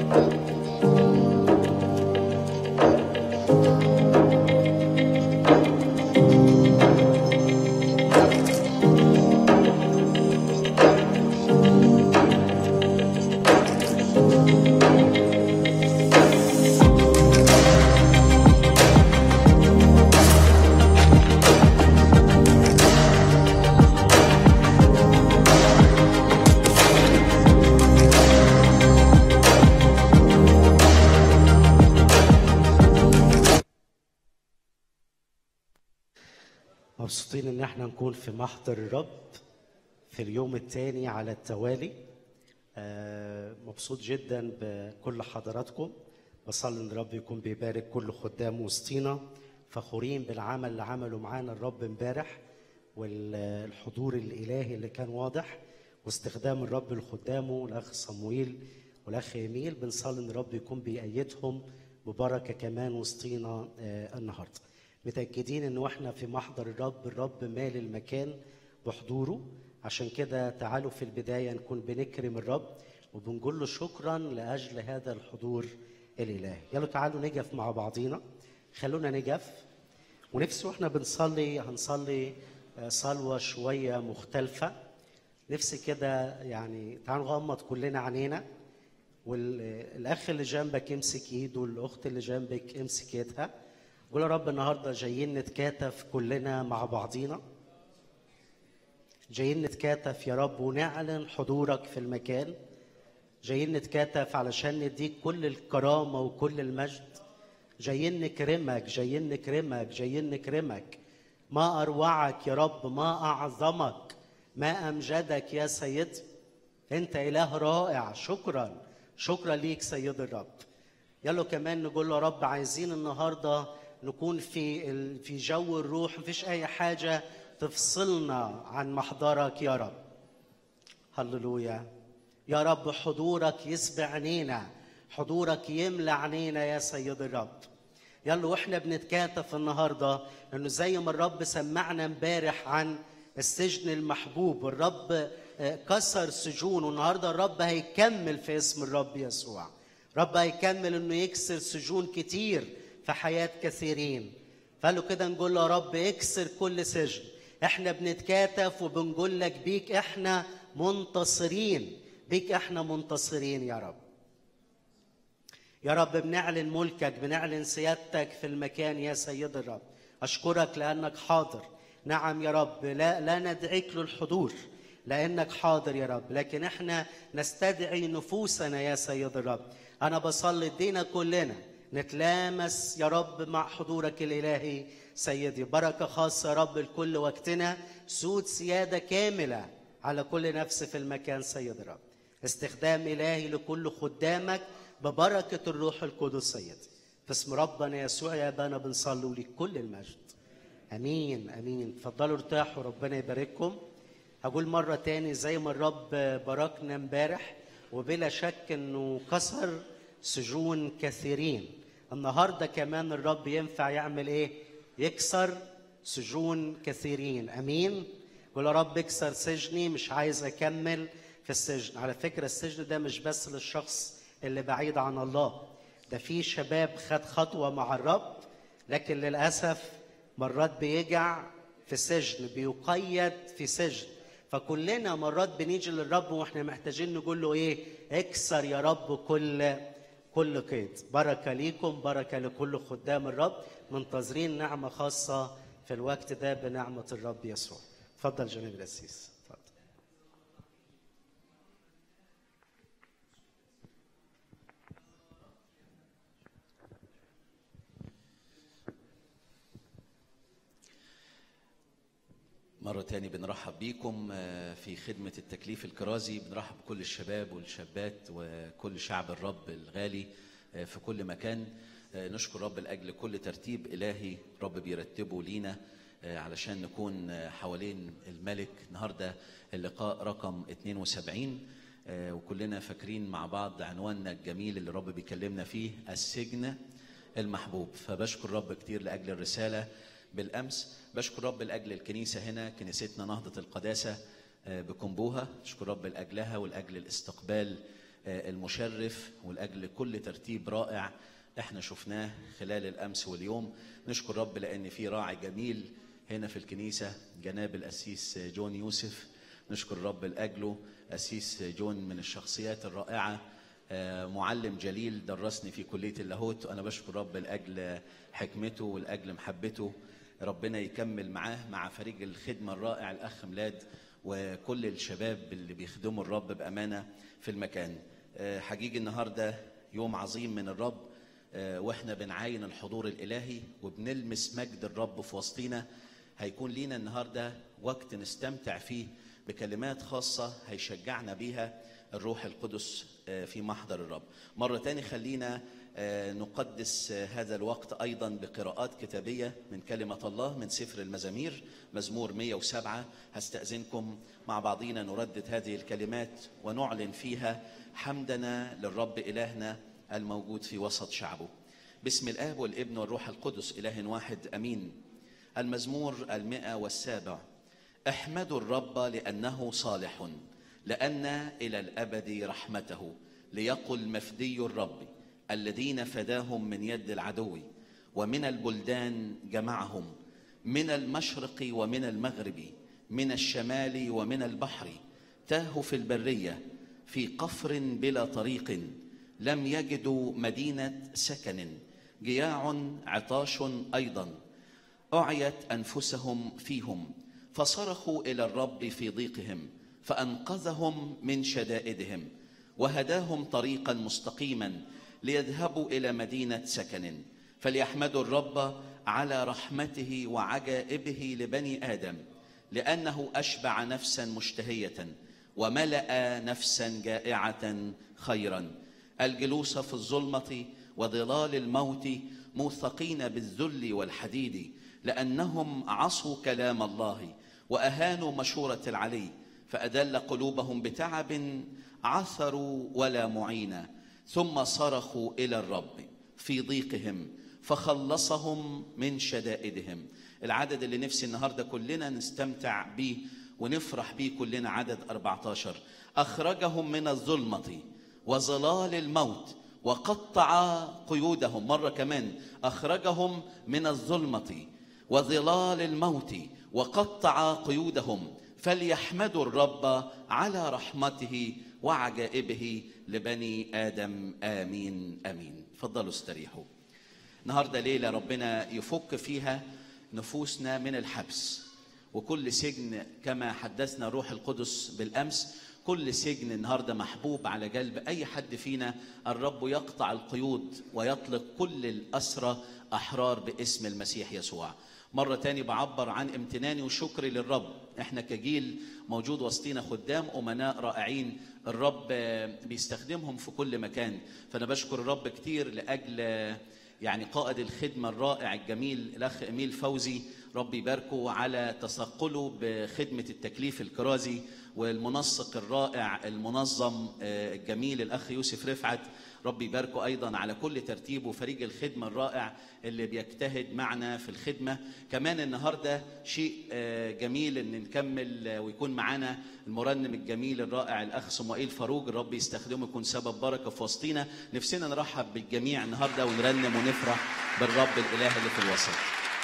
مبسوطين ان احنا نكون في محضر الرب في اليوم الثاني على التوالي آه، مبسوط جدا بكل حضراتكم بصلي ان الرب يكون بيبارك كل خدام وسطينا فخورين بالعمل اللي عمله معانا الرب امبارح والحضور الالهي اللي كان واضح واستخدام الرب لخدامه الاخ صمويل والاخ يميل بنصلي ان الرب يكون بيأيدهم ببركه كمان وسطينا آه، النهارده متأكدين ان واحنا في محضر الرب الرب مال المكان بحضوره عشان كده تعالوا في البداية نكون بنكرم الرب وبنقول له شكرا لأجل هذا الحضور الإلهي يلا تعالوا نجف مع بعضينا خلونا نجف ونفسي واحنا بنصلي هنصلي آه، صلوة شوية مختلفة نفسي كده يعني تعالوا نغمض كلنا عينينا والاخ اللي جنبك يمسك ايده والاخت اللي جنبك امسك ايدها قول يا رب النهارده جايين نتكاتف كلنا مع بعضينا جايين نتكاتف يا رب ونعلن حضورك في المكان جايين نتكاتف علشان نديك كل الكرامه وكل المجد جايين نكرمك جايين نكرمك جايين نكرمك ما اروعك يا رب ما اعظمك ما امجدك يا سيدي انت اله رائع شكرا شكرا ليك سيد الرب يلا كمان نقول له يا رب عايزين النهارده نكون في ال- في جو الروح مفيش اي حاجه تفصلنا عن محضرك يا رب هللويا يا رب حضورك يسبع عينينا حضورك يملى عينينا يا سيد الرب يلا واحنا بنتكاتف النهارده انه زي ما الرب سمعنا امبارح عن السجن المحبوب الرب آه، كسر سجون والنهارده الرب هيكمل في اسم الرب يسوع رب هيكمل انه يكسر سجون كتير في حياه كثيرين فقالوا كده نقول له يا رب اكسر كل سجن احنا بنتكاتف وبنقول لك بيك احنا منتصرين بيك احنا منتصرين يا رب يا رب بنعلن ملكك بنعلن سيادتك في المكان يا سيد الرب أشكرك لأنك حاضر نعم يا رب لا, لا ندعيك للحضور لأنك حاضر يا رب لكن احنا نستدعي نفوسنا يا سيد الرب أنا بصلي ادينا كلنا نتلامس يا رب مع حضورك الإلهي سيدي بركة خاصة يا رب لكل وقتنا سود سيادة كاملة على كل نفس في المكان سيد الرب استخدام إلهي لكل خدامك ببركة الروح القدس سيدي في اسم ربنا يسوع يا أبانا بنصلي وليك كل المجد أمين أمين اتفضلوا ارتاحوا ربنا يبارككم هقول مرة تاني زي ما الرب باركنا امبارح وبلا شك انه كسر سجون كثيرين النهارده كمان الرب ينفع يعمل ايه؟ يكسر سجون كثيرين امين؟ قول يا رب اكسر سجني مش عايز اكمل في السجن على فكره السجن ده مش بس للشخص اللي بعيد عن الله ده في شباب خد خطوه مع الرب لكن للاسف مرات بيجع في سجن بيقيد في سجن فكلنا مرات بنيجي للرب واحنا محتاجين نقول له ايه اكسر يا رب كل كل قيد بركه ليكم بركه لكل خدام الرب منتظرين نعمه خاصه في الوقت ده بنعمه الرب يسوع اتفضل جناب القسيس اتفضل مرة تاني بنرحب بيكم آه، في خدمة التكليف الكرازي بنرحب بكل الشباب والشابات وكل شعب الرب الغالي آه، في كل مكان آه، نشكر رب لأجل كل ترتيب إلهي رب بيرتبه لينا آه، علشان نكون آه، حوالين الملك النهاردة اللقاء رقم 72 آه، وكلنا فاكرين مع بعض عنواننا الجميل اللي رب بيكلمنا فيه السجن المحبوب فبشكر رب كتير لأجل الرسالة بالامس بشكر رب لاجل الكنيسه هنا كنيستنا نهضه القداسه آه، بكمبوها اشكر رب لاجلها ولاجل الاستقبال آه، المشرف ولاجل كل ترتيب رائع احنا شفناه خلال الامس واليوم نشكر رب لان في راعي جميل هنا في الكنيسه جناب الاسيس جون يوسف نشكر رب لاجله اسيس جون من الشخصيات الرائعه آه، معلم جليل درسني في كليه اللاهوت وانا بشكر رب لاجل حكمته ولاجل محبته ربنا يكمل معاه مع فريق الخدمه الرائع الاخ ميلاد وكل الشباب اللي بيخدموا الرب بامانه في المكان آه، حقيقي النهارده يوم عظيم من الرب آه، واحنا بنعاين الحضور الالهي وبنلمس مجد الرب في وسطينا هيكون لينا النهارده وقت نستمتع فيه بكلمات خاصه هيشجعنا بيها الروح القدس آه، في محضر الرب مره تاني خلينا آه، نقدس آه، هذا الوقت ايضا بقراءات كتابيه من كلمه الله من سفر المزامير مزمور 107 هستاذنكم مع بعضينا نردد هذه الكلمات ونعلن فيها حمدنا للرب الهنا الموجود في وسط شعبه باسم الاب والابن والروح القدس اله واحد امين المزمور المئة والسابع احمدوا الرب لأنه صالح لأن إلى الأبد رحمته ليقل مفدي الرب الذين فداهم من يد العدو ومن البلدان جمعهم من المشرق ومن المغرب من الشمال ومن البحر تاهوا في البرية في قفر بلا طريق لم يجدوا مدينة سكن جياع عطاش أيضا أعيت أنفسهم فيهم فصرخوا إلى الرب في ضيقهم فأنقذهم من شدائدهم وهداهم طريقا مستقيما ليذهبوا إلى مدينة سكن فليحمدوا الرب على رحمته وعجائبه لبني آدم لأنه أشبع نفسا مشتهية وملأ نفسا جائعة خيرا الجلوس في الظلمة وظلال الموت موثقين بالذل والحديد لأنهم عصوا كلام الله وأهانوا مشورة العلي فأدل قلوبهم بتعب عثروا ولا معين ثم صرخوا إلى الرب في ضيقهم فخلصهم من شدائدهم العدد اللي نفسي النهاردة كلنا نستمتع بيه ونفرح بيه كلنا عدد 14 أخرجهم من الظلمة وظلال الموت وقطع قيودهم مرة كمان أخرجهم من الظلمة وظلال الموت وقطع قيودهم فليحمدوا الرب على رحمته وعجائبه لبني آدم آمين آمين فضلوا استريحوا النهارده ليلة ربنا يفك فيها نفوسنا من الحبس وكل سجن كما حدثنا روح القدس بالأمس كل سجن النهارده محبوب على قلب اي حد فينا الرب يقطع القيود ويطلق كل الاسرى احرار باسم المسيح يسوع مرة تاني بعبر عن امتناني وشكري للرب احنا كجيل موجود وسطينا خدام أمناء رائعين الرب بيستخدمهم في كل مكان فأنا بشكر الرب كتير لأجل يعني قائد الخدمة الرائع الجميل الأخ إميل فوزي ربي يباركه على تثقله بخدمة التكليف الكرازي والمنسق الرائع المنظم آه، الجميل الأخ يوسف رفعت ربي يباركه أيضا على كل ترتيبه فريق الخدمة الرائع اللي بيجتهد معنا في الخدمة كمان النهاردة شيء آه، جميل أن نكمل آه، ويكون معنا المرنم الجميل الرائع الأخ صموئيل فاروق الرب يستخدمه يكون سبب بركة في وسطينا نفسنا نرحب بالجميع النهاردة ونرنم ونفرح بالرب الإله اللي في الوسط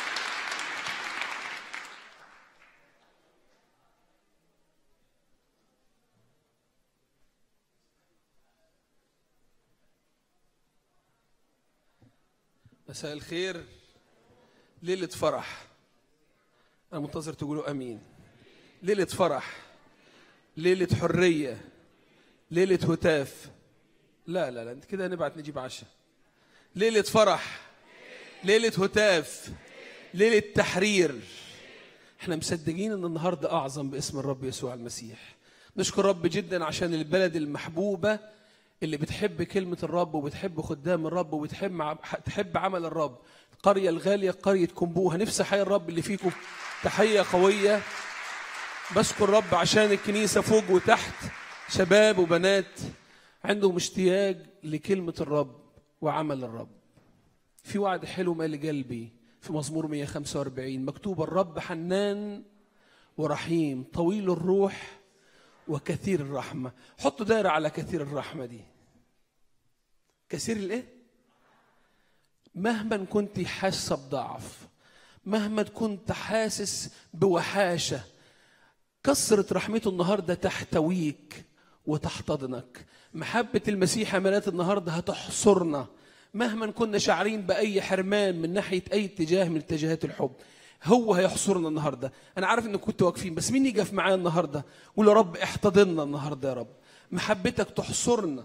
مساء الخير ليلة فرح أنا منتظر تقولوا أمين ليلة فرح ليلة حرية ليلة هتاف لا لا لا انت كده نبعت نجيب عشاء ليلة فرح ليلة هتاف ليلة تحرير احنا مصدقين ان النهارده اعظم باسم الرب يسوع المسيح نشكر رب جدا عشان البلد المحبوبه اللي بتحب كلمه الرب وبتحب خدام الرب وبتحب مع- تحب عمل الرب القريه الغاليه قريه كومبوها نفسي حي الرب اللي فيكم تحيه قويه بشكر رب عشان الكنيسه فوق وتحت شباب وبنات عندهم اشتياق لكلمه الرب وعمل الرب في وعد حلو مال قلبي في مزمور 145 مكتوب الرب حنان ورحيم طويل الروح وكثير الرحمة حطوا دايرة على كثير الرحمة دي كثير الايه مهما كنت حاسة بضعف مهما كنت حاسس بوحاشة كثرة رحمته النهاردة تحتويك وتحتضنك محبة المسيح يا ملاك النهاردة هتحصرنا مهما كنا شاعرين بأي حرمان من ناحية أي اتجاه من اتجاهات الحب هو هيحصرنا النهاردة أنا عارف إنك كنتوا واقفين بس مين يقف معايا النهاردة قول يا رب احتضننا النهاردة يا رب محبتك تحصرنا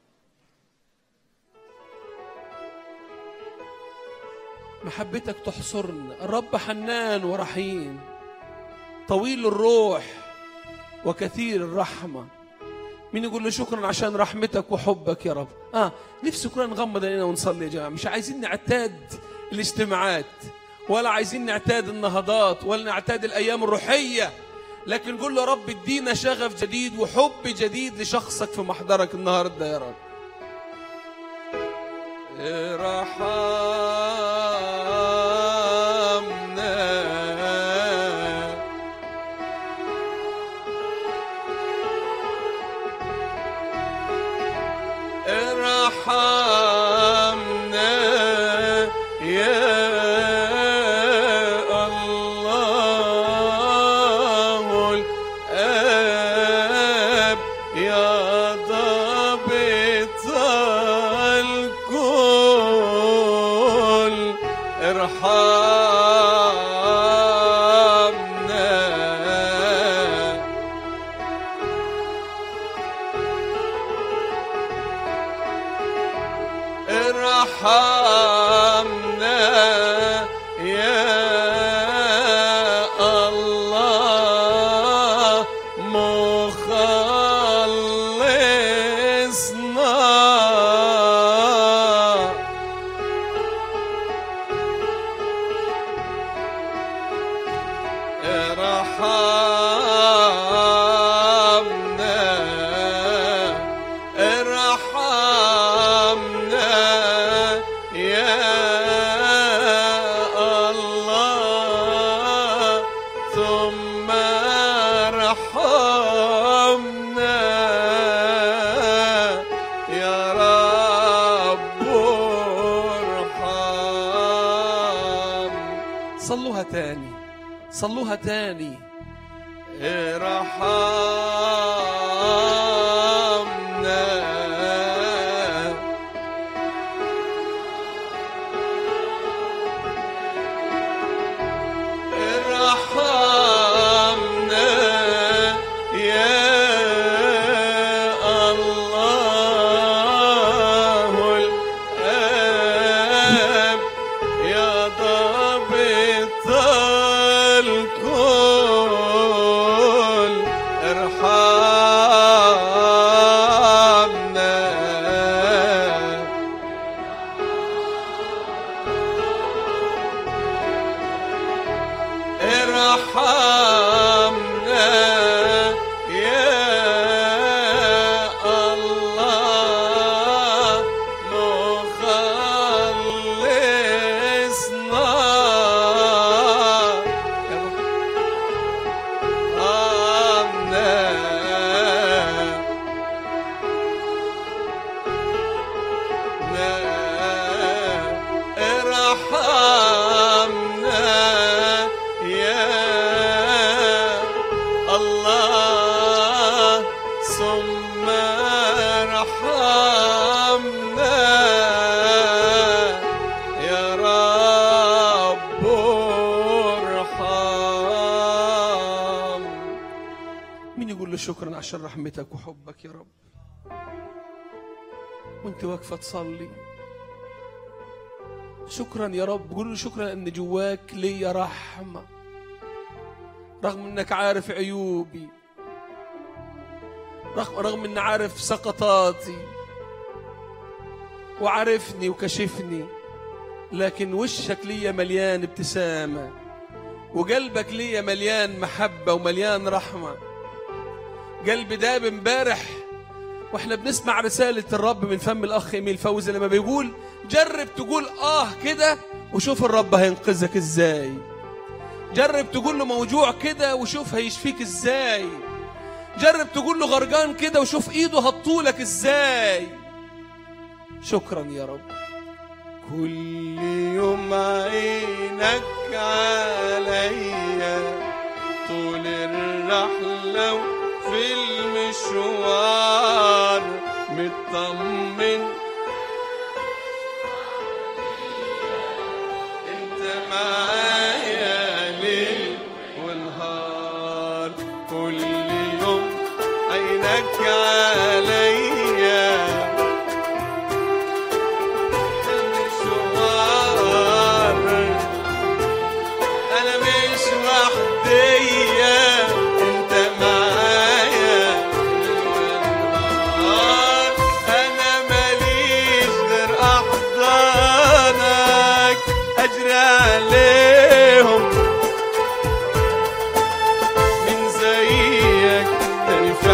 محبتك تحصرنا الرب حنان ورحيم طويل الروح وكثير الرحمة مين يقول له شكرا عشان رحمتك وحبك يا رب اه نفسي كلنا نغمض عينينا ونصلي يا جماعه مش عايزين نعتاد الاجتماعات ولا عايزين نعتاد النهضات ولا نعتاد الايام الروحيه لكن نقول له يا رب ادينا شغف جديد وحب جديد لشخصك في محضرك النهارده يا رب ارحمنا ارحمنا يا الله الآب يا ضابط الكل ارحمنا ارحمنا يا الله مخلصنا ارحمنا ارحمنا يا الله ثم ارحمنا يا رب ارحم صلوها تاني صلوها تاني ارحمنا ارحمنا يا الله الآب يا ضابط الكل ارحمنا ارحمنا يا الله مخلصنا ارحمنا ارحمنا يا الله ثم ارحمنا يا رب ارحم مين يقول له شكرا عشان رحمتك وحبك يا رب وانت واقفه تصلي شكرا يا رب قول له شكرا ان جواك ليا رحمه رغم انك عارف عيوبي رغم رغم ان عارف سقطاتي وعارفني وكشفني لكن وشك ليا مليان ابتسامه وقلبك ليا مليان محبه ومليان رحمه قلبي داب امبارح واحنا بنسمع رسالة الرب من فم الأخ إيميل فوزي لما بيقول جرب تقول آه كده وشوف الرب هينقذك إزاي جرب تقول له موجوع كده وشوف هيشفيك إزاي جرب تقول له غرقان كده وشوف ايده هتطولك ازاي شكرا يا رب كل يوم عينك عليا طول الرحلة وفي المشوار مطمن انت معايا ليل ونهار كل يوم عينك عليا المشوار انا مش وحدية انت معايا والنهار. انا ماليش غير احضانك اجري عليهم من زيك تاني في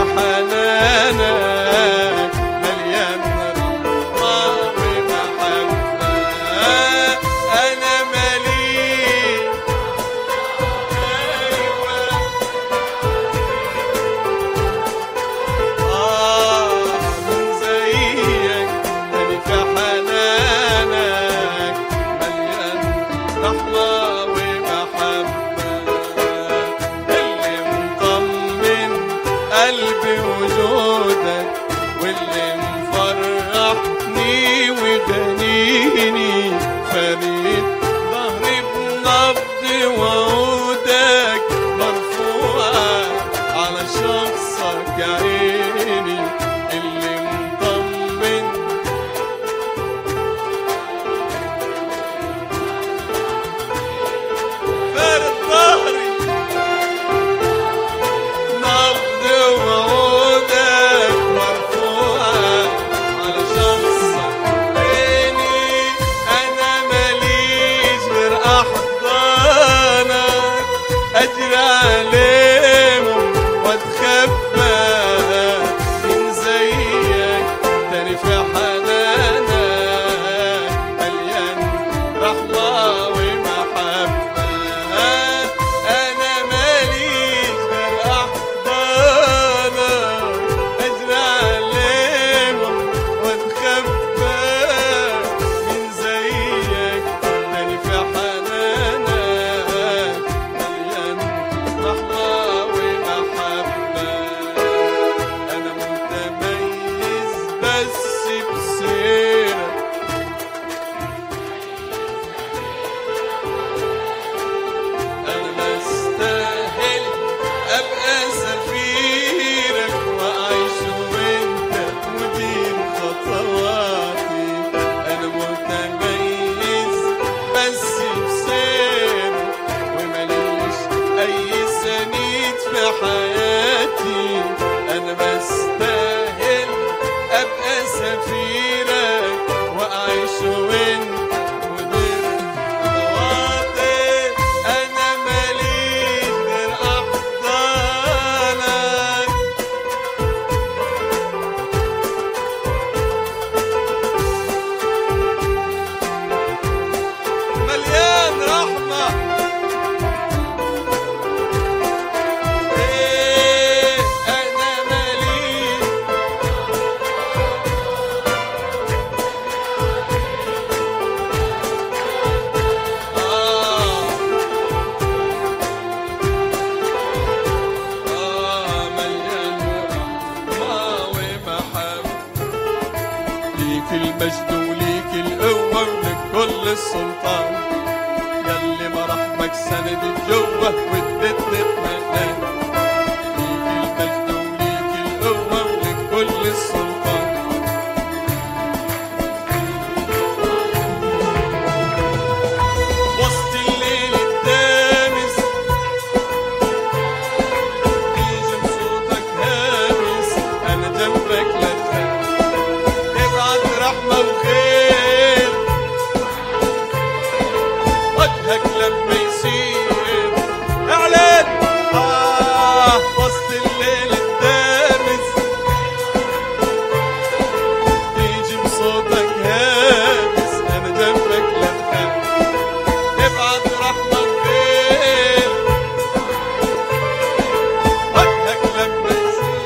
حنانك مليان رحمة ومحبة أنا مليء أيوة آه من زيك تاني في حنانك مليان رحمة ومحبة اللي مطمن قلبي وجودك واللي مفرحني وجنيني فريد ظهري بنبض وعودك مرفوعة على شخصك عيني اللي مطمن فارد ظهري نبض وعودك مرفوعة على شخصك عيني أنا ماليش غير أحضانك أجري عليهم وأتخبى من زيك تاني في حنانك مليان رحمة ومحبة أنا ماليش غير أحضانك أجري عليهم وأتخبى من زيك تاني في حنانك مليان رحمة ومحبة أنا متميز بس بسيرك أنا بستاهل أبقى سفيرك وأعيش وأنت مدير خطواتي أنا متميز بس بسيرك ومليش أي سنيد في حياتي أنا بستاهل أبقى سفيرك وأعيش وأنت مدير خطواتي أنا ماليش غير أحضانك مليان رحمة إيه أنا ماليش آه آه مليان رحمة ومحبة ليك المجد وليك القوة ولك كل السلطان يلي مراحمك سند جوه واديتني اطمئنان ليك المجد وليك القوة ولك كل السلطان وسط الليل الدامس يجم صوتك هامس انا جنبك لا تخاف ابعت رحمة وخير وجهك لما يصير اعلن آه وسط الليل الدامس يجي بصوتك هامس انا جنبك لا تخاف ابعت رحمة وخير وجهك لما يصير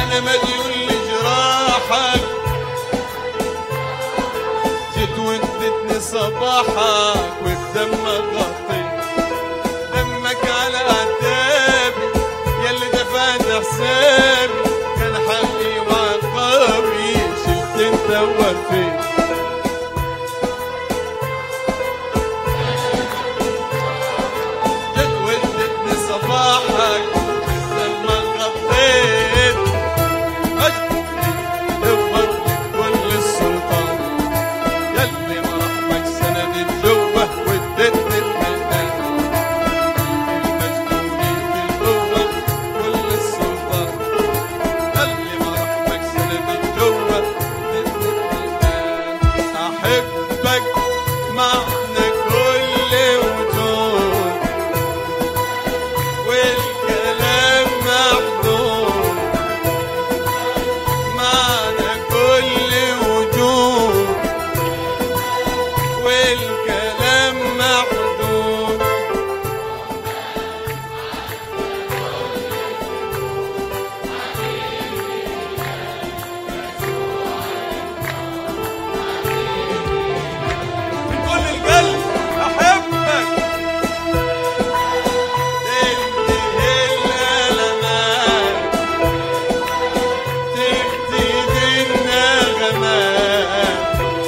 انا مديون لجراحك جيت وادتني صباحك وبدمك غطيت دمك على عتابي يلي دفعت حسابي كان حقي وعقابي شلت انت ووفيت جيت وادتني صباحك دمك غطيت مجدي دور كل السلطان يلي مرحبك سند جوه وادتني المكان المجنونين بالقوة كل السلطان يلي مرحبك سند جوه وادتني المكان أحبك معنى كل وجود والكلام محدود معنى كل وجود والكلام محدود من كل القلب أحبك تنتهي الألمات تبتدي النغمات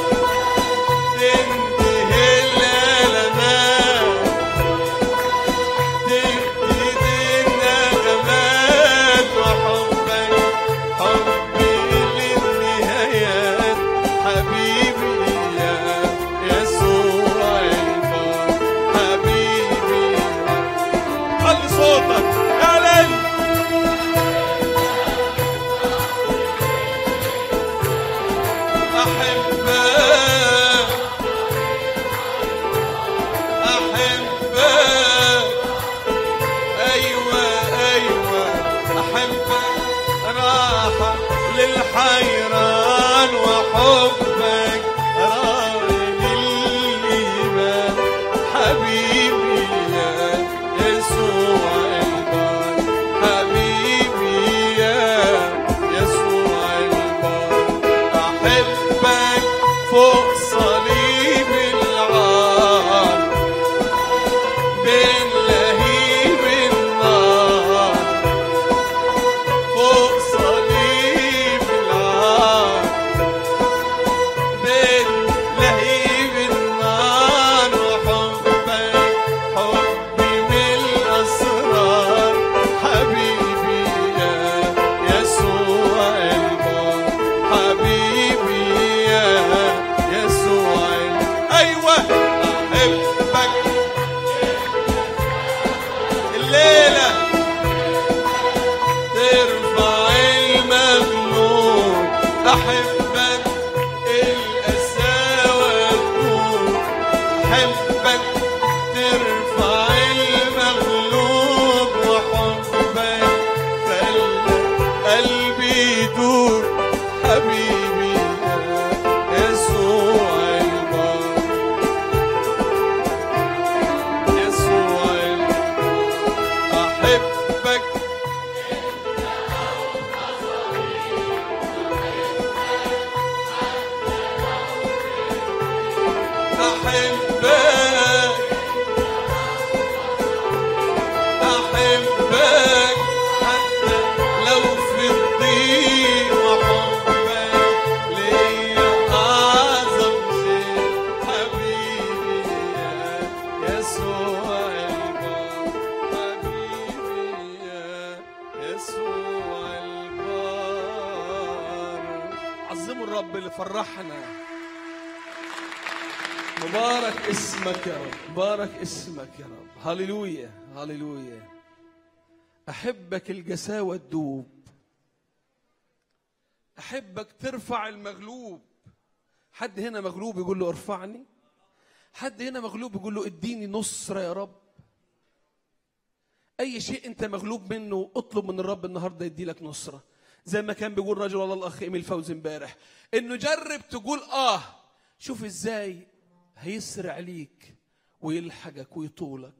تنتهي الألمات تبتدي النغمات وحبك حبي للنهايات حبيبي يا يسوع البار حبيبي علي صوتك اعلن احبك احبك ايوه ايوه احبك راحه للحيران وحبك راعي للايمان حبيبي يا يسوع البار حبيبي يا يسوع البار احبك فوق صليب العار بين لهيب النار فوق صليب العار بين لهيب النار وحبك حبي من الأسرار حبيبي يا يسوع البار حبيبي يا يسوع البار أيوة أحبك الليلة ترفع المغلوب أحبك القساوة تكون أحبك ترفع المغلوب وحبك خلى قلبي يدور حبيبي يا يسوع البار يسوع البار أحبك أحبك أحبك حتى لو في الضيق وحبك ليا أعظم شيء حبيبي يا يسوع البار حبيبي يا يسوع البار عظموا الرب اللي فرحنا مبارك اسمك يا رب مبارك اسمك يا رب هللويا هللويا احبك الجساوه تدوب احبك ترفع المغلوب حد هنا مغلوب يقول له ارفعني حد هنا مغلوب يقول له اديني نصره يا رب اي شيء انت مغلوب منه اطلب من الرب النهارده يدي لك نصره زي ما كان بيقول رجل الله الاخ ايميل فوزي امبارح انه جرب تقول اه شوف ازاي هيسرع ليك ويلحقك ويطولك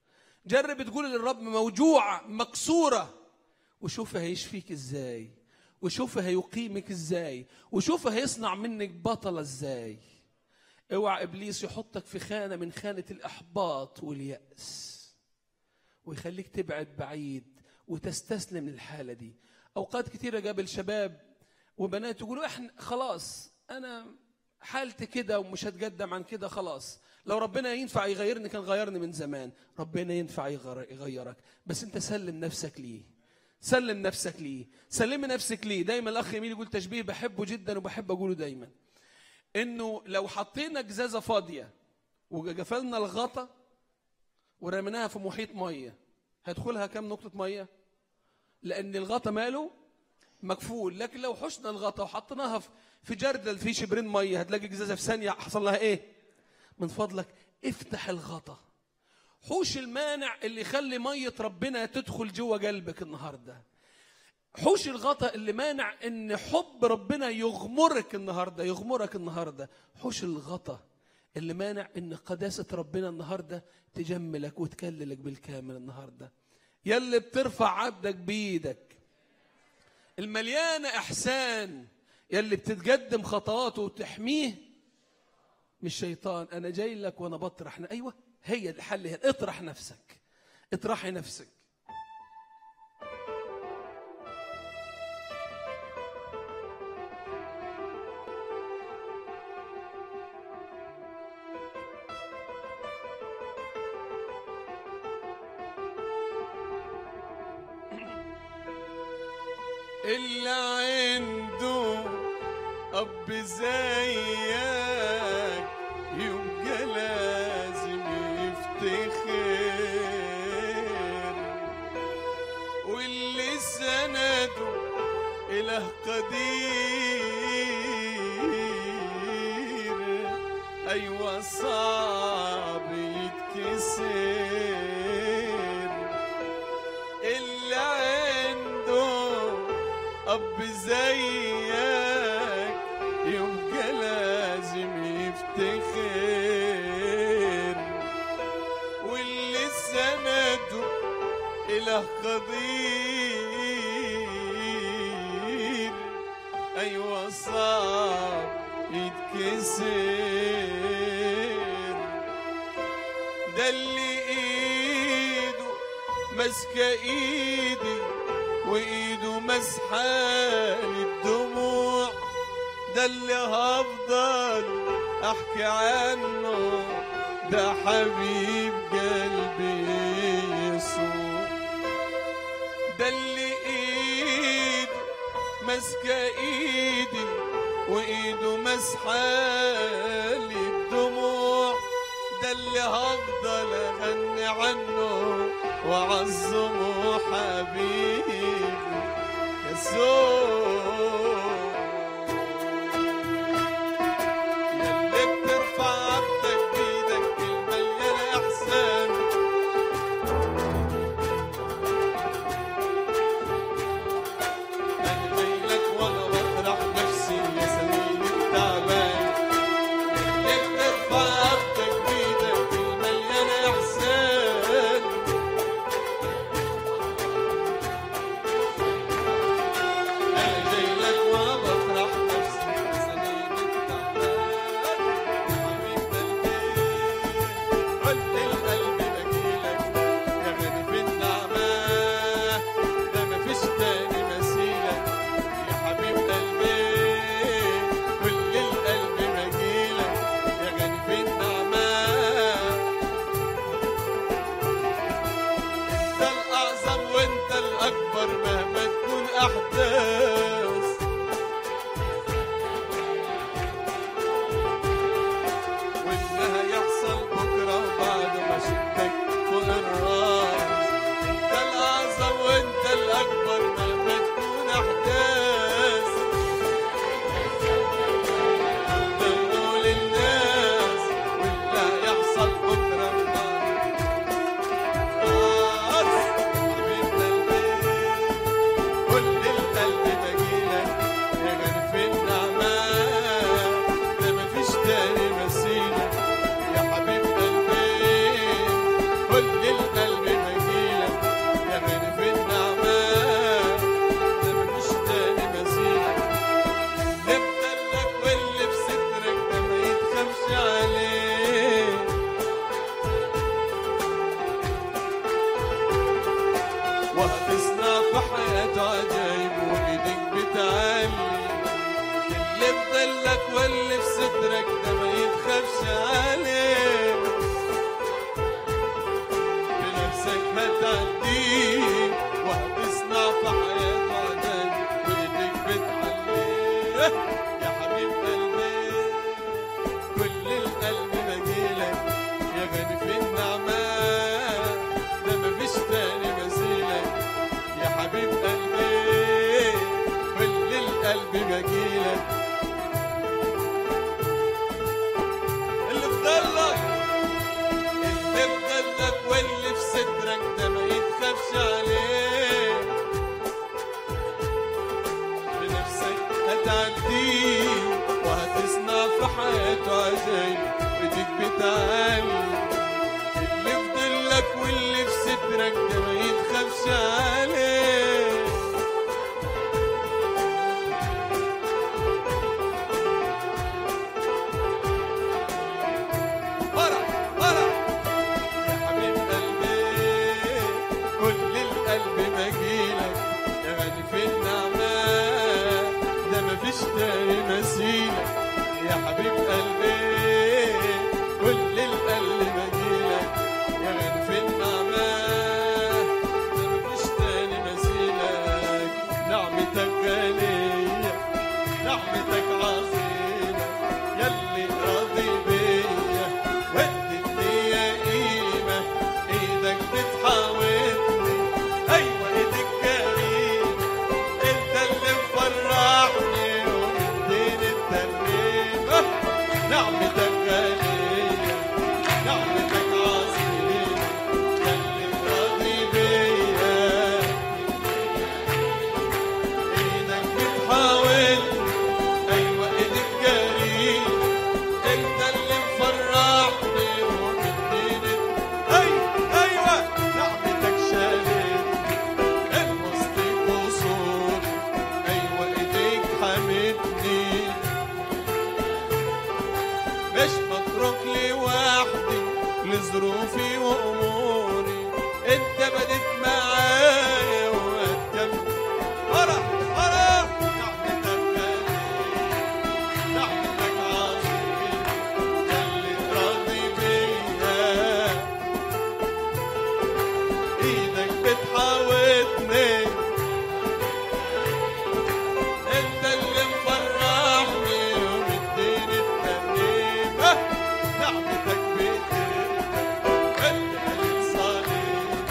جرب تقول للرب موجوعة مكسورة وشوف هيشفيك ازاي وشوف هيقيمك ازاي وشوف هيصنع منك بطلة ازاي اوعى ابليس يحطك في خانة من خانة الاحباط واليأس ويخليك تبعد بعيد وتستسلم للحالة دي اوقات كتيرة جاب الشباب وبنات يقولوا احنا خلاص انا حالتي كده ومش هتقدم عن كده خلاص لو ربنا ينفع يغيرني كان غيرني من زمان ربنا ينفع يغير- يغيرك بس انت سلم نفسك ليه سلم نفسك ليه سلمي نفسك ليه دايما الاخ يميل يقول تشبيه بحبه جدا وبحب اقوله دايما انه لو حطينا جزازه فاضيه وقفلنا الغطا ورميناها في محيط ميه هيدخلها كام نقطه ميه لان الغطا ماله مكفول لكن لو حشنا الغطا وحطيناها في- في جردل في شبرين ميه هتلاقي الجزازه في ثانيه حصل لها ايه من فضلك افتح الغطا حوش المانع اللي يخلي ميه ربنا تدخل جوه قلبك النهارده حوش الغطا اللي مانع ان حب ربنا يغمرك النهارده يغمرك النهارده حوش الغطا اللي مانع ان قداسه ربنا النهارده تجملك وتكللك بالكامل النهارده يلي بترفع عبدك بايدك المليانه احسان يلي بتتقدم خطواته وتحميه مش شيطان انا جاي لك وانا بطرح ايوه هي الحل هي اطرح نفسك اطرحي نفسك اللي عنده أب زيك يبقى لازم يفتخر واللي سنده إله قدير أيوة صعب يتكسر اللي عنده أب زيك يبقى لازم يفتخر واللي سنده إله قدير أيوة صعب يتكسر ده اللي ايده ماسكه ايدي وايده مسحان الدموع ده اللي هفضل احكي عنه ده حبيب قلبي يسوع ده اللي ايده ماسكه ايدي وايده مسحالي الدموع ده اللي هفضل اغني عنه واعظمه حبيبي يسوع يلي بترفع عبدك بايدك المليانه احسان انا جاي لك وانا بطرح نفسي يا سمين التعبان اللي بترفع عبدك بايدك المليانه احسان انا جاي يا حبيب قلبي كل القلب بجيلك يا غني في النعمة ده مفيش تاني مثيلك يا حبيب قلبي كل القلب بجيلك اللي فضلك اللي فضلك واللي في صدرك ده ما يتخافش عليه بنفسك هتعديه وهتصنع في حياته عجايب ايديك بتعالي اللي فضلك واللي في صدرك ده ما يتخافش عليه فرح فرح يا حبيب قلبي كل القلب بجيلك يا غني في النعمة ده مفيش تاني مثيلك يا حبيب قلبي كل القلب بجيلك يا غني في النعمة ده مفيش تاني مثيلك نعمتك غنية نعمتك عظيمة يلي راضي بيا ودتني يا قيمة ايدك بتحاوطني ايوه ايدك كريمة انت اللي مفرحني ومديني الترنيمة نعمتك غنية نعمتك عظيمة يلي راضي بيا ايدك بتحاولني ايوه ايدك جريء انت اللي مفرحني ومديني ايوه ايوه نعمتك شالتني وسط قصور ايوه ايديك حمدني مش متروك لوحدي لظروفي واموري انت بديت معايا وقدمت فرح فرح نعمتك غالية نعمتك عظيمة يلي راضي بيا ايدك بتحاوطني انت اللي مفرحني ومديني الترنيمة نعمتك بترفع انت الصليب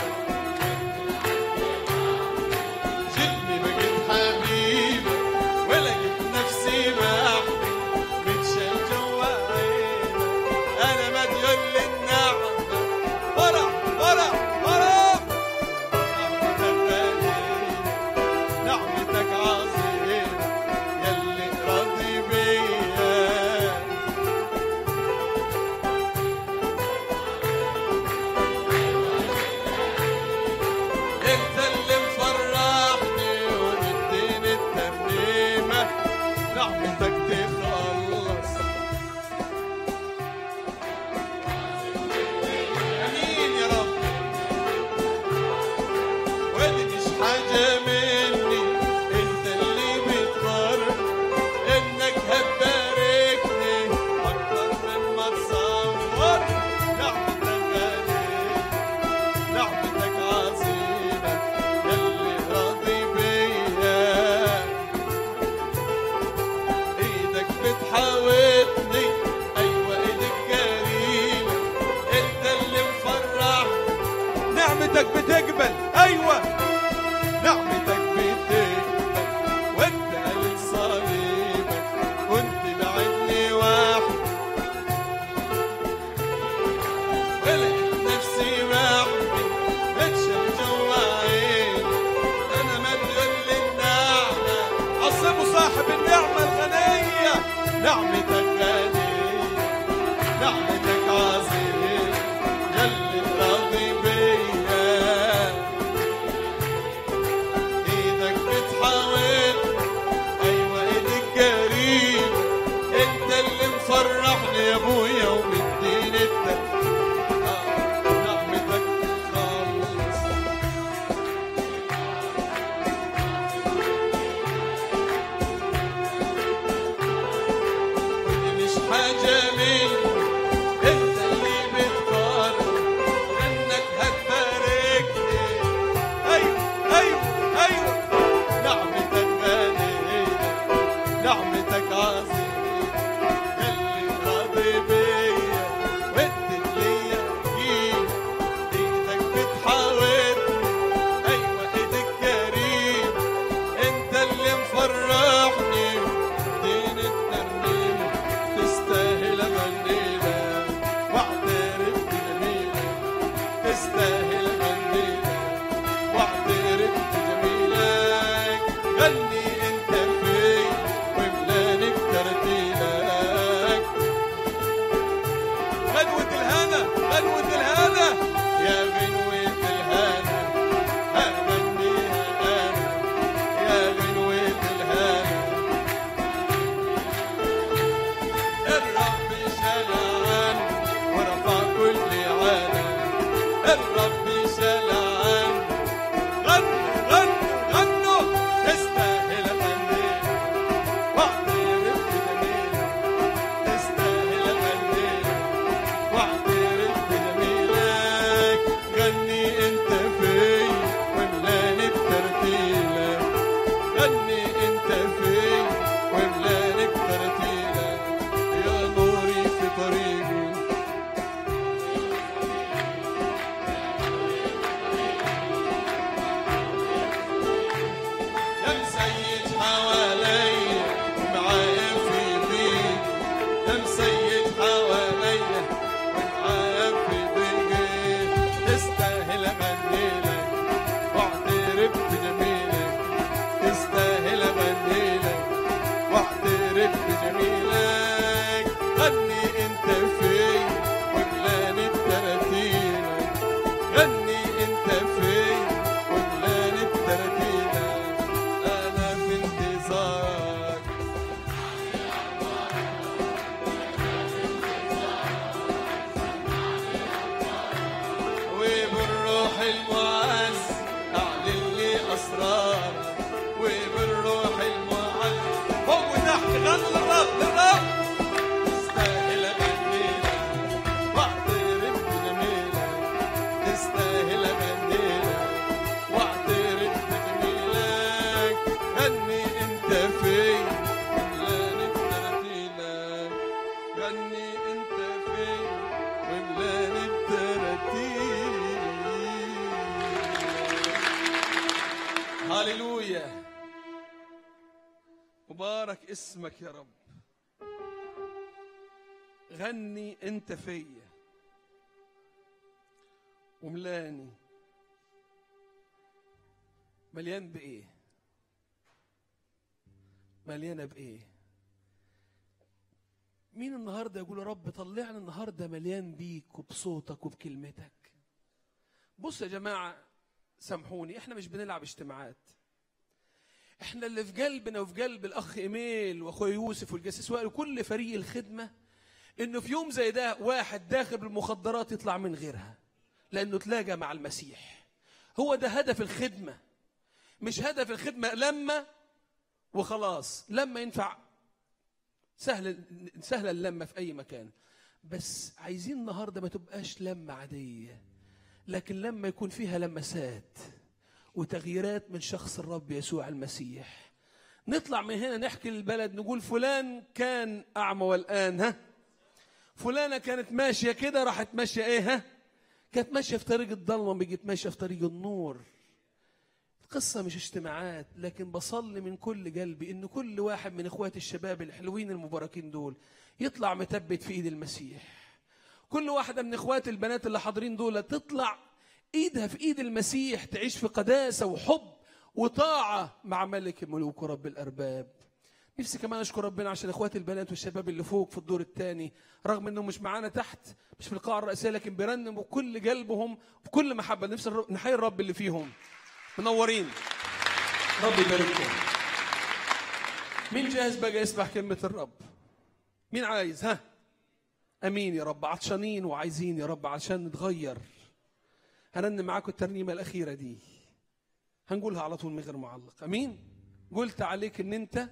جبني بقيت حبيبة ولقيت نفسي بحبك متشال جوا عينك انا مديون للنعمة فرح فرح فرح نعمتك غنية نعمتك عظيمة يلي راضي بيا انت اللي مفرحني ومديني الترنيمة نعمتك تخلص امين يا رب ودي مش حاجة مني انت اللي بتقرر انك هتباركني اكتر من ما تصور نعمتك غنية نعمتك عظيمة يلي راضي بيا ايدك بتحاوطني ايوه ايدك كريمة انت اللي مفرح نعمتك بتقبل ايوه نعمتك بتقبل وانت قلت صليبك كنت بعدني واحد ولقيت نفسي وحدي بتشم جوا عيني انا مديون للنعمة عصمه صاحب النعمة الغنية نعمتك غنية نعمتك عظيمة يلي راضي بيا ايدك بتحاول ايوه ايدك كريم انت اللي مفرحني يا ابويا ومديني التك نعمتك خالص ودي مش حاجة مني انت اللي نعمتك عظيم اللي راضي بيا وادت ليا جيل ايدك بتحاورني ايوه ايدك كريم انت اللي مفرحني دين الترنيمه تستاهل اغنيلك واعترف بجميلك تستاهل اغنيلك واعترف بجميلك غني انت في وملاني بترتيلك غنوة الهنا غنوة الهنا يا غنوة الهنا هغنيها انا يا غنوة الهنا الرب شال عني ورفع كل عالم الرب شال عني غنوا غنوا غنوا تستاهل غنينا واعترف بجميلك تستاهل غنينا واعترف بجميلك غني انت في وملاني بترتيلك غني انت في وملاني بترتيلك يا نوري في طريقي يا مسيج حواليا ومعايا في بيك يا مسيج حواليا ومعايا في بيك تستاهل اغنيلك واعترف بجميلك تستاهل اغنيلك واعترف بجميلك غني انت في وملاني بترتيلك غني انت في وملاني بترتيلك انا في انتظارك وبالروح المعز اعلن لي اسرارك وبالروح المعز فوق وتحت غنى للرب للرب تستاهل اغنيلك واعترف بجميلك تستاهل اغنيلك واعترف بجميلك غني انت في وملاني بترتيلك غني انت في وملاني بترتيلك هللويا مبارك اسمك يا رب غني انت فيا وملاني مليان بايه مليانه بايه مين النهارده يقول يا رب طلعنا النهارده مليان بيك وبصوتك وبكلمتك بص يا جماعه سامحوني احنا مش بنلعب اجتماعات احنا اللي في قلبنا وفي قلب الاخ ايميل واخويا يوسف والجاسوس وائل وكل فريق الخدمه انه في يوم زي ده واحد داخل بالمخدرات يطلع من غيرها لانه تلاقى مع المسيح هو ده هدف الخدمه مش هدف الخدمه لما وخلاص لما ينفع سهل سهله اللمه في اي مكان بس عايزين النهارده ما تبقاش لمه عاديه لكن لما يكون فيها لمسات وتغييرات من شخص الرب يسوع المسيح نطلع من هنا نحكي للبلد نقول فلان كان اعمى والان ها فلانه كانت ماشيه كده راحت ماشيه ايه ها كانت ماشيه في طريق الضلمه بقت ماشيه في طريق النور القصة مش اجتماعات لكن بصلي من كل قلبي ان كل واحد من اخواتي الشباب الحلوين المباركين دول يطلع متبت في ايد المسيح كل واحدة من اخواتي البنات اللي حاضرين دول تطلع ايدها في ايد المسيح تعيش في قداسة وحب وطاعة مع ملك الملوك ورب الارباب نفسي كمان اشكر ربنا عشان اخواتي البنات والشباب اللي فوق في الدور الثاني رغم انهم مش معانا تحت مش في القاعة الرئيسية لكن بيرنموا بكل قلبهم بكل محبة نفسي الر- نحيي الرب اللي فيهم منورين رب يبارككم مين جاهز بقى يسمع كلمة الرب مين عايز ها امين يا رب عطشانين وعايزين يا رب عشان نتغير هرنم معاكم الترنيمة الأخيرة دي هنقولها على طول من غير معلق امين قلت عليك ان انت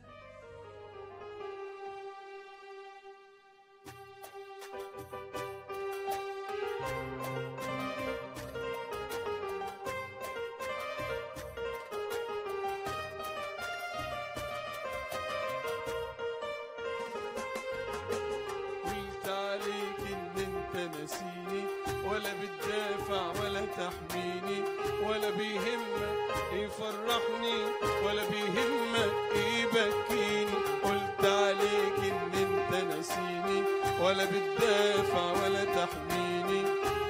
ناسيني ولا بتدافع ولا تحميني ولا بيهمك يفرحني ولا بيهمك يبكيني قلت عليك ان انت ناسيني ولا بتدافع ولا تحميني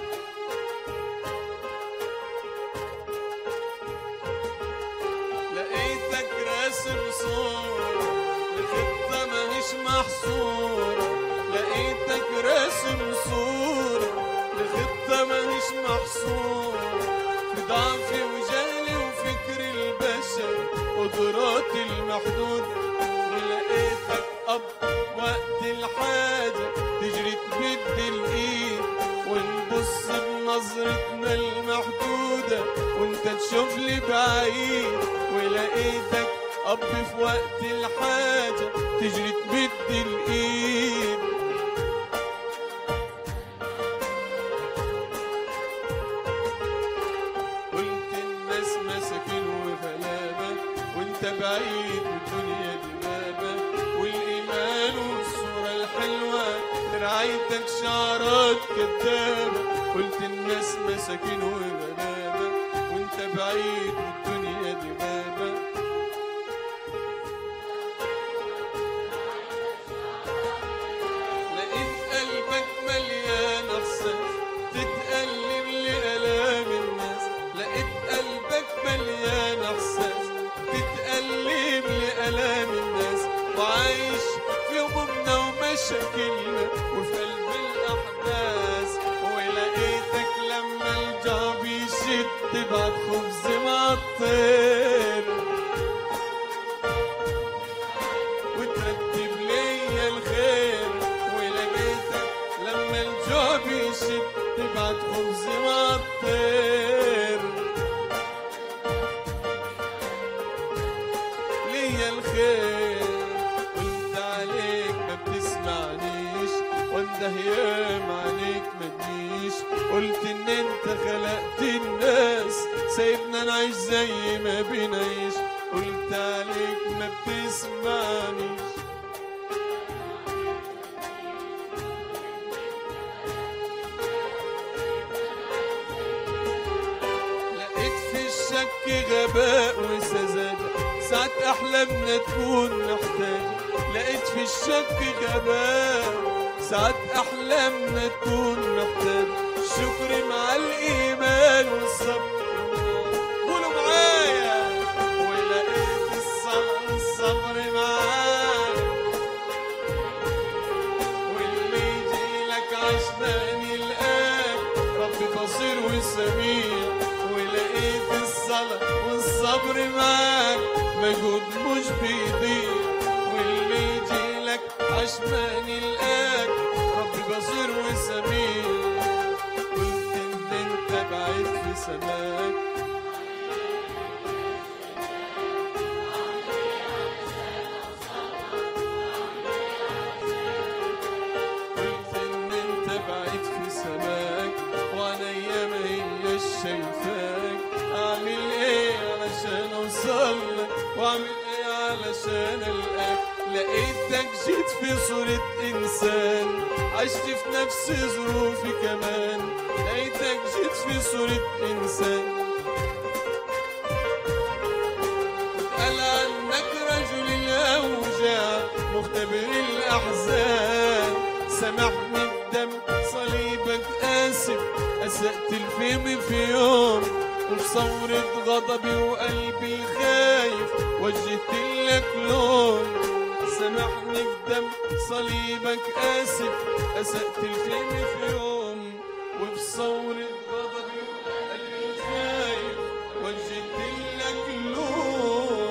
لقيتك راسم صورة لخطة ماهيش محصورة لقيتك راسم صورة لخطة ماهيش محصورة في ضعفي وجهلي وفكري البشري قدراتي المحدودة ولقيتك أب وقت الحاجة تجري تمد الإيد ونبص بنظرتنا المحدودة وانت تشوف لي بعيد ولقيتك أب في وقت الحاجة تجري تمد الإيد قلت الناس مساكين وغلابة وانت بعيد والدنيا دي غابة والإيمان والصورة الحلوة رعايتك شعرات كدابة قلت الناس مساكين وغلابة وانت بعيد والدنيا دي غابة لقيت قلبك مليان احساس تتألم لآلام الناس لقيت قلبك مليان احساس تتألم لآلام الناس وعايش في همومنا ومشاكلنا وفي قلب الأحداث ولقيتك لما الجعب يشد تبعت خبز مع الطير وترتب ليا الخير ولقيتك لما الجوع بيشد تبعت خبز مع الطير ليا الخير وانت عليك ما بتسمعنيش وانده يام عليك ما تجيش قلت ان انت خلقت الناس سايبنا نعيش زي ما بنعيش قلت عليك ما بتسمعنيش لقيت في الشك غباء وسذاجة ساعات أحلامنا تكون محتاجة لقيت في الشك غباء ساعات أحلامنا تكون محتاجة الشكر مع الإيمان والصبر قولوا معايا ولقيت الصبر الصبر معاك واللي يجي لك عشان يلقاك رب بصير وسميع ولقيت الصلاة والصبر معاك مجهود مش بيضيع واللي يجي لك عشان يلقاك رب بصير وسميع قلت ان انت بعيد في سماك قلت ان انت بعيد في سماك وعليا ما هيش شايفاك اعمل ايه علشان اوصل لك واعمل ايه علشان القاك لقيتك جيت في صورة انسان عشت في نفس ظروفي كمان لقيتك جيت في صورة انسان قال عنك رجل الأوجاع مختبر الأحزان سامحني بدم صليبك آسف أسأت الفهم في يوم وفي ثورة غضبي وقلبي الخايف وجهت لك لون سامحني بدم صليبك آسف أسأت الفهم في يوم وفي ثورة غضبي وقلبي الخايف وجهت لك لون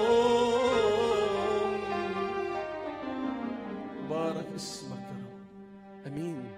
بارك اسمك يا رب امين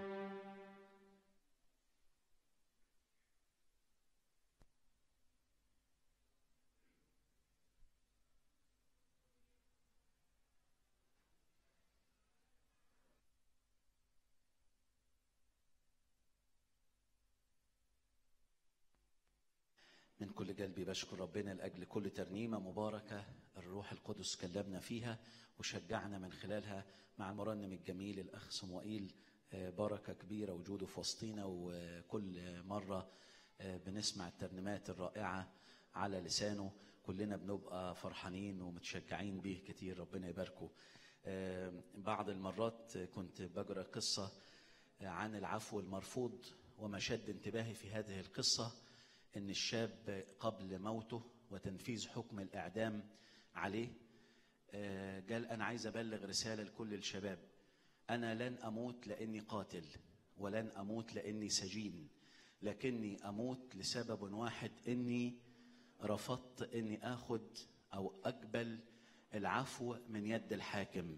من كل قلبي بشكر ربنا لأجل كل ترنيمة مباركة الروح القدس كلمنا فيها وشجعنا من خلالها مع المرنم الجميل الأخ صموئيل آه، بركة كبيرة وجوده في وسطينا وكل مرة آه، بنسمع الترنيمات الرائعة على لسانه كلنا بنبقى فرحانين ومتشجعين بيه كتير ربنا يباركه آه، بعض المرات كنت بقرأ قصة عن العفو المرفوض وما شد انتباهي في هذه القصة ان الشاب قبل موته وتنفيذ حكم الاعدام عليه آه، قال انا عايز ابلغ رساله لكل الشباب انا لن اموت لاني قاتل ولن اموت لاني سجين لكني اموت لسبب واحد اني رفضت اني اخذ او اقبل العفو من يد الحاكم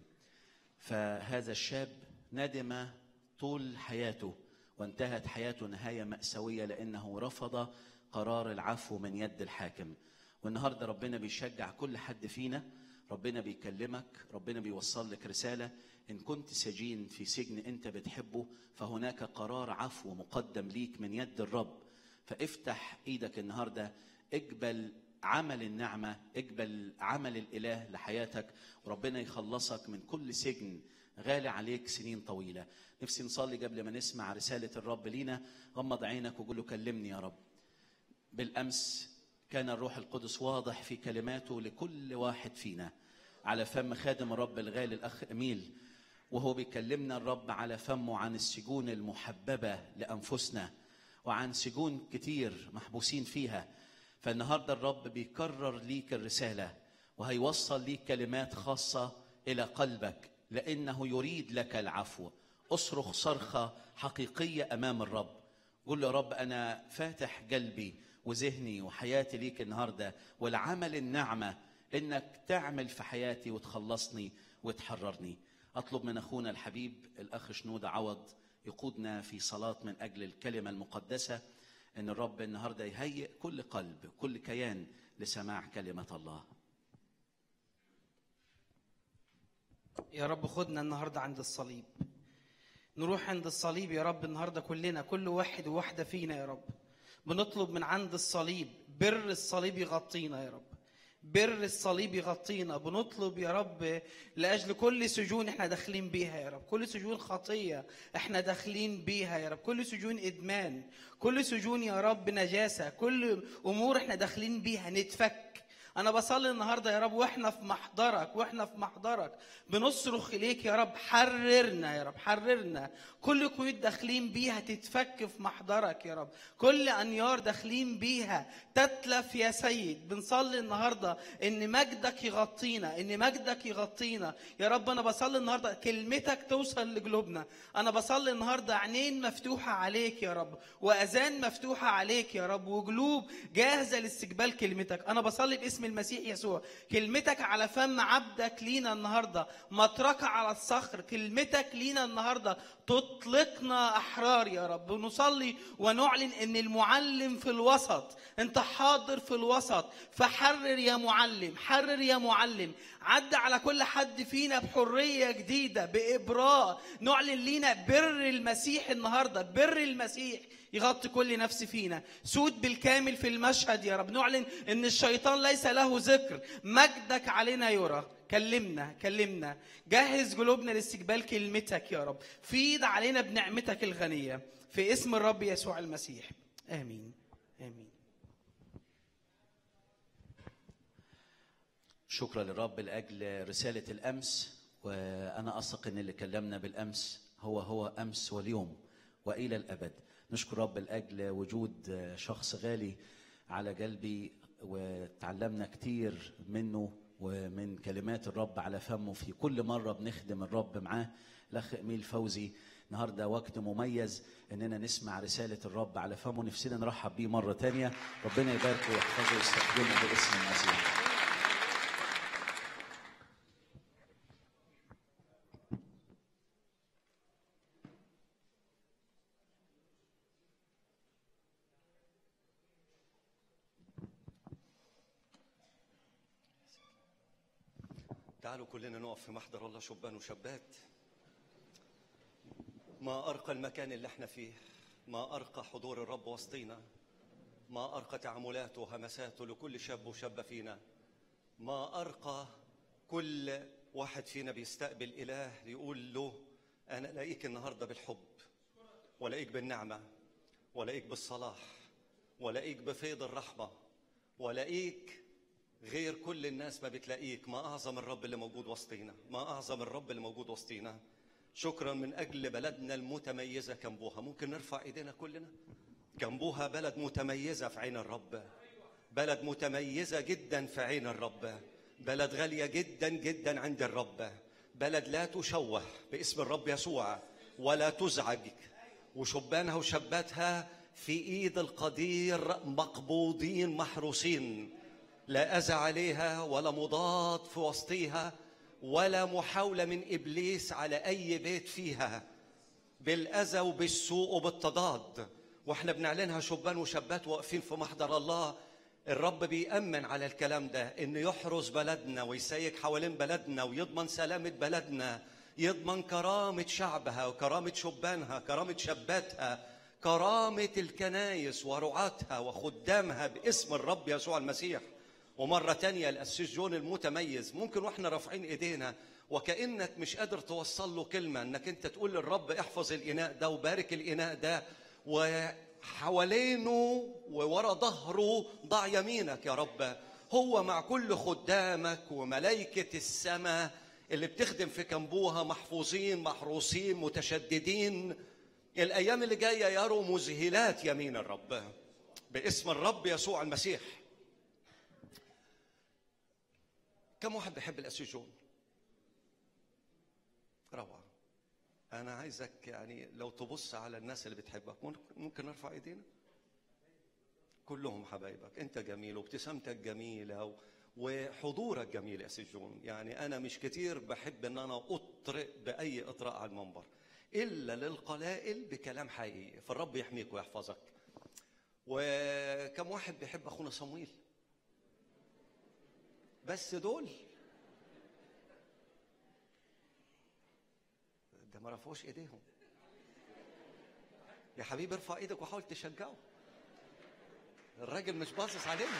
فهذا الشاب ندم طول حياته وانتهت حياته نهايه ماساويه لانه رفض قرار العفو من يد الحاكم والنهارده ربنا بيشجع كل حد فينا ربنا بيكلمك ربنا بيوصل لك رساله ان كنت سجين في سجن انت بتحبه فهناك قرار عفو مقدم ليك من يد الرب فافتح ايدك النهارده اقبل عمل النعمه اقبل عمل الاله لحياتك وربنا يخلصك من كل سجن غالي عليك سنين طويله نفسي نصلي قبل ما نسمع رساله الرب لينا غمض عينك وقول له كلمني يا رب بالامس كان الروح القدس واضح في كلماته لكل واحد فينا على فم خادم الرب الغالي الاخ اميل وهو بيكلمنا الرب على فمه عن السجون المحببه لانفسنا وعن سجون كتير محبوسين فيها فالنهارده الرب بيكرر ليك الرساله وهيوصل ليك كلمات خاصه الى قلبك لانه يريد لك العفو اصرخ صرخه حقيقيه امام الرب قول له يا رب انا فاتح قلبي وذهني وحياتي ليك النهارده والعمل النعمه انك تعمل في حياتي وتخلصني وتحررني اطلب من اخونا الحبيب الاخ شنود عوض يقودنا في صلاه من اجل الكلمه المقدسه ان الرب النهارده يهيئ كل قلب كل كيان لسماع كلمه الله يا رب خدنا النهارده عند الصليب نروح عند الصليب يا رب النهارده كلنا كل واحد وواحده فينا يا رب بنطلب من عند الصليب بر الصليب يغطينا يا رب بر الصليب يغطينا بنطلب يا رب لاجل كل سجون احنا داخلين بيها يا رب كل سجون خطيه احنا داخلين بيها يا رب كل سجون ادمان كل سجون يا رب نجاسه كل امور احنا داخلين بيها نتفك انا بصلي النهارده يا رب واحنا في محضرك واحنا في محضرك بنصرخ اليك يا رب حررنا يا رب حررنا كل قيود داخلين بيها تتفك في محضرك يا رب كل انيار داخلين بيها تتلف يا سيد بنصلي النهارده ان مجدك يغطينا ان مجدك يغطينا يا رب انا بصلي النهارده كلمتك توصل لقلوبنا انا بصلي النهارده عينين مفتوحه عليك يا رب واذان مفتوحه عليك يا رب وقلوب جاهزه لاستقبال كلمتك انا بصلي باسم المسيح يسوع كلمتك على فم عبدك لينا النهارده مطرقه على الصخر كلمتك لينا النهارده تطلقنا احرار يا رب ونصلي ونعلن ان المعلم في الوسط انت حاضر في الوسط فحرر يا معلم حرر يا معلم عد على كل حد فينا بحريه جديده بابراء نعلن لينا بر المسيح النهارده بر المسيح يغطي كل نفس فينا سود بالكامل في المشهد يا رب نعلن ان الشيطان ليس له ذكر مجدك علينا يرى كلمنا كلمنا جهز قلوبنا لاستقبال كلمتك يا رب فيض علينا بنعمتك الغنية في اسم الرب يسوع المسيح آمين آمين شكرا للرب لاجل رساله الامس وانا اثق ان اللي كلمنا بالامس هو هو امس واليوم والى الابد نشكر رب لاجل وجود شخص غالي على قلبي وتعلمنا كتير منه ومن كلمات الرب على فمه في كل مره بنخدم الرب معاه الاخ اميل فوزي النهارده وقت مميز اننا نسمع رساله الرب على فمه نفسنا نرحب بيه مره تانية ربنا يباركه ويحفظه ويستخدمه باسم المسيح تعالوا كلنا نقف في محضر الله شبان وشابات ما أرقى المكان اللي احنا فيه ما أرقى حضور الرب وسطينا ما أرقى تعاملاته وهمساته لكل شاب وشابة فينا ما أرقى كل واحد فينا بيستقبل إله يقول له انا الاقيك النهارده بالحب والاقيك بالنعمه والاقيك بالصلاح والاقيك بفيض الرحمه والاقيك غير كل الناس ما بتلاقيك ما اعظم الرب اللي موجود وسطينا ما اعظم الرب اللي موجود وسطينا شكرا من اجل بلدنا المتميزه كنبوها ممكن نرفع ايدينا كلنا كنبوها بلد متميزه في عين الرب بلد متميزه جدا في عين الرب بلد غاليه جدا جدا عند الرب بلد لا تشوه باسم الرب يسوع ولا تزعج وشبانها وشاباتها في ايد القدير مقبوضين محروسين لا اذى عليها ولا مضاد في وسطيها ولا محاوله من ابليس على اي بيت فيها بالاذى وبالسوء وبالتضاد واحنا بنعلنها شبان وشابات واقفين في محضر الله الرب بيأمن على الكلام ده انه يحرس بلدنا ويسيك حوالين بلدنا ويضمن سلامة بلدنا يضمن كرامة شعبها وكرامة شبانها كرامة شاباتها كرامة الكنايس ورعاتها وخدامها باسم الرب يسوع المسيح ومرة تانية الأسيس جون المتميز ممكن واحنا رافعين ايدينا وكأنك مش قادر توصل له كلمة انك انت تقول للرب احفظ الإناء ده وبارك الإناء ده وحوالينه وورا ظهره ضع يمينك يا رب هو مع كل خدامك وملائكة السماء اللي بتخدم في كنبوها محفوظين محروسين متشددين الأيام اللي جاية يروا مذهلات يمين الرب باسم الرب يسوع المسيح كم واحد بيحب الأسيس جون؟ روعة أنا عايزك يعني لو تبص على الناس اللي بتحبك ممكن- ممكن نرفع إيدينا؟ كلهم حبايبك أنت جميل وابتسامتك جميلة و... وحضورك جميل يا سي جون يعني أنا مش كتير بحب إن أنا أطرق بأي إطراء على المنبر إلا للقلائل بكلام حقيقي فالرب يحميك ويحفظك وكم واحد بيحب أخونا صمويل بس دول ده ما رفعوش ايديهم يا حبيبي ارفع ايدك وحاول تشجعه الراجل مش باصص علينا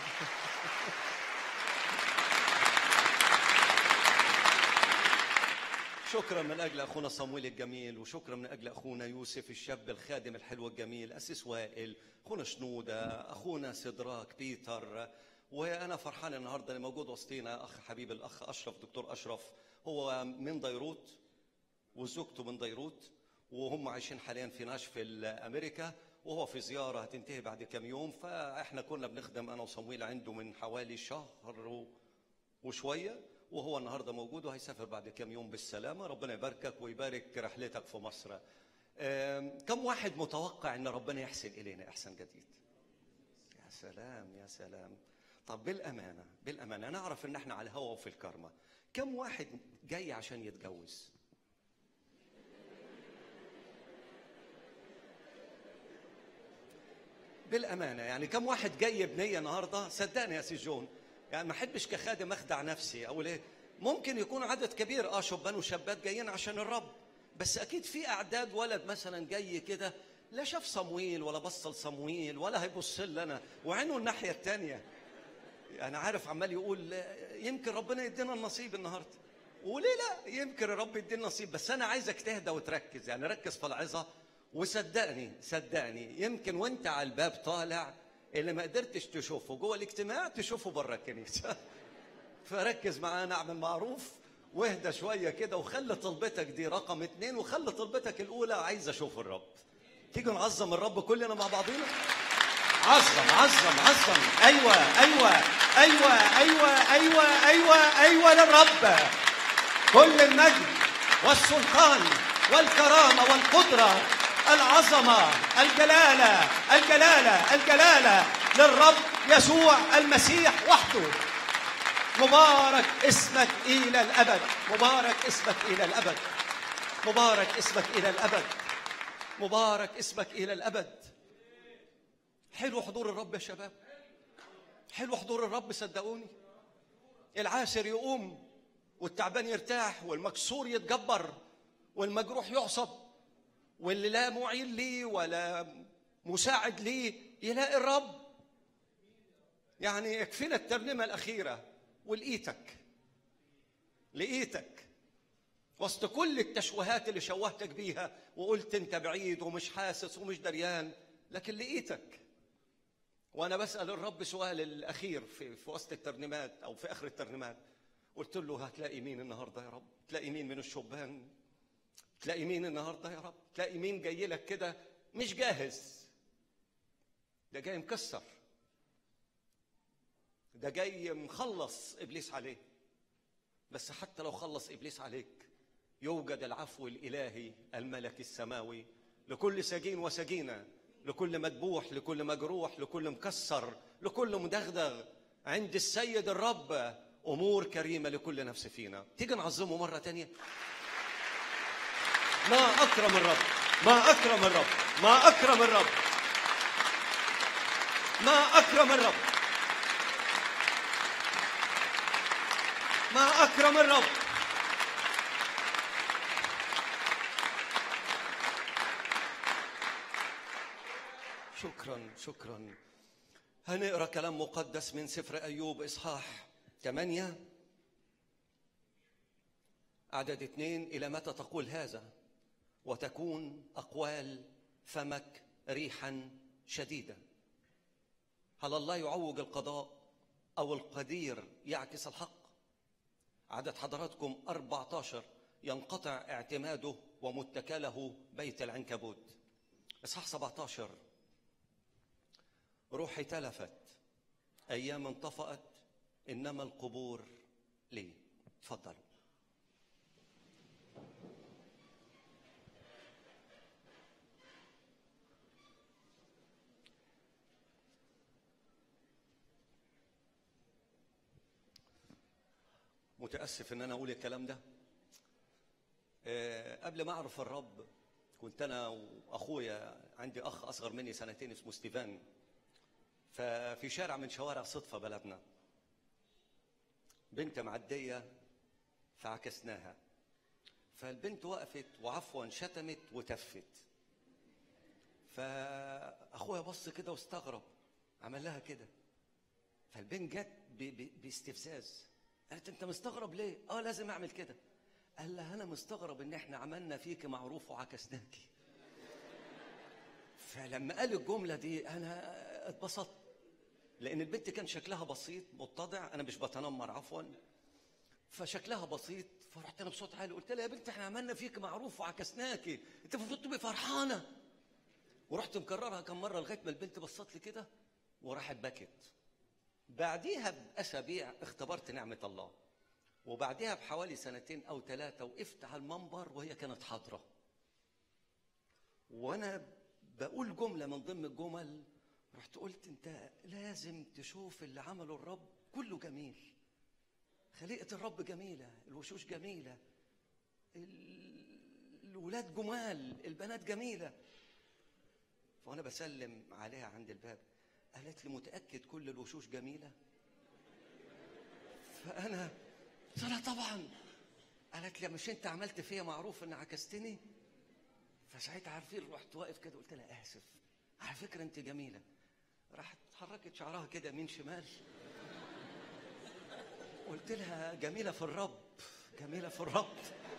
شكرا من اجل اخونا صمويل الجميل وشكرا من اجل اخونا يوسف الشاب الخادم الحلو الجميل اسيس وائل اخونا شنوده اخونا سدراك بيتر وانا فرحان النهارده اللي موجود وسطينا اخ حبيب الاخ اشرف دكتور اشرف هو من بيروت وزوجته من بيروت وهم عايشين حاليا في ناشفيل امريكا وهو في زياره هتنتهي بعد كام يوم فاحنا كنا بنخدم انا وصمويل عنده من حوالي شهر و- وشويه وهو النهارده موجود وهيسافر بعد كام يوم بالسلامه ربنا يباركك ويبارك رحلتك في مصر أم، كم واحد متوقع ان ربنا يحسن الينا احسان جديد يا سلام يا سلام طب بالامانه بالامانه نعرف ان احنا على الهوا وفي الكرمه كم واحد جاي عشان يتجوز بالامانه يعني كم واحد جاي بنيه النهارده صدقني يا سي جون يعني ما احبش كخادم اخدع نفسي او ليه ممكن يكون عدد كبير اه شبان وشابات جايين عشان الرب بس اكيد في اعداد ولد مثلا جاي كده لا شاف صمويل ولا بص لصمويل ولا هيبص لي انا وعينه الناحيه الثانيه انا عارف عمال يقول آه، يمكن ربنا يدينا النصيب النهارده وليه لا يمكن الرب يدينا النصيب بس انا عايزك تهدى وتركز يعني ركز في العظه وصدقني صدقني يمكن وانت على الباب طالع اللي ما قدرتش تشوفه جوه الاجتماع تشوفه بره الكنيسه فركز معانا اعمل معروف واهدى شويه كده وخلي طلبتك دي رقم اتنين وخلي طلبتك الاولى عايز اشوف الرب تيجي نعظم الرب كلنا مع بعضينا عظم عظم عظم ايوه ايوه ايوه ايوه ايوه ايوه ايوه للرب كل المجد والسلطان والكرامه والقدره العظمه الجلاله الجلاله الجلاله للرب يسوع المسيح وحده مبارك اسمك الى الابد مبارك اسمك الى الابد مبارك اسمك الى الابد مبارك اسمك الى الابد حلو حضور الرب يا شباب حلو حضور الرب صدقوني العاسر يقوم والتعبان يرتاح والمكسور يتجبر والمجروح يعصب واللي لا معين ليه ولا مساعد ليه يلاقي الرب يعني يكفينا الترنيمه الاخيره ولقيتك لقيتك وسط كل التشويهات اللي شوهتك بيها وقلت انت بعيد ومش حاسس ومش دريان لكن لقيتك وانا بسال الرب سؤال الاخير في في وسط الترنيمات او في اخر الترنيمات قلت له هتلاقي مين النهارده يا رب تلاقي مين من الشبان تلاقي مين النهارده يا رب تلاقي مين جاي لك كده مش جاهز ده جاي مكسر ده جاي مخلص ابليس عليه بس حتى لو خلص ابليس عليك يوجد العفو الالهي الملكي السماوي لكل سجين وسجينه لكل مذبوح لكل مجروح لكل مكسر لكل مدغدغ عند السيد الرب امور كريمه لكل نفس فينا تيجي نعظمه مره تانية ما اكرم الرب ما اكرم الرب ما اكرم الرب ما اكرم الرب ما اكرم الرب شكرا شكرا هنقرا كلام مقدس من سفر ايوب اصحاح 8 عدد اثنين الى متى تقول هذا وتكون اقوال فمك ريحا شديده هل الله يعوج القضاء او القدير يعكس الحق عدد حضراتكم 14 ينقطع اعتماده ومتكله بيت العنكبوت اصحاح 17 روحي تلفت ايام انطفأت انما القبور لي تفضلوا متاسف ان انا اقول الكلام ده آه، قبل ما اعرف الرب كنت انا واخويا عندي اخ اصغر مني سنتين اسمه ستيفان ففي شارع من شوارع صدفه بلدنا بنت معديه فعكسناها فالبنت وقفت وعفوا شتمت وتفت فاخويا بص كده واستغرب عمل لها كده فالبنت جت ب- ب- باستفزاز قالت انت مستغرب ليه اه لازم اعمل كده قال لها انا مستغرب ان احنا عملنا فيك معروف وعكسناكي فلما قال الجمله دي انا اتبسطت لان البنت كان شكلها بسيط متضع انا مش بتنمر عفوا فشكلها بسيط فرحت انا بصوت عالي قلت لها يا بنت احنا عملنا فيك معروف وعكسناكي انت المفروض تبقي فرحانه ورحت مكررها كم مره لغايه ما البنت بصت لي كده وراحت بكت بعديها باسابيع اختبرت نعمه الله وبعديها بحوالي سنتين او ثلاثه وقفت على المنبر وهي كانت حاضره وانا بقول جمله من ضمن الجمل رحت قلت انت لازم تشوف اللي عمله الرب كله جميل خليقه الرب جميله الوشوش جميله ال- الولاد جمال البنات جميله فانا بسلم عليها عند الباب قالت لي متاكد كل الوشوش جميله فانا قلت لها طبعا قالت لي مش انت عملت فيا معروف ان عكستني فساعتها عارفين رحت واقف كده قلت لها اسف على فكره انت جميله راحت حركت شعرها كده يمين شمال قلت لها جميله في الرب جميله في الرب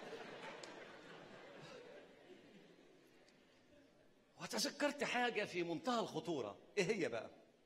وتذكرت حاجه في منتهى الخطوره ايه هي بقى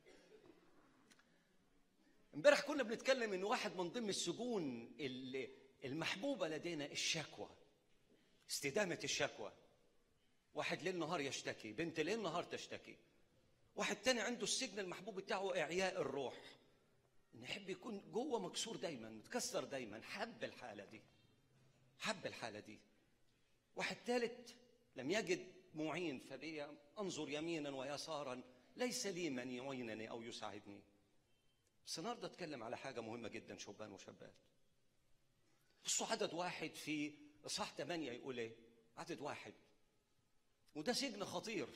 امبارح كنا بنتكلم ان واحد من ضمن السجون اللي المحبوبه لدينا الشكوى استدامه الشكوى واحد ليل نهار يشتكي بنت ليل نهار تشتكي واحد تاني عنده السجن المحبوب بتاعه اعياء الروح ان يحب يكون جوه مكسور دايما متكسر دايما حب الحاله دي حب الحاله دي واحد ثالث لم يجد معين فبي انظر يمينا ويسارا ليس لي من يعينني او يساعدني بس النهارده اتكلم على حاجه مهمه جدا شبان وشابات بصوا عدد واحد في اصحاح 8 يقول ايه عدد واحد وده سجن خطير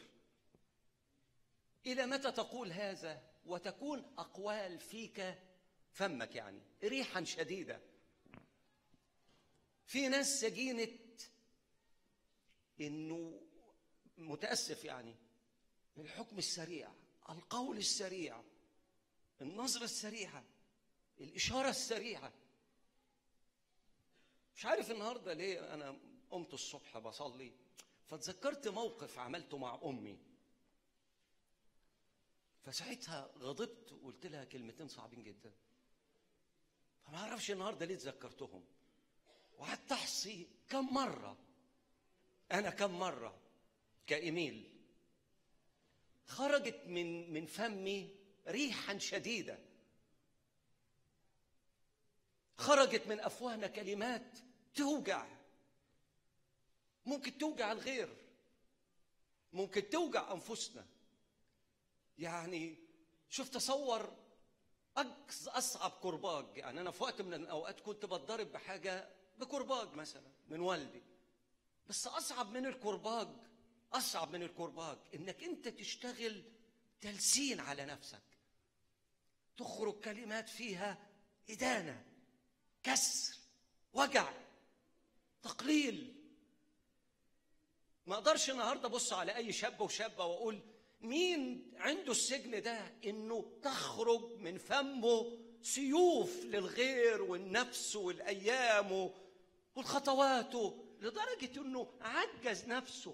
الى متى تقول هذا وتكون اقوال فيك فمك يعني ريحا شديده في ناس سجينه انه متاسف يعني الحكم السريع القول السريع النظره السريعه الاشاره السريعه مش عارف النهارده ليه انا قمت الصبح بصلي فتذكرت موقف عملته مع امي فساعتها غضبت وقلت لها كلمتين صعبين جدا فما اعرفش النهارده ليه تذكرتهم وقعدت احصي كم مره انا كم مره كايميل خرجت من من فمي ريحا شديده خرجت من افواهنا كلمات توجع ممكن توجع الغير ممكن توجع انفسنا يعني شوف تصور أجز اصعب كرباج يعني انا في وقت من الاوقات كنت بتضرب بحاجه بكرباج مثلا من والدي بس اصعب من الكرباج اصعب من الكرباج انك انت تشتغل تلسين على نفسك تخرج كلمات فيها ادانه كسر وجع تقليل ما اقدرش النهارده ابص على اي شاب وشابه واقول مين عنده السجن ده انه تخرج من فمه سيوف للغير والنفس والايام والخطوات لدرجه انه عجز نفسه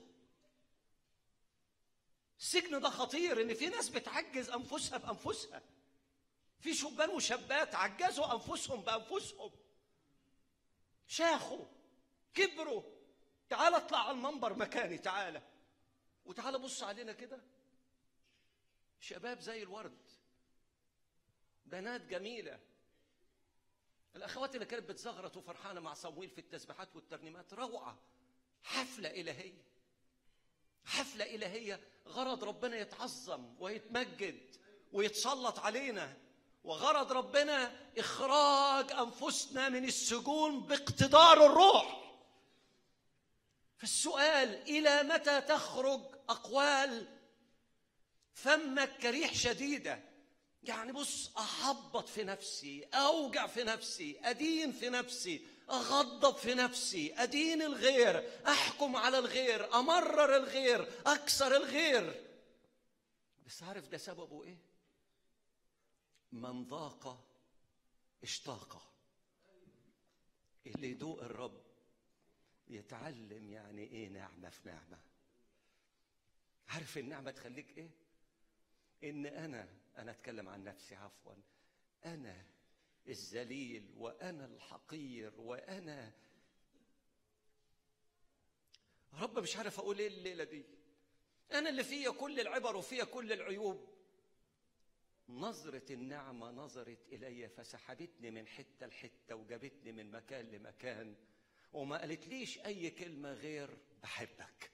السجن ده خطير ان في ناس بتعجز انفسها بانفسها في شبان وشابات عجزوا انفسهم بانفسهم شاخوا كبروا تعال اطلع على المنبر مكاني تعالى وتعالى بص علينا كده شباب زي الورد بنات جميله الاخوات اللي كانت بتزغرط وفرحانه مع صمويل في التسبيحات والترنيمات روعه حفله الهيه حفله الهيه غرض ربنا يتعظم ويتمجد ويتسلط علينا وغرض ربنا اخراج انفسنا من السجون باقتدار الروح فالسؤال الى متى تخرج اقوال فمك كريح شديده يعني بص احبط في نفسي اوجع في نفسي ادين في نفسي اغضب في نفسي ادين الغير احكم على الغير امرر الغير اكسر الغير بس عارف ده سببه ايه من ذاق اشتاق اللي يدوق الرب يتعلم يعني ايه نعمه في نعمه عارف النعمه تخليك ايه ان انا انا اتكلم عن نفسي عفوا انا الذليل وانا الحقير وانا رب مش عارف اقول ايه الليله دي انا اللي فيا كل العبر وفيا كل العيوب نظرة النعمة نظرت إلي فسحبتني من حتة لحتة وجابتني من مكان لمكان وما قالتليش أي كلمة غير بحبك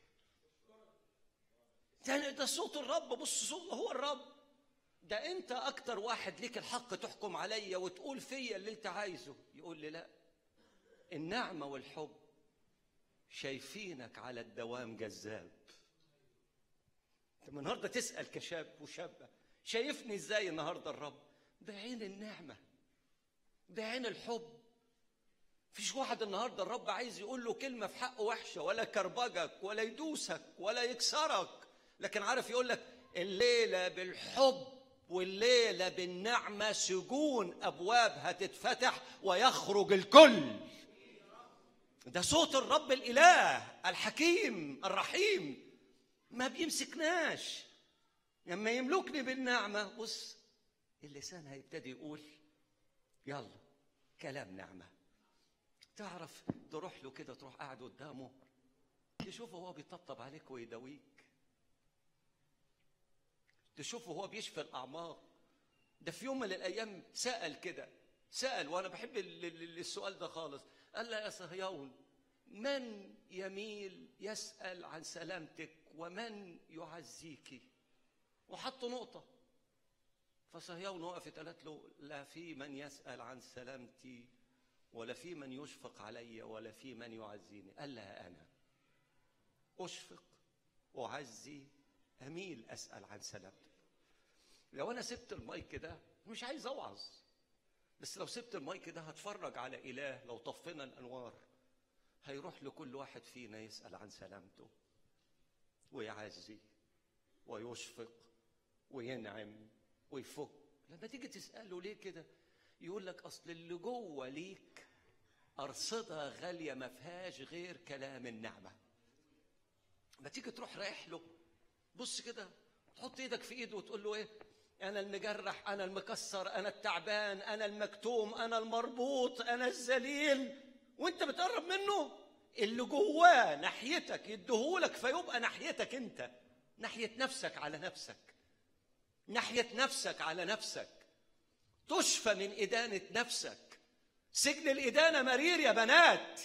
ده ده صوت الرب بص صوت هو الرب ده انت اكتر واحد ليك الحق تحكم عليا وتقول فيا اللي انت عايزه يقول لي لا النعمه والحب شايفينك على الدوام جذاب انت النهارده تسال كشاب وشابه شايفني ازاي النهارده الرب بعين النعمه بعين الحب فيش واحد النهارده الرب عايز يقول له كلمه في حقه وحشه ولا كربجك ولا يدوسك ولا يكسرك لكن عارف يقول لك الليله بالحب والليله بالنعمه سجون ابواب هتتفتح ويخرج الكل ده صوت الرب الاله الحكيم الرحيم ما بيمسكناش لما يملكني بالنعمه بص اللسان هيبتدي يقول يلا كلام نعمه تعرف تروح له كده تروح قاعد قدامه تشوفه هو بيطبطب عليك ويداويك تشوفه هو بيشفي الاعماق ده في يوم من الايام سال كده سال وانا بحب ال- ال- السؤال ده خالص قال له يا صهيون من يميل يسال عن سلامتك ومن يعزيك وحط نقطه فصهيون وقفت قالت له لا في من يسال عن سلامتي ولا في من يشفق علي ولا في من يعزيني قال لها انا اشفق اعزي اميل اسال عن سلامتك لو انا سبت المايك ده مش عايز اوعظ بس لو سبت المايك ده هتفرج على اله لو طفينا الانوار هيروح لكل واحد فينا يسال عن سلامته ويعزي ويشفق وينعم ويفك لما تيجي تساله ليه كده يقول لك اصل اللي جوه ليك أرصدة غالية ما فيهاش غير كلام النعمة ما تيجي تروح رايح له بص كده تحط ايدك في ايده وتقول له ايه انا المجرح انا المكسر انا التعبان انا المكتوم انا المربوط انا الذليل وانت بتقرب منه اللي جواه ناحيتك يديهولك فيبقى ناحيتك انت ناحيه نفسك على نفسك ناحيه نفسك على نفسك تشفى من ادانه نفسك سجن الادانه مرير يا بنات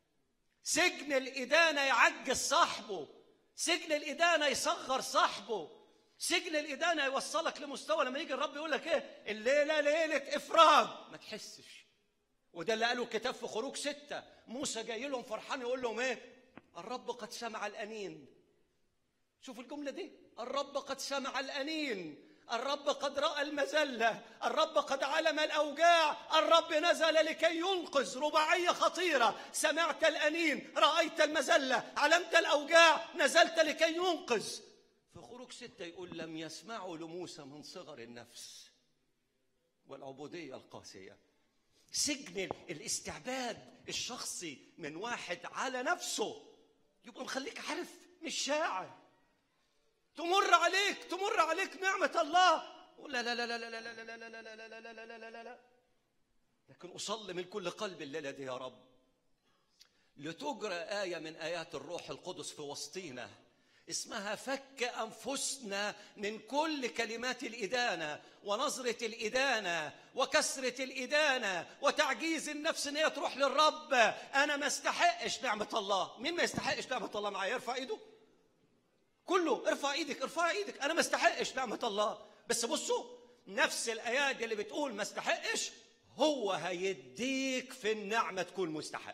سجن الإدانة يعجز صاحبه سجن الإدانة يصغر صاحبه سجن الإدانة يوصلك لمستوى لما يجي الرب يقول لك إيه الليلة ليلة إفراج ما تحسش وده اللي قاله الكتاب في خروج ستة موسى جاي لهم فرحان يقول لهم إيه الرب قد سمع الأنين شوفوا الجملة دي الرب قد سمع الأنين الرب قد رأى المذلة الرب قد علم الأوجاع الرب نزل لكي ينقذ رباعية خطيرة سمعت الأنين رأيت المذلة علمت الأوجاع نزلت لكي ينقذ في خروج ستة يقول لم يسمعوا لموسى من صغر النفس والعبودية القاسية سجن الاستعباد الشخصي من واحد على نفسه يبقى مخليك عارف مش شاعر تمر عليك تمر عليك نعمة الله لا لا لا لا لا لا لا لا لا لا لا لا لا لا لا لا لا لكن أصلي من كل قلب الليلة دي يا رب لتجرى آية من آيات الروح القدس في وسطينا اسمها فك أنفسنا من كل كلمات الإدانة ونظرة الإدانة وكسرة الإدانة وتعجيز النفس إن هي تروح للرب أنا ما استحقش نعمة الله مين ما يستحقش نعمة الله معايا يرفع إيده كله ارفع ايدك ارفع ايدك انا ما استحقش نعمه الله بس بصوا نفس الايات اللي بتقول ما استحقش هو هيديك في النعمه تكون مستحق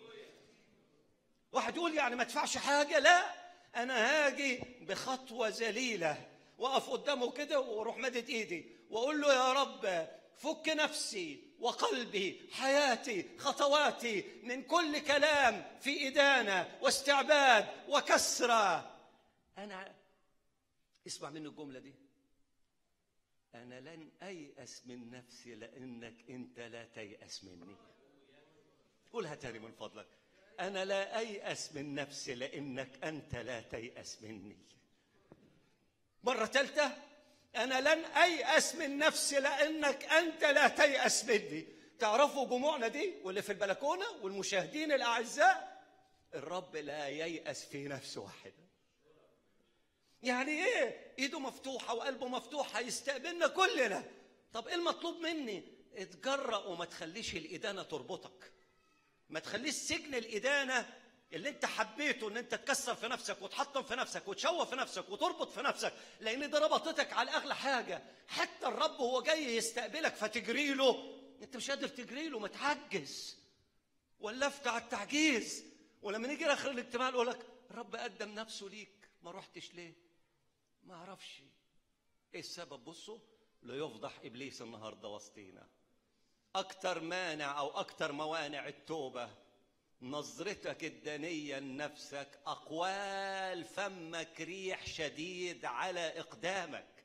واحد يقول يعني ما ادفعش حاجه لا انا هاجي بخطوه ذليله واقف قدامه كده واروح مدد ايدي واقول له يا رب فك نفسي وقلبي حياتي خطواتي من كل كلام في ادانه واستعباد وكسره أنا اسمع مني الجملة دي أنا لن أيأس من نفسي لأنك أنت لا تيأس مني قولها تاني من فضلك أنا لا أيأس من نفسي لأنك أنت لا تيأس مني مرة ثالثة أنا لن أيأس من نفسي لأنك أنت لا تيأس مني تعرفوا جموعنا دي واللي في البلكونة والمشاهدين الأعزاء الرب لا ييأس في نفس واحدة يعني ايه ايده مفتوحه وقلبه مفتوح هيستقبلنا كلنا طب ايه المطلوب مني اتجرأ وما تخليش الادانه تربطك ما تخليش سجن الادانه اللي انت حبيته ان انت تكسر في نفسك وتحطم في نفسك وتشوه في نفسك وتربط في نفسك لان ده ربطتك على اغلى حاجه حتى الرب هو جاي يستقبلك فتجري له انت مش قادر تجري له متعجز ولفت على التعجيز ولما نيجي اخر الاجتماع يقول لك الرب قدم نفسه ليك ما رحتش ليه ما اعرفش ايه السبب بصوا ليفضح ابليس النهارده وسطينا اكتر مانع او اكتر موانع التوبه نظرتك الدنيه لنفسك اقوال فمك ريح شديد على اقدامك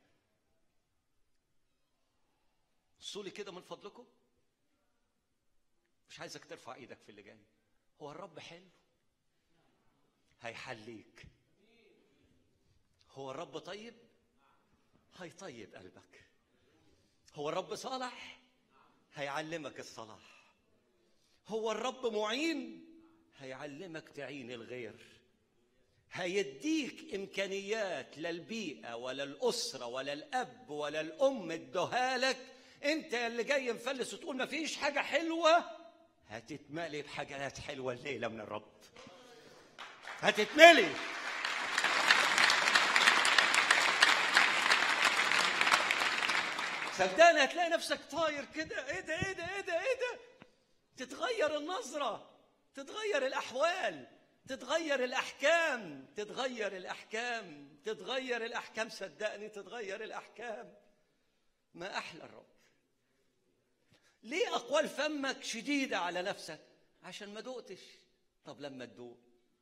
بصوا لي كده من فضلكم مش عايزك ترفع ايدك في اللي جاي هو الرب حلو هيحليك هو الرب طيب هيطيب قلبك هو الرب صالح هيعلمك الصلاح هو الرب معين هيعلمك تعين الغير هيديك امكانيات لا البيئه ولا الاسره ولا الاب ولا الام ادوها لك انت اللي جاي مفلس وتقول ما فيش حاجه حلوه هتتملي بحاجات حلوه الليله من الرب هتتملي صدقني هتلاقي نفسك طاير كده ايه ده ايه ده ايه ده ايه ده تتغير النظرة تتغير الأحوال تتغير الأحكام تتغير الأحكام تتغير الأحكام صدقني تتغير الأحكام ما أحلى الرب ليه أقوال فمك شديدة على نفسك عشان ما دقتش طب لما تدوق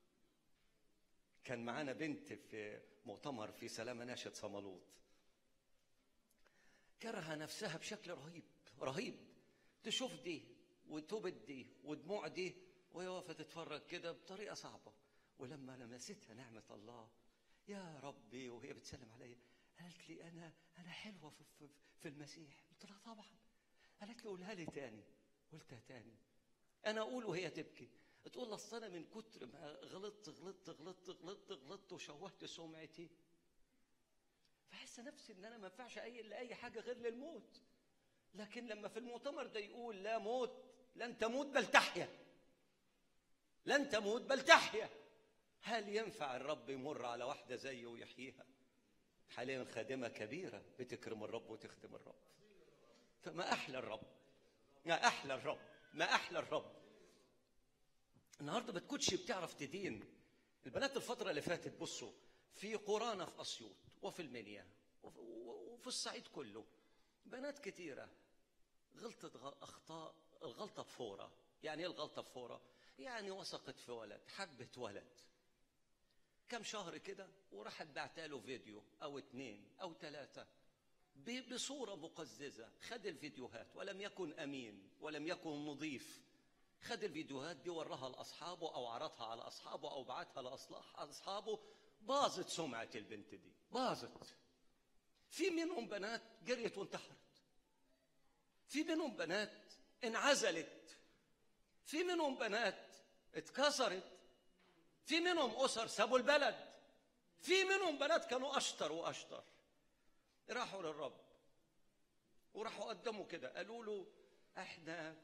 كان معانا بنت في مؤتمر في سلامة ناشد صمالوط كره نفسها بشكل رهيب رهيب تشوف دي وتوبة دي ودموع دي وهي واقفة تتفرج كده بطريقة صعبة ولما لمستها نعمة الله يا ربي وهي بتسلم عليا قالت لي أنا أنا حلوة في, في, في المسيح قلت لها طبعا قالت لي قولها لي تاني قلتها تاني أنا أقول وهي تبكي تقول أصل أنا من كتر ما غلطت غلطت غلطت غلطت غلطت وشوهت سمعتي فحس نفسي ان انا ما ينفعش اي لاي حاجه غير للموت لكن لما في المؤتمر ده يقول لا موت لن تموت بل تحيا لن تموت بل تحيا هل ينفع الرب يمر على واحده زيه ويحييها حاليا خادمه كبيره بتكرم الرب وتخدم الرب فما احلى الرب ما احلى الرب ما احلى الرب النهارده ما تكونش بتعرف تدين البنات الفتره اللي فاتت بصوا في قرانا في اسيوط وفي المنيا وف- وفي الصعيد كله بنات كتيره غلطت غ- اخطاء الغلطه بفوره يعني ايه الغلطه بفوره يعني وثقت في ولد حبت ولد كم شهر كده وراحت بعتها له فيديو او اتنين او ثلاثه ب- بصوره مقززه خد الفيديوهات ولم يكن امين ولم يكن نظيف خد الفيديوهات دي وراها لاصحابه او عرضها على اصحابه او بعتها لاصلاح اصحابه باظت سمعه البنت دي باظت في منهم بنات جريت وانتحرت في منهم بنات انعزلت في منهم بنات اتكسرت في منهم اسر سابوا البلد في منهم بنات كانوا اشطر واشطر راحوا للرب وراحوا قدموا كده قالوا له احنا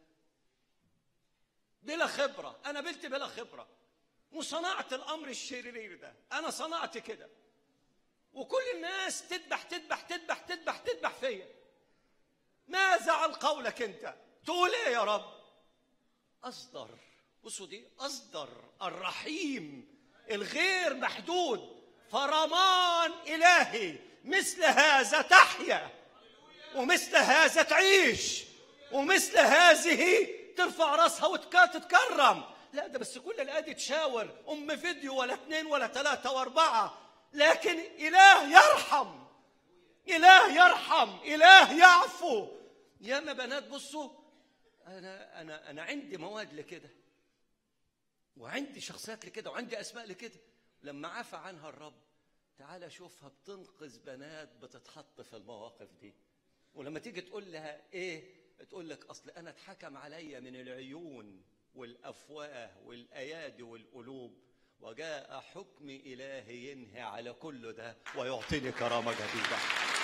بلا خبره انا بنت بلا خبره وصنعت الامر الشرير ده انا صنعت كده وكل الناس تذبح تذبح تذبح تذبح تذبح فيا ما زعل قولك انت تقول ايه يا رب اصدر بصوا دي اصدر الرحيم الغير محدود فرمان الهي مثل هذا تحيا ومثل هذا تعيش ومثل هذه ترفع راسها وتتكرم لا ده بس كل الآية دي تشاور أم فيديو ولا اثنين ولا ثلاثة وأربعة لكن إله يرحم إله يرحم إله يعفو ياما بنات بصوا أنا أنا أنا عندي مواد لكده وعندي شخصيات لكده وعندي أسماء لكده لما عفى عنها الرب تعال شوفها بتنقذ بنات بتتحط في المواقف دي ولما تيجي تقول لها ايه تقول لك اصل انا اتحكم عليا من العيون والافواه والايادي والقلوب وجاء حكم الهي ينهي على كل ده ويعطيني كرامه جديده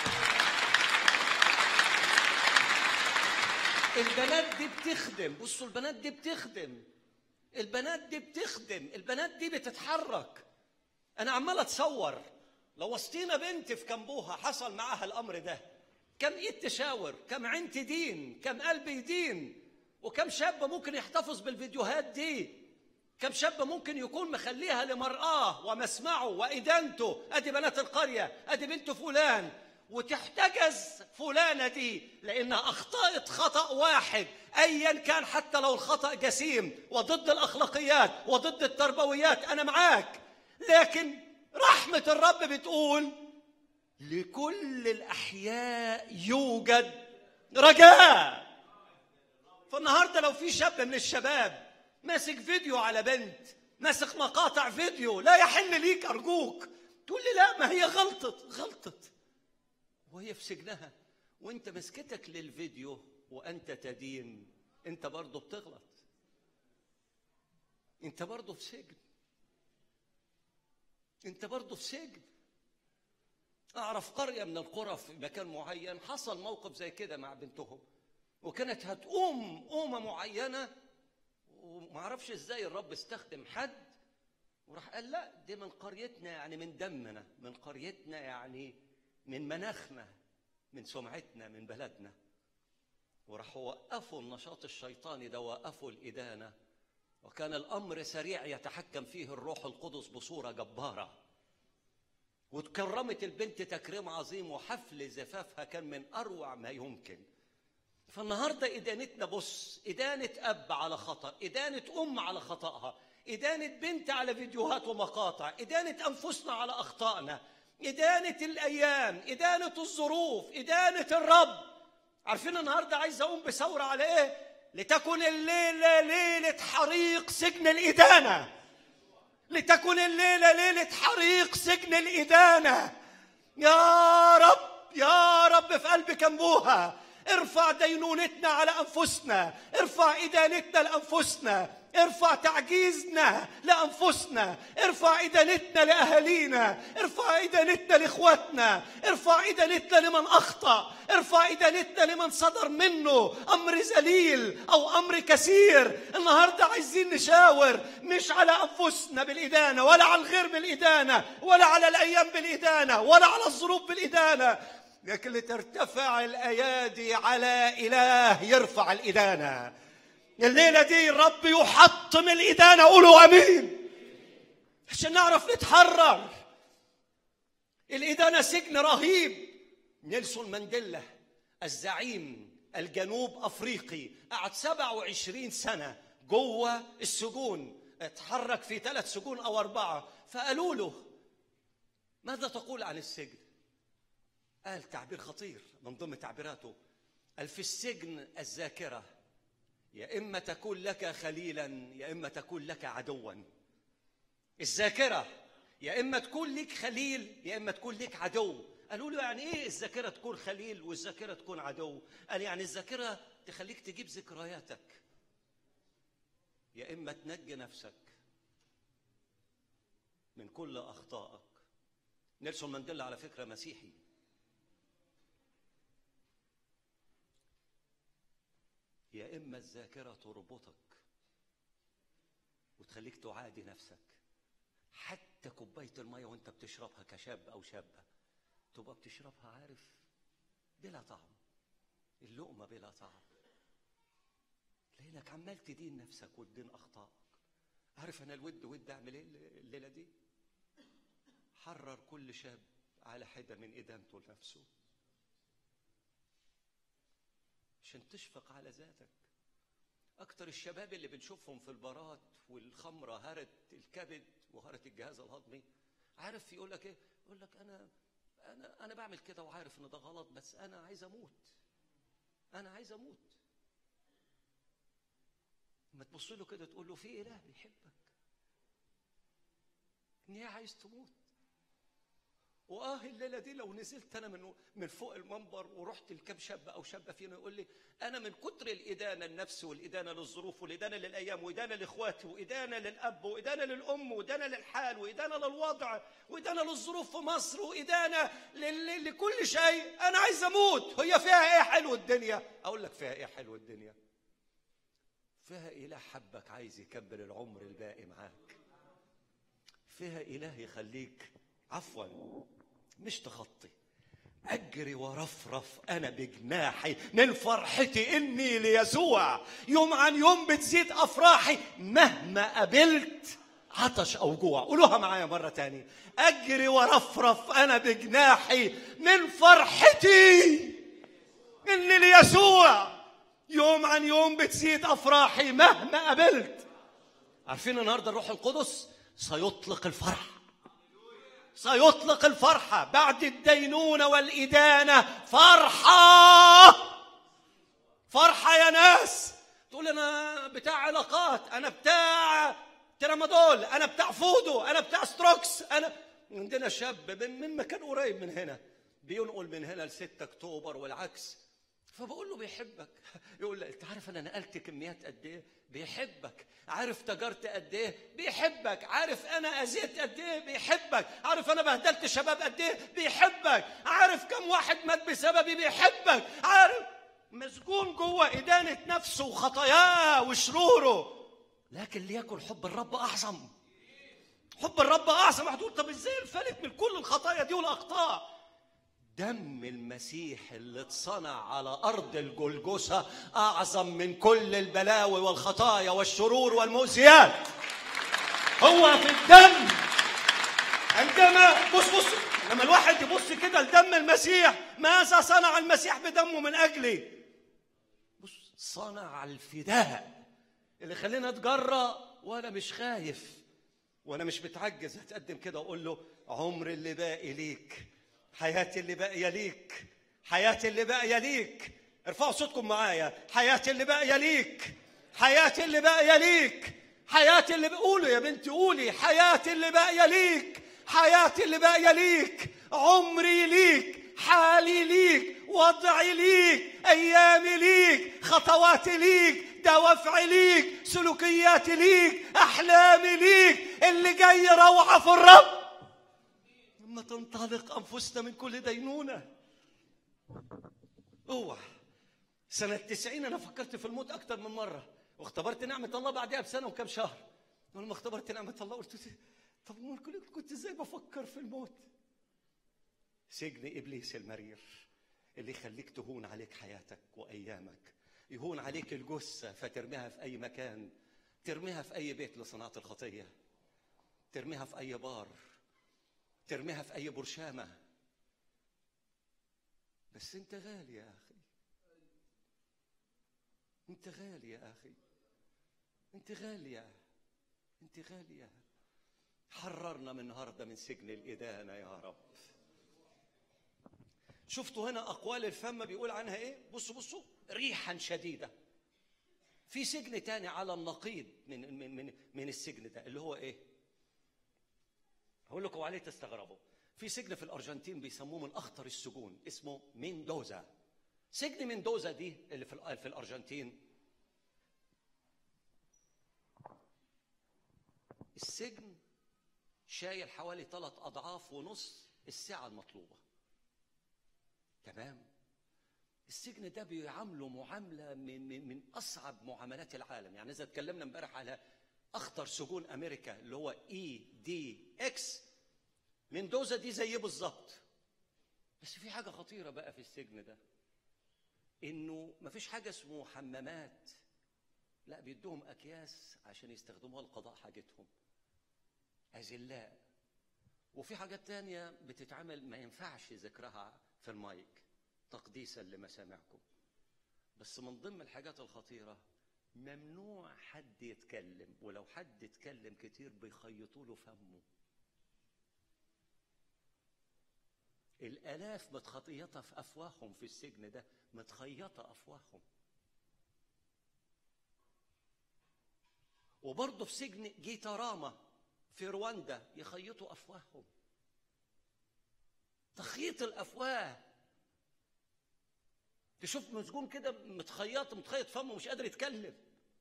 البنات دي بتخدم بصوا البنات دي بتخدم البنات دي بتخدم البنات دي بتتحرك انا عمال اتصور لو وسطينا بنت في كمبوها حصل معاها الامر ده كم ايد تشاور كم عين تدين كم قلب يدين وكم شاب ممكن يحتفظ بالفيديوهات دي كم شاب ممكن يكون مخليها لمرآه ومسمعه وإدانته أدي بنات القرية أدي بنت فلان وتحتجز فلانة دي لأنها أخطأت خطأ واحد أيا كان حتى لو الخطأ جسيم وضد الأخلاقيات وضد التربويات أنا معاك لكن رحمة الرب بتقول لكل الأحياء يوجد رجاء فالنهارده لو في شاب من الشباب ماسك فيديو على بنت ماسك مقاطع فيديو لا يحل ليك ارجوك تقول لي لا ما هي غلطت غلطت وهي في سجنها وانت مسكتك للفيديو وانت تدين انت برضه بتغلط انت برضه في سجن انت برضه في سجن اعرف قريه من القرى في مكان معين حصل موقف زي كده مع بنتهم وكانت هتقوم قومه معينه وما اعرفش ازاي الرب استخدم حد وراح قال لا دي من قريتنا يعني من دمنا من قريتنا يعني من مناخنا من سمعتنا من بلدنا وراحوا وقفوا النشاط الشيطاني ده وقفوا الإدانة وكان الأمر سريع يتحكم فيه الروح القدس بصورة جبارة وتكرمت البنت تكريم عظيم وحفل زفافها كان من أروع ما يمكن فالنهارده إدانتنا بص إدانة أب على خطأ إدانة أم على خطأها إدانة بنت على فيديوهات ومقاطع إدانة أنفسنا على أخطائنا إدانة الأيام إدانة الظروف إدانة الرب عارفين النهارده عايز أقوم بثورة على إيه؟ لتكن الليلة ليلة حريق سجن الإدانة لتكن الليلة ليلة حريق سجن الإدانة يا رب يا رب في قلب كنبوها ارفع دينونتنا على أنفسنا ارفع إدانتنا لأنفسنا ارفع تعجيزنا لأنفسنا ارفع إدانتنا لأهالينا ارفع إدانتنا لإخواتنا ارفع إدانتنا لمن أخطأ ارفع إدانتنا لمن صدر منه أمر ذليل أو أمر كثير النهاردة عايزين نشاور مش على أنفسنا بالإدانة ولا على الغير بالإدانة ولا على الأيام بالإدانة ولا على الظروف بالإدانة لكن لترتفع الأيادي على إله يرفع الإدانة الليلة دي الرب يحطم الإدانة قولوا أمين عشان نعرف نتحرر الإدانة سجن رهيب نيلسون مانديلا الزعيم الجنوب أفريقي قعد 27 سنة جوه السجون اتحرك في ثلاث سجون أو أربعة فقالوا له ماذا تقول عن السجن قال تعبير خطير من ضمن تعبيراته قال في السجن الذاكرة يا إما تكون لك خليلا يا إما تكون لك عدوا الذاكرة يا إما تكون لك خليل يا إما تكون لك عدو قالوا له يعني إيه الذاكرة تكون خليل والذاكرة تكون عدو قال يعني الذاكرة تخليك تجيب ذكرياتك يا إما تنجي نفسك من كل أخطائك نيلسون مانديلا على فكرة مسيحي يا إما الذاكرة تربطك وتخليك تعادي نفسك حتى كوباية المية وانت بتشربها كشاب أو شابة تبقى بتشربها عارف بلا طعم اللقمة بلا طعم لأنك عمال تدين نفسك وتدين أخطائك عارف أنا الود ود أعمل إيه الليلة دي حرر كل شاب على حدة من إدانته لنفسه عشان تشفق على ذاتك أكتر الشباب اللي بنشوفهم في البارات والخمرة هرت الكبد وهرت الجهاز الهضمي عارف يقول لك إيه؟ يقول لك أنا أنا أنا بعمل كده وعارف إن ده غلط بس أنا عايز أموت أنا عايز أموت لما تبص له كده تقول له في إله بيحبك إن عايز تموت واه الليله دي لو نزلت انا من من فوق المنبر ورحت لكام شاب او شابه فينا يقول لي انا من كتر الادانه النفس والادانه للظروف والادانه للايام وادانه لاخواتي وادانه للاب وادانه للام وادانه للحال وادانه للوضع وادانه للظروف في مصر وادانه لل- لكل شيء انا عايز اموت هي فيها ايه حلو الدنيا اقول لك فيها ايه حلو الدنيا فيها اله حبك عايز يكمل العمر الباقي معاك فيها اله يخليك عفوا مش تخطي اجري ورفرف انا بجناحي من فرحتي اني ليسوع يوم عن يوم بتزيد افراحي مهما قابلت عطش او جوع قولوها معايا مره تانية اجري ورفرف انا بجناحي من فرحتي اني ليسوع يوم عن يوم بتزيد افراحي مهما قابلت عارفين النهارده الروح القدس سيطلق الفرح سيطلق الفرحة بعد الدينونة والإدانة فرحة فرحة يا ناس تقول أنا بتاع علاقات أنا بتاع ترامادول أنا بتاع فودو أنا بتاع ستروكس أنا عندنا شاب من من مكان قريب من هنا بينقل من هنا ل 6 أكتوبر والعكس فبقول له بيحبك يقول لي انت عارف انا نقلت كميات قد ايه بيحبك عارف تجرت قد ايه بيحبك عارف انا اذيت قد ايه بيحبك عارف انا بهدلت شباب قد ايه بيحبك عارف كم واحد مات بسببي بيحبك عارف مسجون جوه ادانه نفسه وخطاياه وشروره لكن ليكن حب الرب اعظم حب الرب اعظم هتقول طب ازاي الفلت من كل الخطايا دي والاخطاء دم المسيح اللي اتصنع على ارض الجلجسه اعظم من كل البلاوي والخطايا والشرور والمؤذيات هو في الدم عندما بص بص لما الواحد يبص كده لدم المسيح ماذا صنع المسيح بدمه من اجلي بص صنع الفداء اللي خلينا اتجرأ وانا مش خايف وانا مش متعجز هتقدم كده واقول له عمري اللي باقي ليك حياتي اللي باقيه ليك حياتي اللي باقيه ليك ارفعوا صوتكم معايا حياتي اللي باقيه ليك حياتي اللي باقيه ليك حياتي اللي قولوا يا بنتي قولي حياتي اللي باقيه ليك حياتي اللي باقيه ليك عمري ليك حالي ليك وضعي ليك ايامي ليك خطواتي ليك دوافعي ليك سلوكياتي ليك احلامي ليك اللي جاي روعه في الرب لما تنطلق انفسنا من كل دينونه اوعى سنة 90 أنا فكرت في الموت أكتر من مرة واختبرت نعمة الله بعدها بسنة وكم شهر ولما اختبرت نعمة الله قلت طب أمال كنت كنت إزاي بفكر في الموت سجن إبليس المرير اللي يخليك تهون عليك حياتك وأيامك يهون عليك الجثة فترميها في أي مكان ترميها في أي بيت لصناعة الخطية ترميها في أي بار ترميها في أي برشامة بس أنت غالي يا أخي انت غالي يا اخي انت غاليه انت غاليه حررنا من النهارده من سجن الادانه يا رب شفتوا هنا اقوال الفم بيقول عنها ايه بصوا بصوا ريحا شديده في سجن تاني على النقيض من من من, من السجن ده اللي هو ايه هقول لكم عليه تستغربوا في سجن في الارجنتين بيسموه من اخطر السجون اسمه ميندوزا سجن مندوزا دي اللي في الأ- في الارجنتين السجن شايل حوالي ثلاث اضعاف ونص السعه المطلوبه تمام السجن ده بيعامله معامله من من من اصعب معاملات العالم يعني اذا اتكلمنا امبارح على اخطر سجون امريكا اللي هو اي دي اكس مندوزا دي زيه بالظبط بس في حاجه خطيره بقى في السجن ده انه مفيش حاجه اسمه حمامات لا بيدوهم اكياس عشان يستخدموها لقضاء حاجتهم اذلاء وفي حاجات تانية بتتعمل ما ينفعش ذكرها في المايك تقديسا لمسامعكم بس من ضمن الحاجات الخطيرة ممنوع حد يتكلم ولو حد اتكلم كتير بيخيطوا له فمه الآلاف متخيطة في أفواههم في السجن ده متخيطة أفواههم وبرضه في سجن جيتاراما في رواندا يخيطوا أفواههم تخييط الأفواه تشوف مسجون كده متخيط متخيط فمه مش قادر يتكلم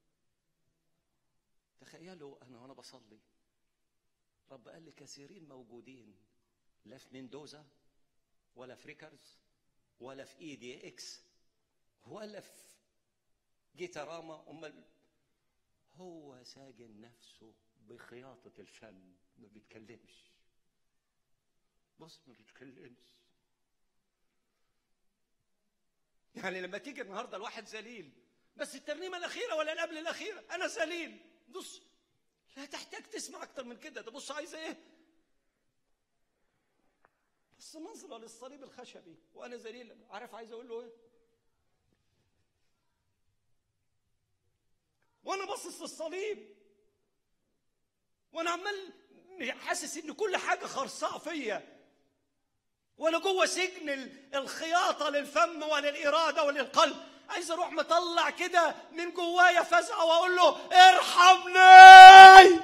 تخيلوا أنا وأنا بصلي رب قال لي كثيرين موجودين لا في مندوزا ولا في ريكرز ولا في اي دي اكس ولا في جيتاراما امال هو ساجن نفسه بخياطة الفم ما بيتكلمش بص ما بيتكلمش يعني لما تيجي النهارده الواحد ذليل بس الترنيمه الاخيره ولا اللي قبل الاخيره انا ذليل بص لا تحتاج تسمع اكتر من كده ده بص عايزه ايه بس نظرة للصليب الخشبي وأنا ذليل عارف عايز أقول له إيه؟ وأنا باصص للصليب وأنا عمال حاسس إن كل حاجة خرصاء فيا وأنا جوه سجن ال- الخياطة للفم وللإرادة وللقلب عايز أروح مطلع كده من جوايا فزعة وأقول له ارحمني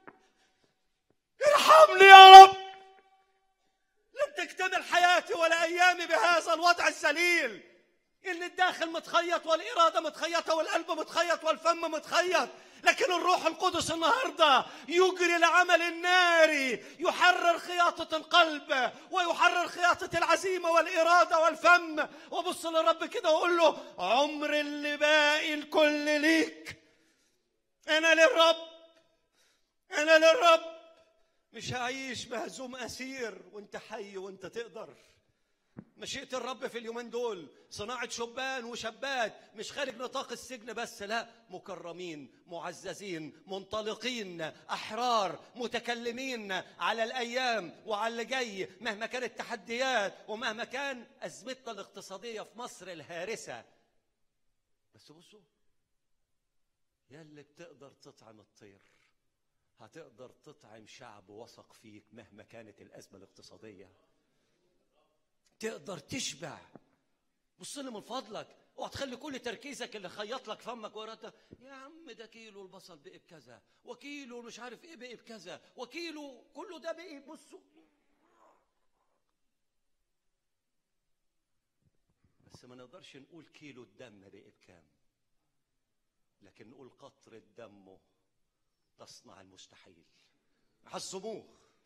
ارحمني يا رب لن تكتمل حياتي ولا ايامي بهذا الوضع الذليل اللي الداخل متخيط والاراده متخيطه والقلب متخيط والفم متخيط لكن الروح القدس النهارده يجري العمل الناري يحرر خياطه القلب ويحرر خياطه العزيمه والاراده والفم وبص للرب كده واقول له عمر اللي باقي الكل ليك انا للرب انا للرب مش هعيش مهزوم اسير وانت حي وانت تقدر مشيئة الرب في اليومين دول صناعة شبان وشابات مش خارج نطاق السجن بس لا مكرمين معززين منطلقين أحرار متكلمين على الأيام وعلى اللي جاي مهما كانت التحديات ومهما كان أزمتنا الاقتصادية في مصر الهارسة بس بصوا يا اللي بتقدر تطعم الطير هتقدر تطعم شعب وثق فيك مهما كانت الأزمة الاقتصادية تقدر تشبع بص لي من فضلك اوعى تخلي كل تركيزك اللي خيط لك فمك ورا يا عم ده كيلو البصل بقي بكذا وكيلو مش عارف ايه بقي بكذا وكيلو كله ده بقي بصوا بس ما نقدرش نقول كيلو الدم بقي بكام لكن نقول قطرة دمه تصنع المستحيل عظموه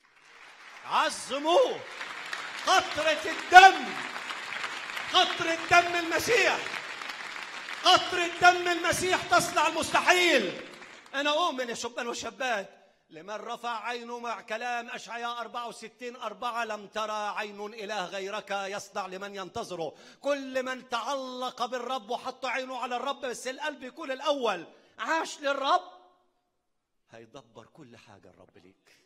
عظموه قطرة الدم قطرة دم المسيح قطرة دم المسيح تصنع المستحيل أنا أؤمن يا شبان وشابات لمن رفع عينه مع كلام أشعياء 64 أربعة لم ترى عين إله غيرك يصنع لمن ينتظره كل من تعلق بالرب وحط عينه على الرب بس القلب يكون الأول عاش للرب هيدبر كل حاجة الرب ليك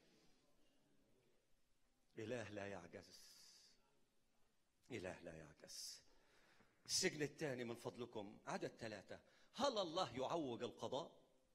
إله لا يعجز إله لا يعجز السجن الثاني من فضلكم عدد ثلاثة هل الله يعوج القضاء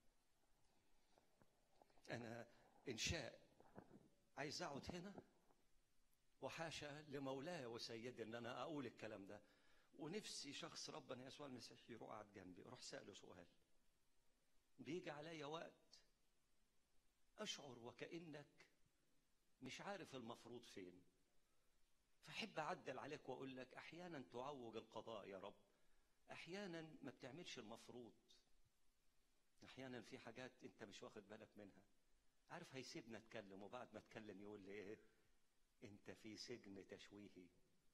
أنا إن شاء عايز أقعد هنا وحاشا لمولاي وسيدي إن أنا أقول الكلام ده ونفسي شخص ربنا يسوع المسيح يروح قاعد جنبي أروح سأله سؤال بيجي عليا وقت أشعر وكأنك مش عارف المفروض فين فأحب أعدل عليك وأقول لك أحيانا تعوج القضاء يا رب أحيانا ما بتعملش المفروض أحيانا في حاجات أنت مش واخد بالك منها عارف هيسيبنا اتكلم وبعد ما اتكلم يقول لي ايه انت في سجن تشويهي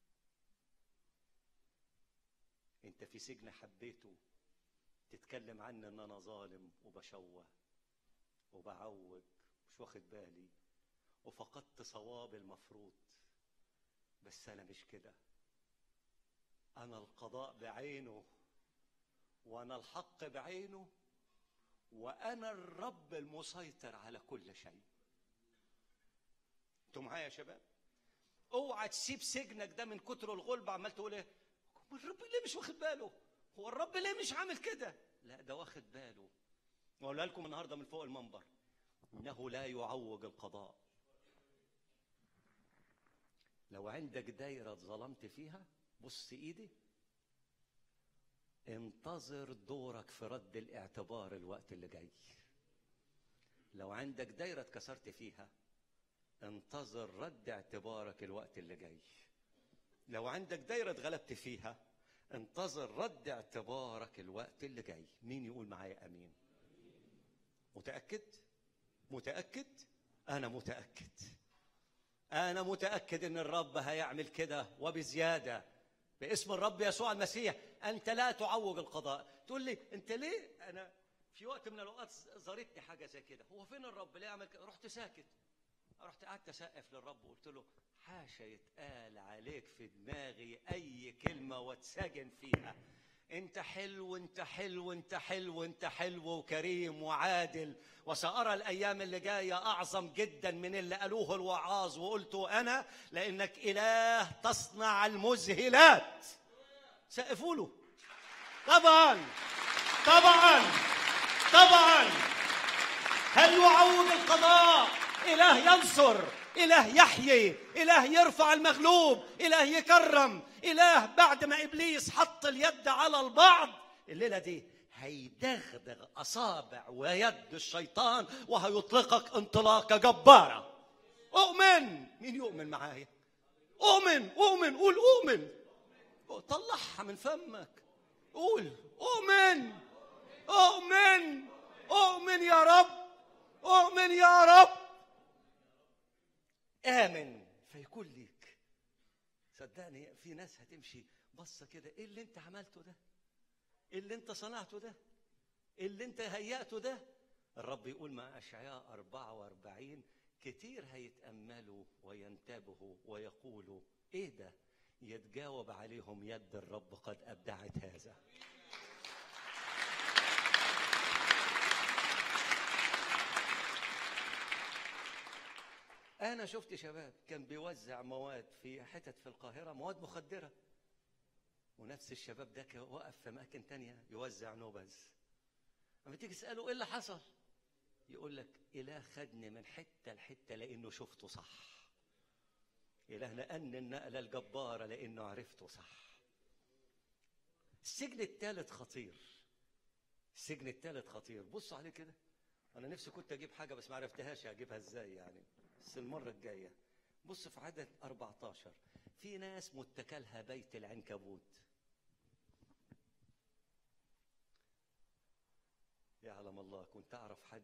انت في سجن حبيته تتكلم عني ان انا ظالم وبشوه وبعوج مش واخد بالي وفقدت صواب المفروض بس انا مش كده انا القضاء بعينه وانا الحق بعينه وانا الرب المسيطر على كل شيء انتوا معايا يا شباب اوعى تسيب سجنك ده من كتر الغلب عمال تقول ايه هو الرب ليه مش واخد باله هو الرب ليه مش عامل كده لا ده واخد باله واقولها لكم النهارده من فوق المنبر انه لا يعوج القضاء لو عندك دايره اتظلمت فيها بص ايدي انتظر دورك في رد الاعتبار الوقت اللي جاي لو عندك دايره اتكسرت فيها انتظر رد اعتبارك الوقت اللي جاي لو عندك دايره اتغلبت فيها انتظر رد اعتبارك الوقت اللي جاي مين يقول معايا امين متاكد متاكد انا متاكد انا متاكد ان الرب هيعمل كده وبزياده باسم الرب يسوع المسيح انت لا تعوج القضاء تقول لي انت ليه انا في وقت من الاوقات زارتني حاجه زي كده هو فين الرب ليه عمل كده رحت ساكت رحت قعدت اسقف للرب وقلت له حاشا يتقال عليك في دماغي اي كلمه واتسجن فيها انت حلو انت حلو انت حلو انت حلو وكريم وعادل وسارى الايام اللي جايه اعظم جدا من اللي قالوه الوعاظ وقلته انا لانك اله تصنع المذهلات سقفوا له طبعا طبعا طبعا هل يعوج القضاء اله ينصر اله يحيي اله يرفع المغلوب اله يكرم اله بعد ما ابليس حط اليد على البعض الليله دي هيدغدغ اصابع ويد الشيطان وهيطلقك انطلاقه جباره اؤمن مين يؤمن معايا اؤمن اؤمن قول اؤمن طلعها من فمك قول اؤمن اؤمن اؤمن يا رب اؤمن يا رب امن فيكون ليك صدقني في ناس هتمشي بصه كده ايه اللي انت عملته ده ايه اللي انت صنعته ده ايه اللي انت هيأته ده الرب يقول مع اشعياء 44 كتير هيتأملوا وينتبهوا ويقولوا ايه ده يتجاوب عليهم يد الرب قد ابدعت هذا انا شفت شباب كان بيوزع مواد في حتت في القاهره مواد مخدره ونفس الشباب ده كان وقف في اماكن تانية يوزع نوبز لما تيجي تساله ايه اللي حصل يقول لك اله خدني من حته لحته لانه شفته صح اله نقلني النقله الجباره لانه عرفته صح السجن الثالث خطير السجن الثالث خطير بصوا عليه كده انا نفسي كنت اجيب حاجه بس ما عرفتهاش اجيبها ازاي يعني بس المره الجايه بص في عدد 14 في ناس متكلها بيت العنكبوت يعلم الله كنت اعرف حد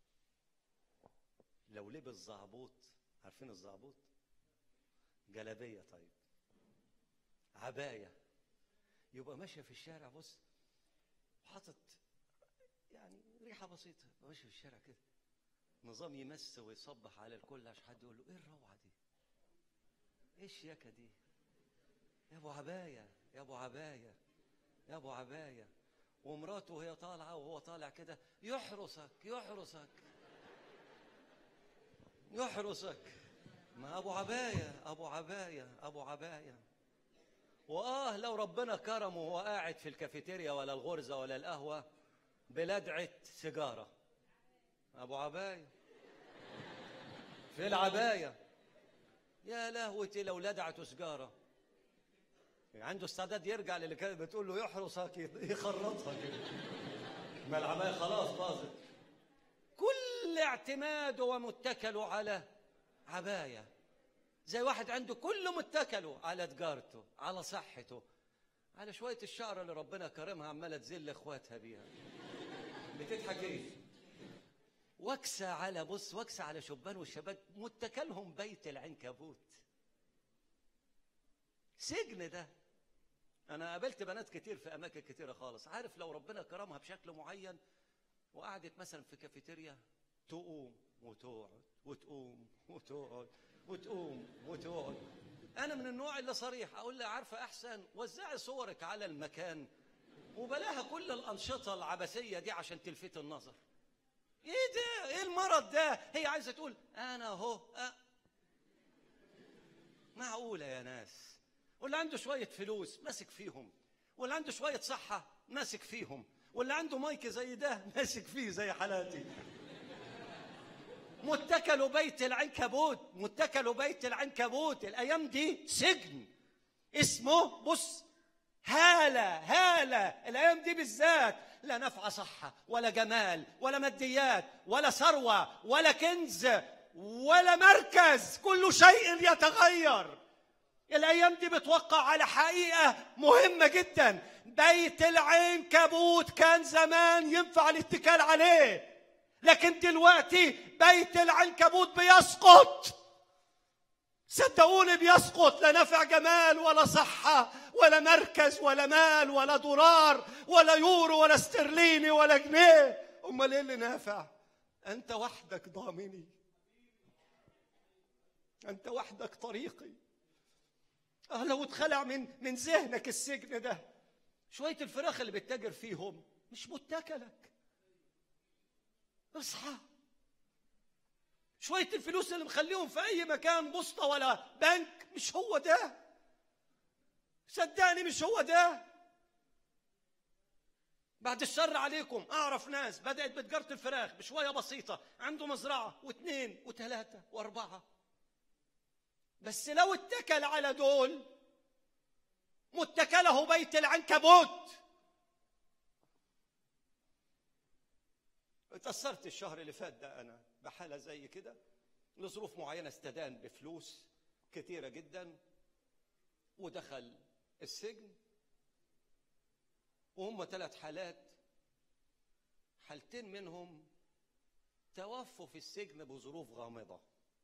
لو لبس زعبوط عارفين الزعبوط جلابيه طيب عبايه يبقى ماشيه في الشارع بص حاطط يعني ريحه بسيطه يبقى ماشي في الشارع كده نظام يمس ويصبح على الكل عشان حد يقول له ايه الروعه دي ايه الشياكه دي يا ابو عبايه يا ابو عبايه يا ابو عبايه ومراته وهي طالعه وهو طالع كده يحرسك يحرسك يحرسك ما ابو عبايه ابو عبايه ابو عبايه واه لو ربنا كرمه وهو قاعد في الكافيتيريا ولا الغرزه ولا القهوه بلدعه سيجاره ابو عبايه في العبايه يا لهوتي لو لدعته سجاره عنده استعداد يرجع للي كانت بتقول له يحرسك يخرطها كده ما العبايه خلاص باظت كل اعتماده ومتكله على عبايه زي واحد عنده كل متكله على تجارته على صحته على شويه الشعر اللي ربنا كرمها عماله تذل اخواتها بيها بتضحك ايه وكسة على بص وكسة على شبان والشباب متكلهم بيت العنكبوت سجن ده انا قابلت بنات كتير في اماكن كتيره خالص عارف لو ربنا كرمها بشكل معين وقعدت مثلا في كافيتيريا تقوم وتقعد وتقوم وتقعد وتقوم وتقعد انا من النوع اللي صريح اقول لها عارفه احسن وزعي صورك على المكان وبلاها كل الانشطه العبثيه دي عشان تلفت النظر ايه ده ايه المرض ده هي عايزه تقول انا اهو أه. معقوله يا ناس واللي عنده شويه فلوس ماسك فيهم واللي عنده شويه صحه ماسك فيهم واللي عنده مايك زي ده ماسك فيه زي حالاتي متكلوا بيت العنكبوت متكلوا بيت العنكبوت الايام دي سجن اسمه بص هالة هالة الأيام دي بالذات لا نفع صحة ولا جمال ولا ماديات ولا ثروة ولا كنز ولا مركز كل شيء يتغير الأيام دي بتوقع على حقيقة مهمة جدا بيت العنكبوت كان زمان ينفع الاتكال عليه لكن دلوقتي بيت العنكبوت بيسقط صدقوني بيسقط لا نفع جمال ولا صحة ولا مركز ولا مال ولا دولار ولا يورو ولا استرليني ولا جنيه أمال إيه اللي نافع؟ أنت وحدك ضامني أنت وحدك طريقي أه لو اتخلع من من ذهنك السجن ده شوية الفراخ اللي بتتاجر فيهم مش متكلك اصحى شوية الفلوس اللي مخليهم في أي مكان بوسطة ولا بنك مش هو ده صدقني مش هو ده بعد الشر عليكم أعرف ناس بدأت بتجارة الفراخ بشوية بسيطة عنده مزرعة واثنين وثلاثة وأربعة بس لو اتكل على دول متكله بيت العنكبوت اتأثرت الشهر اللي فات ده أنا بحالة زي كده لظروف معينة استدان بفلوس كتيرة جدا ودخل السجن وهم ثلاث حالات حالتين منهم توفوا في السجن بظروف غامضة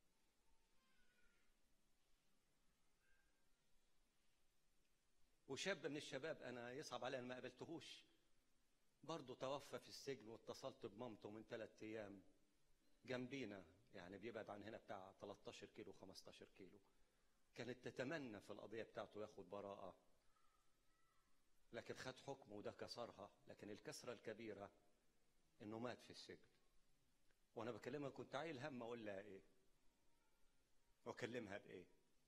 وشاب من الشباب أنا يصعب علي أن ما قابلتهوش برضه توفى في السجن واتصلت بمامته من ثلاث ايام جنبينا يعني بيبعد عن هنا بتاع 13 كيلو 15 كيلو كانت تتمنى في القضيه بتاعته ياخد براءه لكن خد حكم وده كسرها لكن الكسره الكبيره انه مات في السجن وانا بكلمها كنت عايل هم اقول لها ايه واكلمها بايه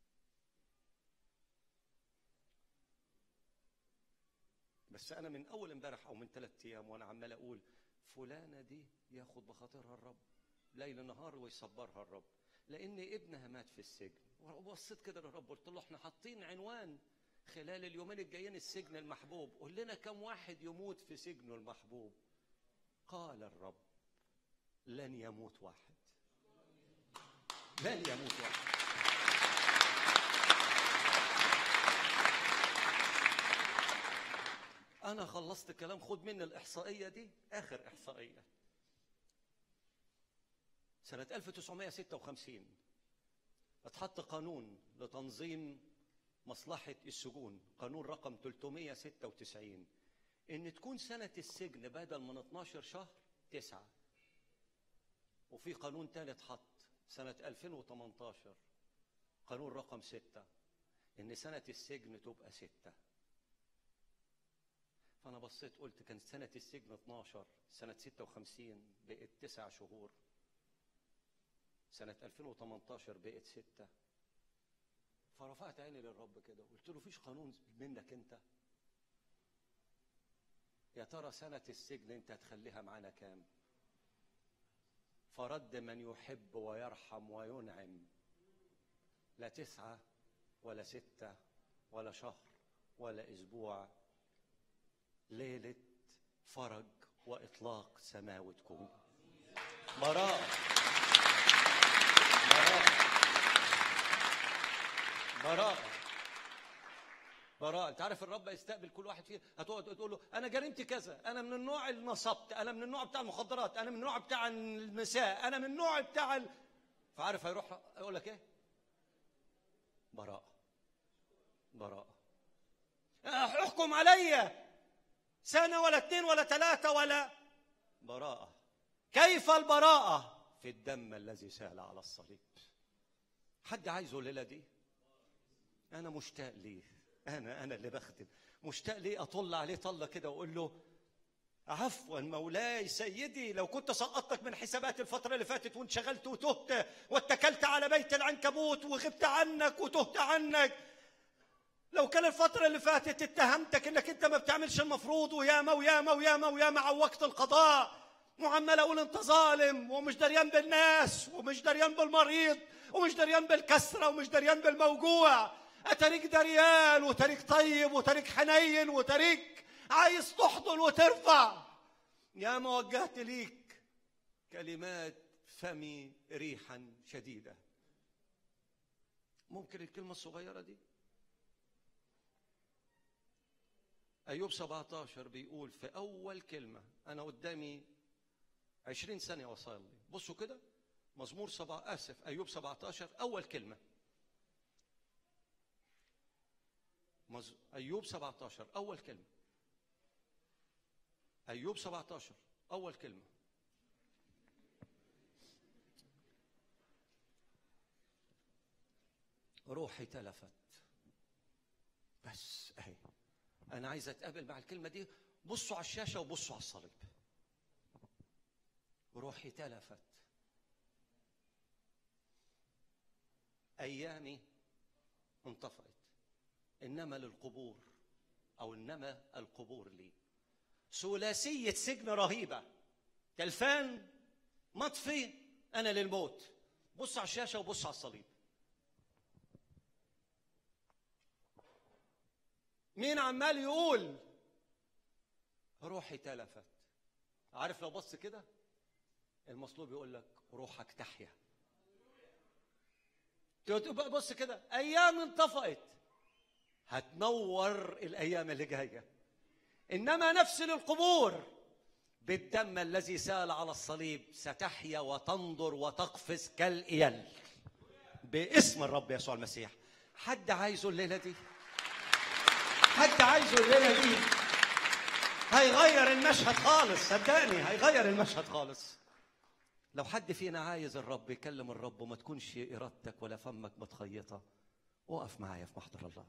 بس انا من اول امبارح او من ثلاث ايام وانا عمال اقول فلانه دي ياخد بخاطرها الرب ليل نهار ويصبرها الرب لان ابنها مات في السجن وبصيت كده للرب قلت له احنا حاطين عنوان خلال اليومين الجايين السجن المحبوب قول لنا كم واحد يموت في سجنه المحبوب قال الرب لن يموت واحد لن يموت واحد أنا خلصت كلام خد مني الإحصائية دي آخر إحصائية سنة 1956 اتحط قانون لتنظيم مصلحة السجون قانون رقم 396 إن تكون سنة السجن بدل من 12 شهر تسعة وفي قانون تاني اتحط سنة 2018 قانون رقم ستة إن سنة السجن تبقى ستة فأنا بصيت قلت كانت سنة السجن 12 سنة 56 بقت تسع شهور سنة 2018 بقت ستة فرفعت عيني للرب كده قلت له فيش قانون منك انت يا ترى سنة السجن انت هتخليها معانا كام فرد من يحب ويرحم وينعم لا تسعة ولا ستة ولا شهر ولا أسبوع ليلة فرج وإطلاق سماوي تكون براءة براءة براءة براءة انت عارف الرب يستقبل كل واحد فينا هتقعد تقول له انا جريمتي كذا انا من النوع اللي نصبت انا من النوع بتاع المخدرات انا من النوع بتاع النساء انا من النوع بتاع ال... فعارف هيروح يقول لك ايه براءة براءة احكم عليا سنة ولا اتنين ولا ثلاثة ولا براءة كيف البراءة في الدم الذي سال على الصليب حد عايزه الليلة دي أنا مشتاق ليه أنا أنا اللي بخدم مشتاق ليه أطل عليه طلة كده وأقول له عفوا مولاي سيدي لو كنت سقطتك من حسابات الفترة اللي فاتت وانشغلت وتهت واتكلت على بيت العنكبوت وغبت عنك وتهت عنك لو كان الفترة اللي فاتت اتهمتك انك انت ما بتعملش المفروض وياما وياما وياما وياما عوقت القضاء وعمال اقول انت ظالم ومش دريان بالناس ومش دريان بالمريض ومش دريان بالكسرة ومش دريان بالموجوع اتاريك دريان وتاريك طيب وتاريك حنين وتاريك عايز تحضن وترفع يا ما وجهت ليك كلمات فمي ريحا شديدة ممكن الكلمة الصغيرة دي أيوب 17 بيقول في أول كلمة أنا قدامي 20 ثانية وصلي بصوا كده مزمور سبعة آسف أيوب 17 أول كلمة مز... أيوب 17 أول كلمة أيوب 17 أول كلمة روحي تلفت بس أهي أنا عايز أتقابل مع الكلمة دي بصوا على الشاشة وبصوا على الصليب روحي تلفت أيامي انطفأت إنما للقبور أو إنما القبور لي ثلاثية سجن رهيبة تلفان مطفي أنا للموت بص على الشاشة وبص على الصليب مين عمال يقول روحي تلفت عارف لو بص كده المصلوب يقول لك روحك تحيا بص كده ايام انطفأت هتنور الايام اللي جايه انما نفس للقبور بالدم الذي سال على الصليب ستحيا وتنظر وتقفز كالإيل باسم الرب يسوع المسيح حد عايزه الليله دي حد عايزه الليله دي هيغير المشهد خالص صدقني هيغير المشهد خالص لو حد فينا عايز الرب يكلم الرب وما تكونش ارادتك ولا فمك متخيطه وقف معايا في محضر الله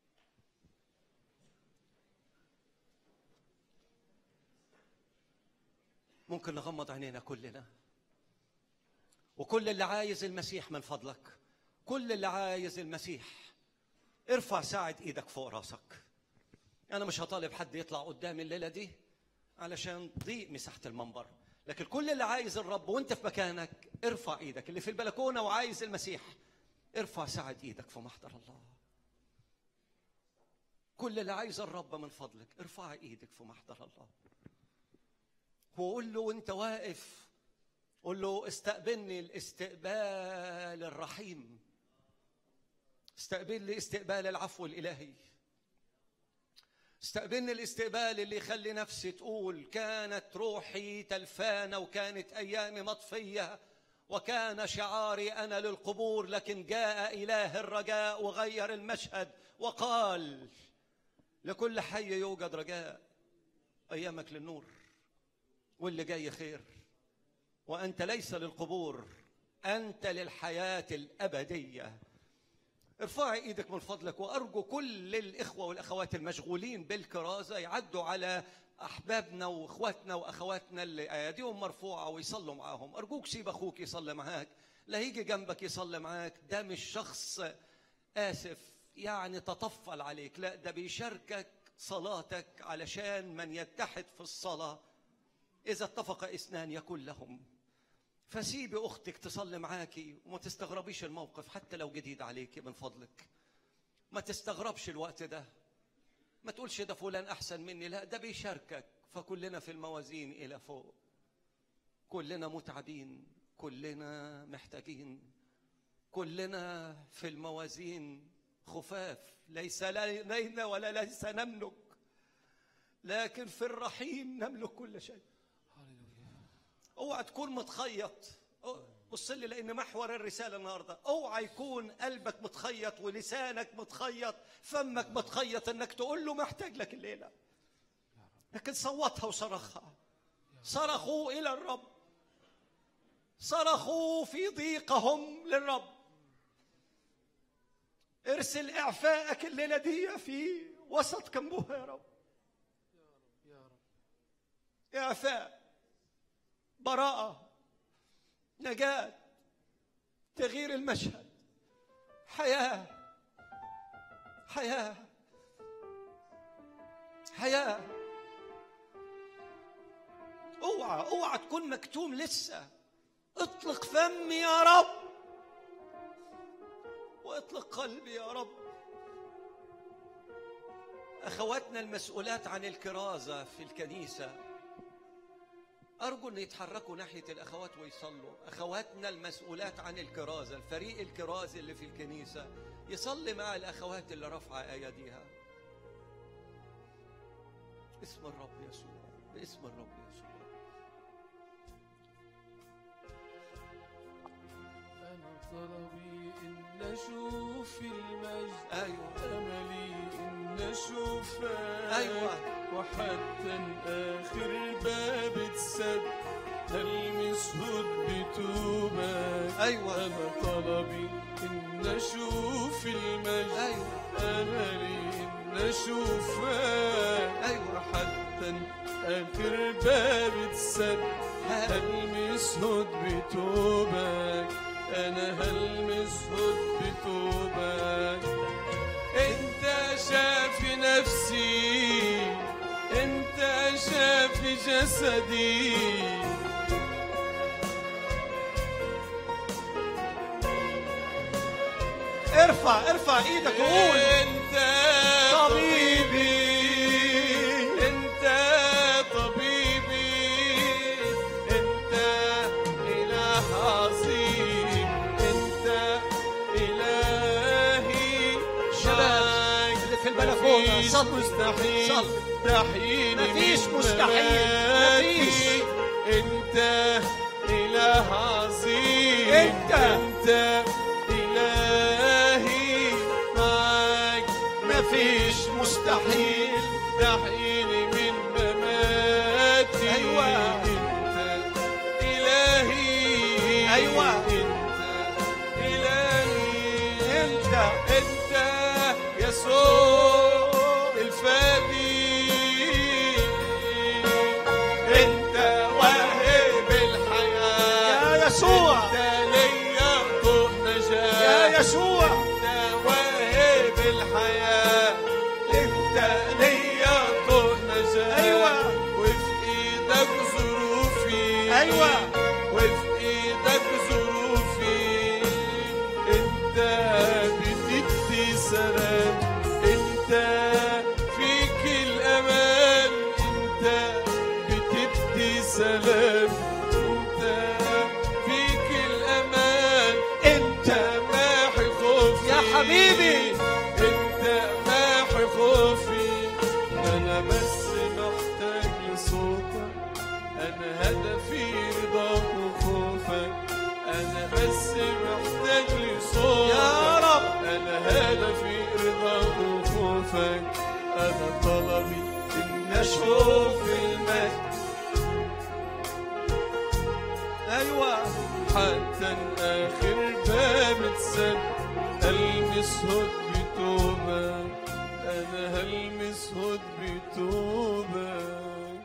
ممكن نغمض عينينا كلنا وكل اللي عايز المسيح من فضلك كل اللي عايز المسيح ارفع ساعد ايدك فوق راسك انا مش هطالب حد يطلع قدامي الليله دي علشان ضيق مساحه المنبر لكن كل اللي عايز الرب وانت في مكانك ارفع ايدك اللي في البلكونه وعايز المسيح ارفع ساعد ايدك في محضر الله كل اللي عايز الرب من فضلك ارفعي ايدك في محضر الله وقول له وانت واقف قول له استقبلني الاستقبال الرحيم استقبلني استقبال العفو الالهي استقبلني الاستقبال اللي يخلي نفسي تقول كانت روحي تلفانه وكانت ايامي مطفيه وكان شعاري انا للقبور لكن جاء اله الرجاء وغير المشهد وقال لكل حي يوجد رجاء ايامك للنور واللي جاي خير وانت ليس للقبور انت للحياه الابديه ارفعي ايدك من فضلك وارجو كل الاخوه والاخوات المشغولين بالكرازه يعدوا على احبابنا واخواتنا واخواتنا اللي ايديهم مرفوعه ويصلوا معاهم ارجوك سيب اخوك يصلي معاك لا يجي جنبك يصلي معاك ده مش شخص اسف يعني تطفل عليك لا ده بيشاركك صلاتك علشان من يتحد في الصلاه اذا اتفق اثنان يكون لهم فسيبي اختك تصلي معاكي وما تستغربيش الموقف حتى لو جديد عليكي من فضلك ما تستغربش الوقت ده ما تقولش ده فلان احسن مني لا ده بيشاركك فكلنا في الموازين الى فوق كلنا متعبين كلنا محتاجين كلنا في الموازين خفاف ليس لدينا ولا ليس نملك لكن في الرحيم نملك كل شيء اوعى تكون متخيط بص لي لان محور الرساله النهارده اوعى يكون قلبك متخيط ولسانك متخيط فمك متخيط انك تقول له محتاج لك الليله لكن صوتها وصرخها صرخوا الى الرب صرخوا في ضيقهم للرب ارسل اعفائك الليله دي في وسط كنبوها يا رب اعفاء براءه نجاه تغيير المشهد حياه حياه حياه اوعى اوعى تكون مكتوم لسه اطلق فمي يا رب واطلق قلبي يا رب اخواتنا المسؤولات عن الكرازه في الكنيسه ارجو ان يتحركوا ناحيه الاخوات ويصلوا اخواتنا المسؤولات عن الكرازه الفريق الكرازي اللي في الكنيسه يصلي مع الاخوات اللي رافعه ايديها اسم الرب يسوع باسم الرب يسوع أنا طلبي إن أشوف المجد ايوه أملي إن أشوفك أيوة. وحتى آخر باب اتسد ألمس هد بتوبك أيوة. أنا طلبي إن أشوف المجد ايوه أملي إن أشوفك أيوة. حتى آخر باب اتسد هلمس هد بتوبك أنا هلمس هد بتوبك أنت شافي نفسي أنت شافي جسدي ارفع ارفع ايدك وقول انت طبيبي. انت طبيبي انت اله عظيم انت الهي شباب معاك اللي في البلكونة، مفيش صلوا. مستحيل صلوا. تحييني مفيش من مستحيل. مماتي. مفيش. انت اله عظيم أنت. انت الهي معاك مفيش مستحيل تحييني من مماتي أيوة. انت الهي أيوة. انت الهي انت انت يسوع الفادي انت واهب الحياه يا يسوع. انت ليا طوق نجاه يا يسوع انت واهب الحياة انت ليا طوق نجاة أيوة. وفي ايدك ظروفي أيوة. وفي ايدك ظروفي انت بتدي سلام انت حبيبي انت ماحي خوفي انا بس محتاج لصوتك انا هدفي رضاك وخوفك انا بس محتاج لصوتك يا رب. انا هدفي رضاك وخوفك انا طلبي ان اشوف المجد ايوه حتى اخر باب اتسد المس هد بتوبه انا هلمس هد بتوبه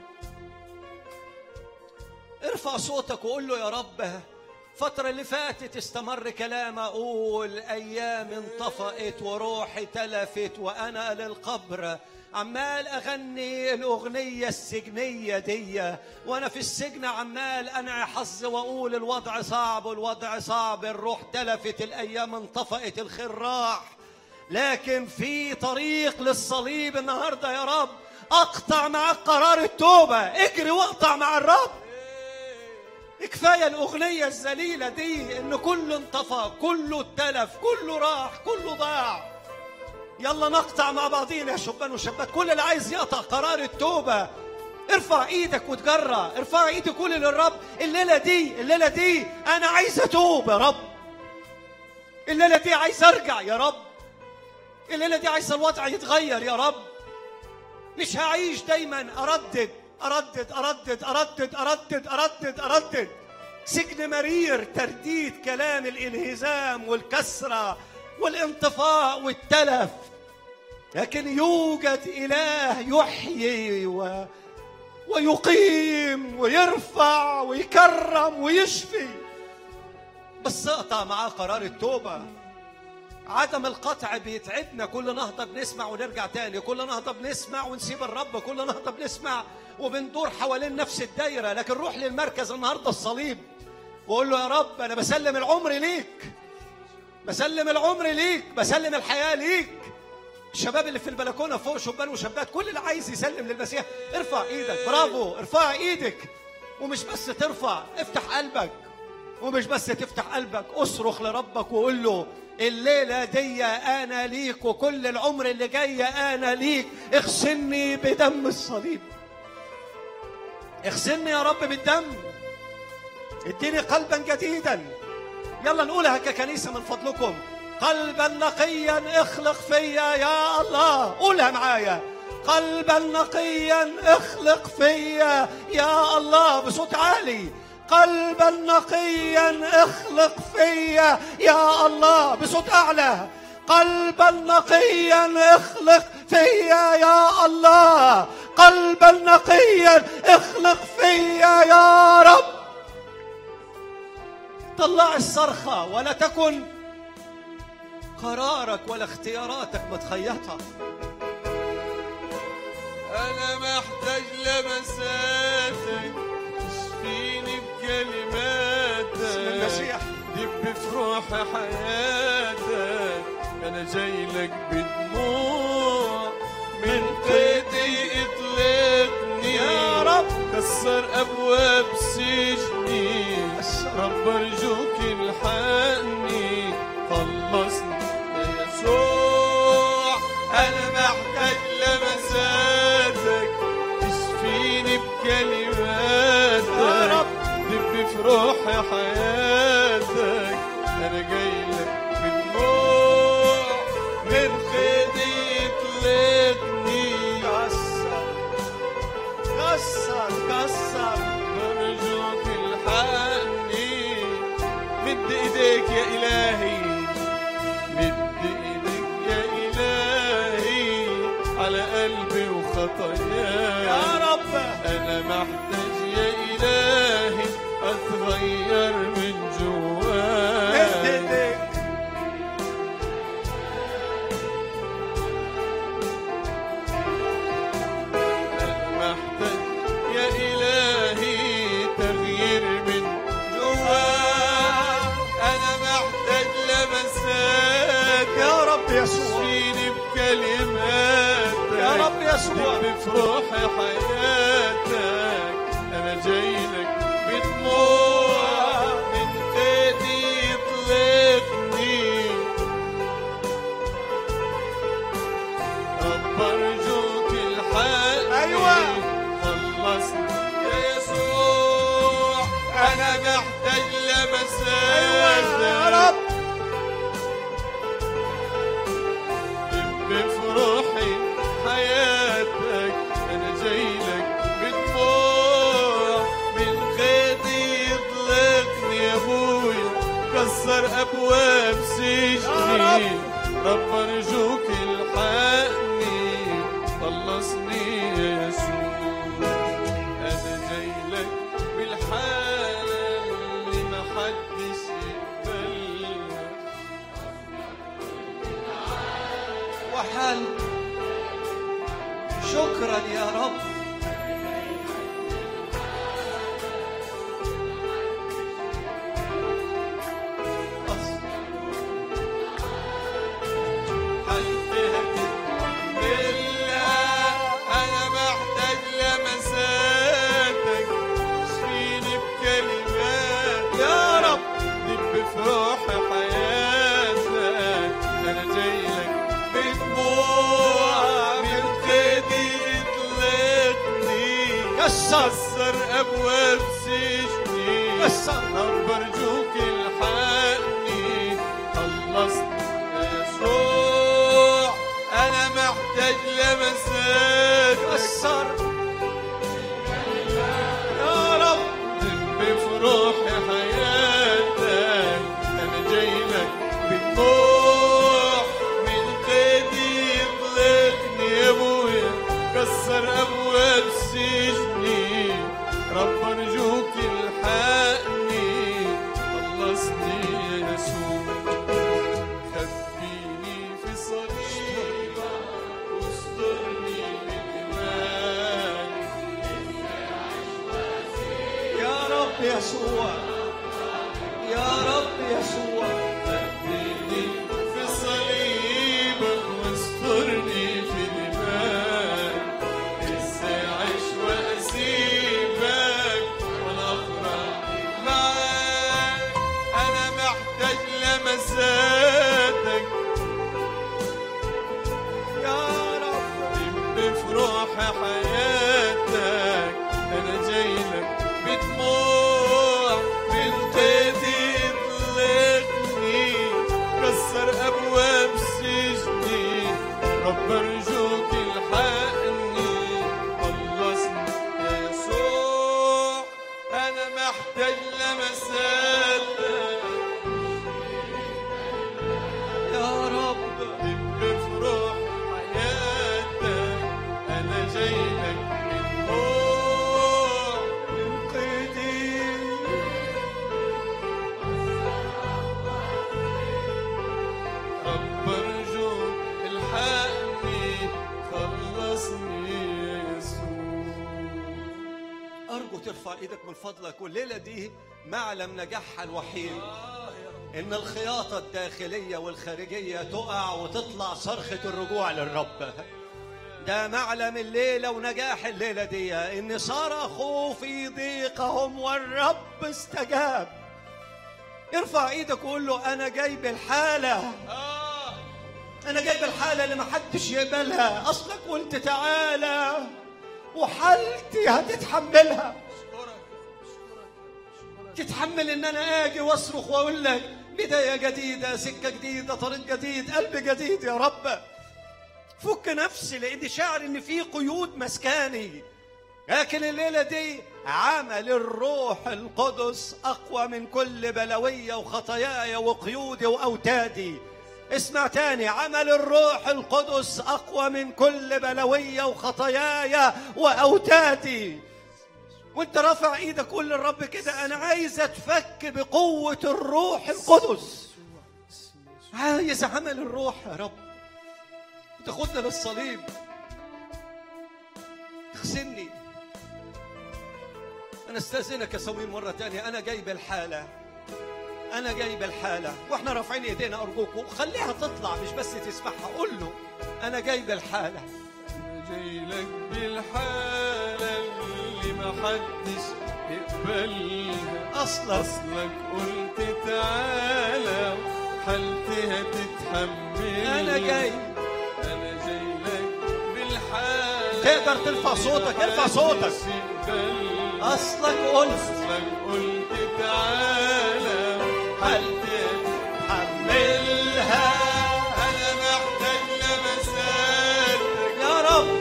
ارفع صوتك وقول له يا رب الفترة اللي فاتت استمر كلام أقول أيام انطفأت وروحي تلفت وأنا للقبر عمال أغني الأغنية السجنية دي وأنا في السجن عمال أنا حظ وأقول الوضع صعب والوضع صعب الروح تلفت الأيام انطفأت الخير راح لكن في طريق للصليب النهاردة يا رب أقطع معك قرار التوبة اجري واقطع مع الرب كفايه الاغنيه الذليله دي ان كله انطفى كله اتلف كله راح كله ضاع يلا نقطع مع بعضينا يا شبان وشابات كل اللي عايز يقطع قرار التوبه ارفع ايدك وتجرى ارفع ايدك قول للرب الليله دي الليله دي انا عايز اتوب يا رب الليله دي عايز ارجع يا رب الليله دي عايز الوضع يتغير يا رب مش هعيش دايما اردد اردد اردد اردد اردد اردد اردد سجن مرير ترديد كلام الانهزام والكسره والانطفاء والتلف لكن يوجد اله يحيي و... ويقيم ويرفع ويكرم ويشفي بس اقطع معاه قرار التوبه عدم القطع بيتعبنا كل نهضة بنسمع ونرجع تاني كل نهضة بنسمع ونسيب الرب كل نهضة بنسمع وبندور حوالين نفس الدايرة لكن روح للمركز النهاردة الصليب وقول له يا رب أنا بسلم العمر ليك بسلم العمر ليك بسلم الحياة ليك الشباب اللي في البلكونة فوق شبان وشابات كل اللي عايز يسلم للمسيح ارفع ايدك برافو ارفع ايدك ومش بس ترفع افتح قلبك ومش بس تفتح قلبك اصرخ لربك وقول له الليلة دي أنا ليك وكل العمر اللي جاي أنا ليك اغسلني بدم الصليب اغسلني يا رب بالدم اديني قلبا جديدا يلا نقولها ككنيسة من فضلكم قلبا نقيا اخلق فيا يا الله قولها معايا قلبا نقيا اخلق فيا يا الله بصوت عالي قلبا نقيا اخلق فيا يا الله بصوت اعلى قلبا نقيا اخلق فيا يا الله قلبا نقيا اخلق فيا يا رب طلع الصرخة ولا تكن قرارك ولا اختياراتك متخيطة أنا محتاج لمساتك تشفيني بكلماتك باسم المسيح. دب في روح حياتك أنا جاي لك بدموع من قيدي اطلقني يا رب. كسر أبواب سجني كسر. رب أرجوك الحقني خلصني يا يسوع أنا محتاج لمساتك تشفيني بكلماتك يا رب. دب في روحي حياتك أنا جاي لك بدموع من خدي اطلقني كسر كسر كسر برجوك الحقني مد ايديك يا الهي مد ايديك يا الهي على قلبي وخطاياي يا رب انا محتاج يا الهي اتغير من مد جواي ايديك أنا محتاج يا إلهي تغيير من جواي أنا محتاج لمسات يا رب يسوع تشفيني بكلماتك يا رب يسوع دب في روحي حياتك أنا جاي لك بدموع من قيدي يطلقني محتاج لمساتك ايوه يا رب في روحي حياتك انا جاي لك بدموع من خيطي يطلقني يا ابويا كسر ابواب سجني رب ارجوك الحقني خلصني يا يسوع انا جاي لك بالحالة اللي ما حدش يقبلها وحل شكرا يا رب أنا محتاج لمساتك اشفيني بكلمات يا رب دب في روحي حياتك أنا جاي لك بدموع من خيدي يطلقني كسر أبواب سجني كسر. رب أرجوك الحقني خلصني يا يسوع أنا محتاج لمساتك كسر يا رب دب في روحي حياتك أنا جاي لك بدموع من قيدي يطلقني يا أبويا كسر أبواب سجني رب أرجوك الحقني خلصني يا يسوع خبيني في صليبك واسترني بالإيمان يا رب يسوع يا رب يسوع خبيني في صليبك واسترني في دماغك ازاي اعيش واسيبك وانا افرح معاك انا محتاج لمساتك يا رب دب في روحي حياتك انا جاي لك بدموع من قيدي يطلقني كسر ابواب سجني رب ارجوك الحقني خلصني يا يسوع انا محتاج لمساتك يا رب دب في روح حياتك انا جاي لك بدموع من قيدي رب ارجوك الحقني خلصني يا يسوع أرجو ترفع إيدك من فضلك والليلة دي معلم نجاحها الوحيد إن الخياطة الداخلية والخارجية تقع وتطلع صرخة الرجوع للرب ده معلم الليلة ونجاح الليلة دي إن صرخوا في ضيقهم والرب استجاب ارفع ايدك وقول له أنا جايب الحالة أنا جايب الحالة اللي محدش يقبلها أصلك قلت تعالى وحالتي هتتحملها تتحمل ان انا اجي واصرخ واقول لك بدايه جديده سكه جديده طريق جديد قلب جديد يا رب فك نفسي لاني شاعر ان في قيود مسكاني لكن الليله دي عمل الروح القدس اقوى من كل بلويه وخطاياي وقيودي واوتادي اسمع تاني عمل الروح القدس اقوى من كل بلويه وخطاياي واوتادي وانت رافع ايدك قول للرب كده انا عايز اتفك بقوه الروح القدس عايز عمل الروح يا رب وتاخدنا للصليب تغسلني انا استاذنك يا صميم مره تانية انا جايب الحاله انا جايب الحاله واحنا رافعين ايدينا ارجوكم خليها تطلع مش بس تسمعها قول له انا جايب الحاله أنا جاي لك بالحالة اللي ما حدش يقبلها اصلا أصلك قلت تعالى حالتي هتتحمل انا جاي أنا جاي لك بالحالة تقدر ترفع صوتك، ارفع صوتك. اللي اصلك قلت اصلك قلت تعالى حالتي حملها انا محتاج لمساتك يا رب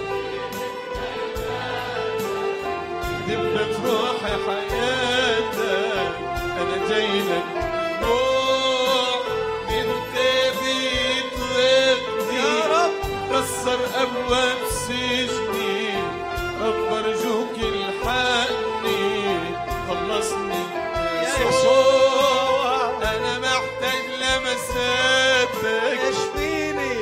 دب في روحي حياتك انا جاي لك روح من تبي طلبني يا رب كسر ابواب سجني رب ارجوك الحقني خلصني يا يسوع يسوع انا محتاج لمساتك اشفيني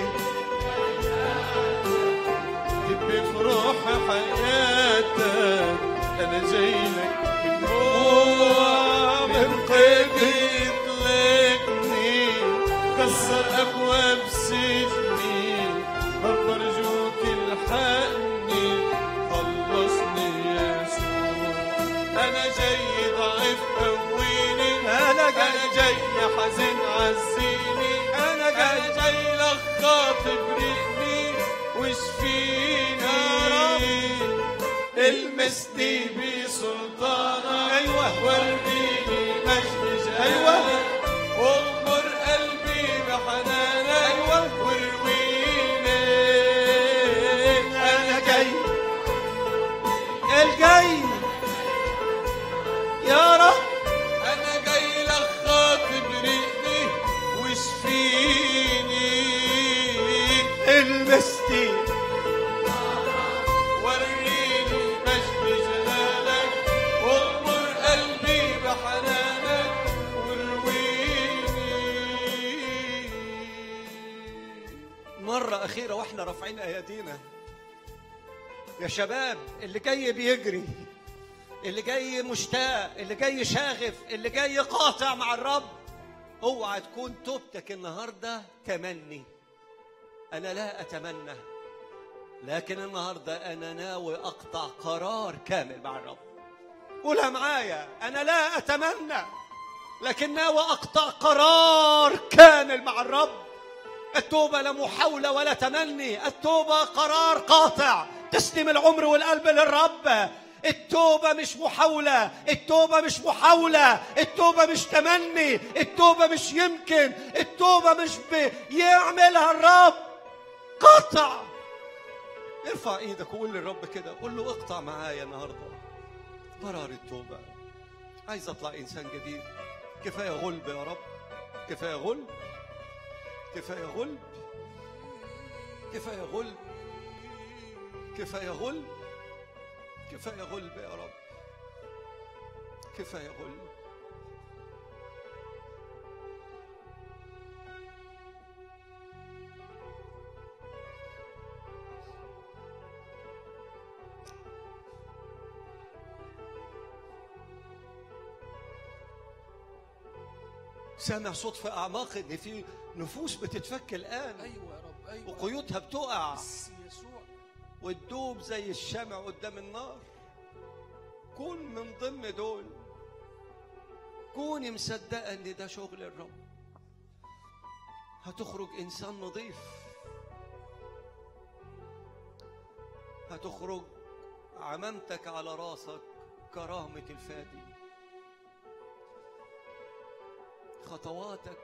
دب في روحي حياتك انا جاي لك بدموع من قلبي اطلقني كسر ابواب سجني رب ارجوك الحقني خلصني يسوع انا جاي ضعيف قويني أنا جاي. انا جاي حزين عزيني أنا جاي. انا جاي لك خاطب رقني واشفيني المسني بسلطانك أيوة. وريني مجد جلالك أيوة. واغمر قلبي بحنانك أيوة. ورويني انا جاي الجاي يا رب انا جاي لك خاطب رقني واشفيني المستي وريني مجد جلالك واغمر قلبي بحنانك ورويني مرة أخيرة وإحنا رافعين أيدينا يا شباب اللي جاي بيجري اللي جاي مشتاق اللي جاي شاغف اللي جاي قاطع مع الرب اوعى تكون توبتك النهارده تمني انا لا اتمنى لكن النهارده انا ناوي اقطع قرار كامل مع الرب قولها معايا انا لا اتمنى لكن ناوي اقطع قرار كامل مع الرب التوبة لا محاولة ولا تمني التوبة قرار قاطع تسلم العمر والقلب للرب التوبة مش محاولة التوبة مش محاولة التوبة مش تمني التوبة مش يمكن التوبة مش بيعملها الرب قطع ارفع ايدك وقول للرب كده قول له اقطع معايا النهارده قرار التوبة عايز اطلع انسان جديد كفاية غلب يا رب كفاية غلب كفاية غلب كفاية غلب كفاية غلب كفاية غلب يا رب كفاية غلب سامع صوت في أعماق إن في نفوس بتتفك الآن ايوه يا رب ايوه وقيودها بتقع باسم يسوع وتدوب زي الشمع قدام النار كون من ضمن دول كوني مصدقة ان ده شغل الرب هتخرج انسان نظيف هتخرج عمامتك على راسك كرامة الفادي خطواتك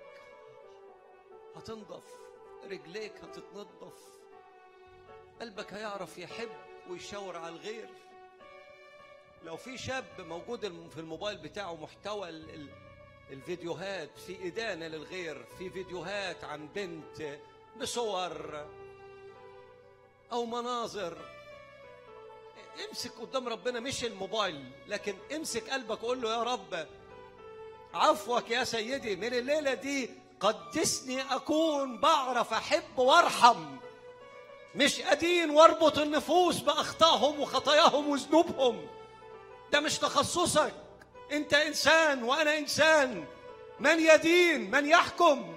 هتنضف رجليك هتتنضف قلبك هيعرف يحب ويشاور على الغير لو في شاب موجود الم- في الموبايل بتاعه محتوى ال- ال- الفيديوهات في إدانة للغير في فيديوهات عن بنت بصور أو مناظر امسك قدام ربنا مش الموبايل لكن امسك قلبك قول له يا رب عفوك يا سيدي من الليلة دي قدسني أكون بعرف أحب وأرحم مش أدين واربط النفوس بأخطائهم وخطاياهم وذنوبهم ده مش تخصصك أنت إنسان وأنا إنسان من يدين من يحكم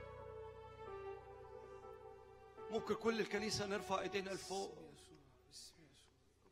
ممكن كل الكنيسة نرفع ايدينا لفوق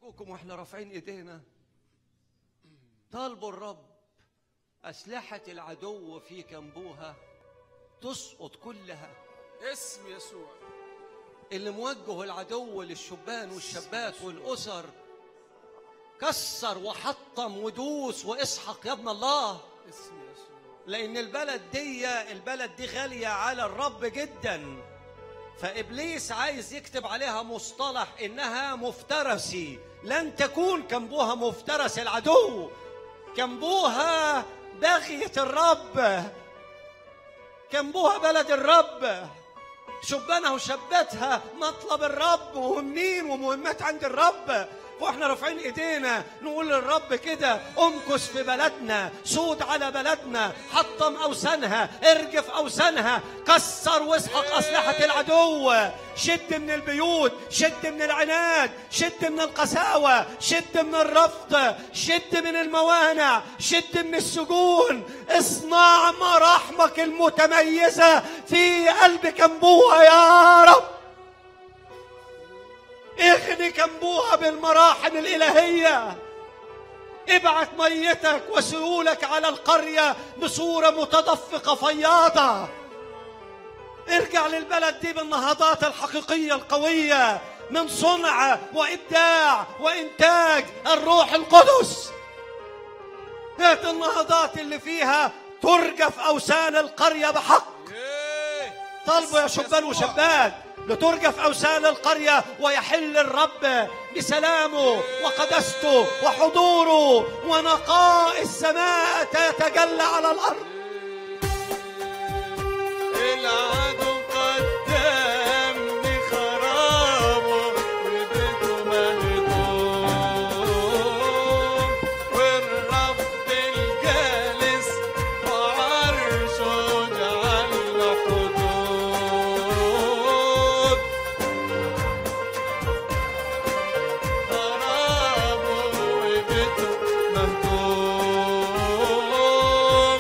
أرجوكم وإحنا رافعين إيدينا طالبوا الرب أسلحة العدو في كنبوها تسقط كلها اسم يسوع اللي موجه العدو للشبان والشابات والأسر كسر وحطم ودوس واسحق يا ابن الله اسم يسوع لأن البلد دي البلد دي غالية على الرب جدا فإبليس عايز يكتب عليها مصطلح إنها مفترسي لن تكون كنبوها مفترس العدو كنبوها بغية الرب كنبوها بلد الرب شبانها وشباتها مطلب الرب ومهمين ومهمات عند الرب واحنا رافعين ايدينا نقول للرب كده امكس في بلدنا سود على بلدنا حطم اوثانها ارجف اوثانها كسر واسحق اسلحه العدو شد من البيوت شد من العناد شد من القساوه شد من الرفض شد من الموانع شد من السجون اصنع مراحمك المتميزه في قلب كنبوها يا رب اغني كنبوها بالمراحم الإلهية ابعت ميتك وسيولك على القرية بصورة متدفقة فياضة ارجع للبلد دي بالنهضات الحقيقية القوية من صنع وإبداع وإنتاج الروح القدس هات النهضات اللي فيها ترجف أوسان القرية بحق طالبوا يا شبان وشابات لترجف أوسان القرية ويحل الرب بسلامه وقدسته وحضوره ونقاء السماء تتجلى على الأرض العدو قدامني خرابه وبيته مهدوم والرفض الجالس وعرشه جعل له حدود خرابه وبيته مهدوم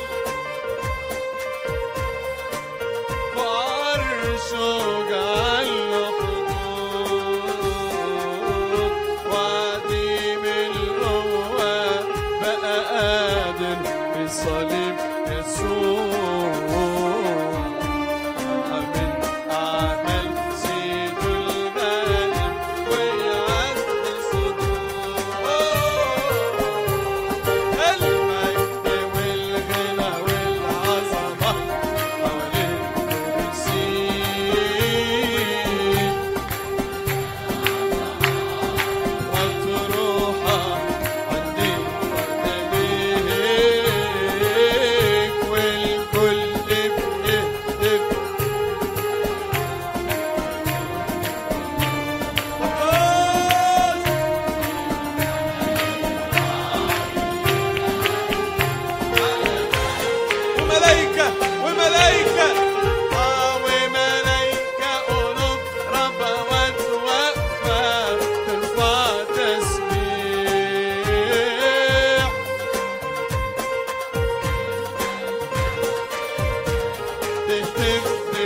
وعرشه جعل له حدود وعديم القوة بقى قادر بصليب يسوع من أعمال سيد الغالب ويعد صدور المجد والغنى والعظمة حوالين الكرسي وتروحها عندي قداميك والكل بيهتف وملايكة وملايكة آه وملايكة قلوب ربوات واقفة ترفع تسبيح تهتف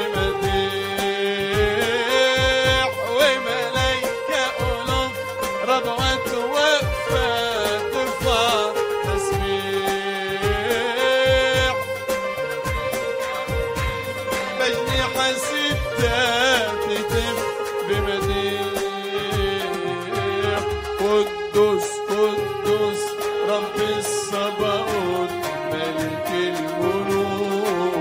بمديح وملايكة قلوب ربوات واقفة ترفع تسبيح بجنيحة ستة تتم بمديح قدوس قدوس رب الصباوت ملك الملوك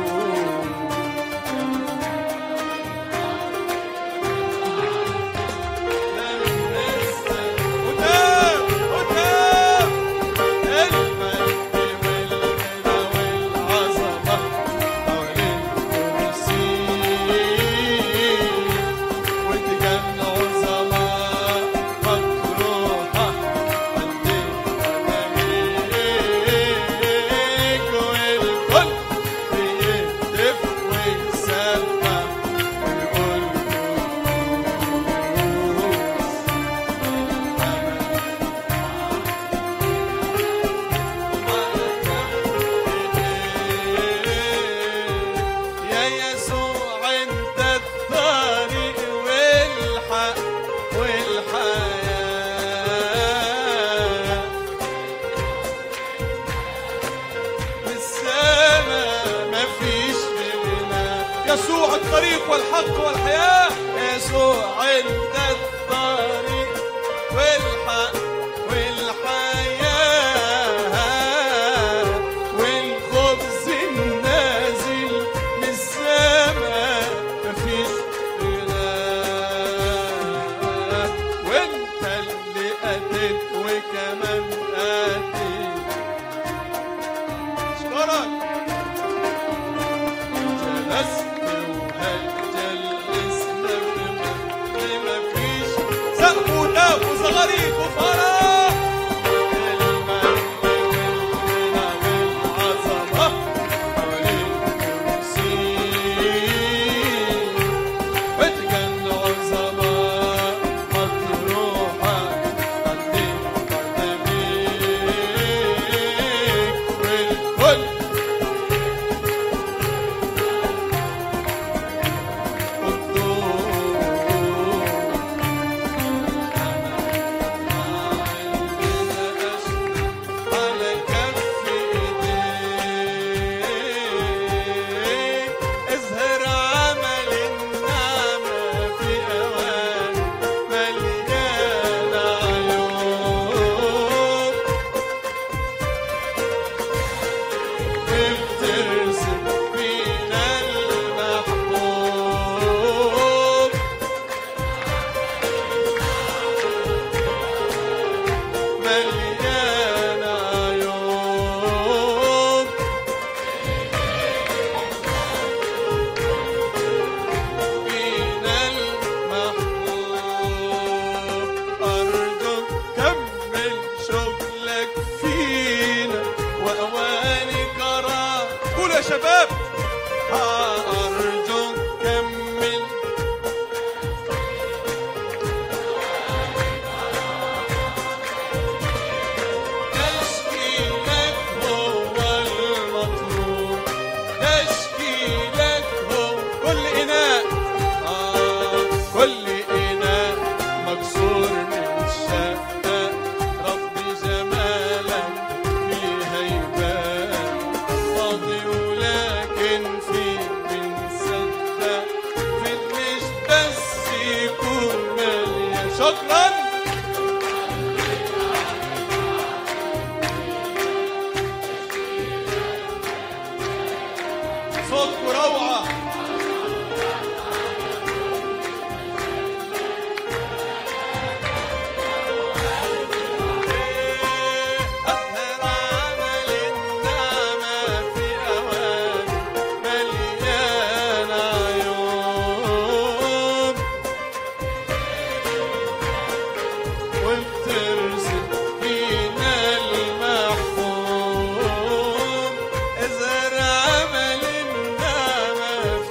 قدام قدام المجد والغنى والعظمة حوالين الكرسي وتجمع والحق والحياة يسوع انت الطريق والحق والحياة والخبز النازل من السماء مفيش غناه وانت اللي قتلت وكمان قتلت اشكرك جلست وهجلسنا بما فيش سقف وتاف وصغاريك وفرح المجد والغنى والعظمة حوالين الكرسي وتجن عظمة مطروحة قديم قدميك والكل على كف ايديك اظهر عمل النعمة في اوان مليان عيون بترسم فينا المحبوب مليان عيون فينا المحبوب أرجوك كمل شغلك فينا وأواني كرام قول يا شباب أرجوك كمل تشكيلك هو المطلوب تشكيلك هو كل إناء آه كل إناء مكسور من شقة ربي جمالك فيها يبان فاضي ولكن في بنصدق في مش بس يكون مليان شكرا صوتكم روعة أظهر عمل النعمة في أوان مليان عيون وبترسم فينا المحفوظ اظهر عمل النعمة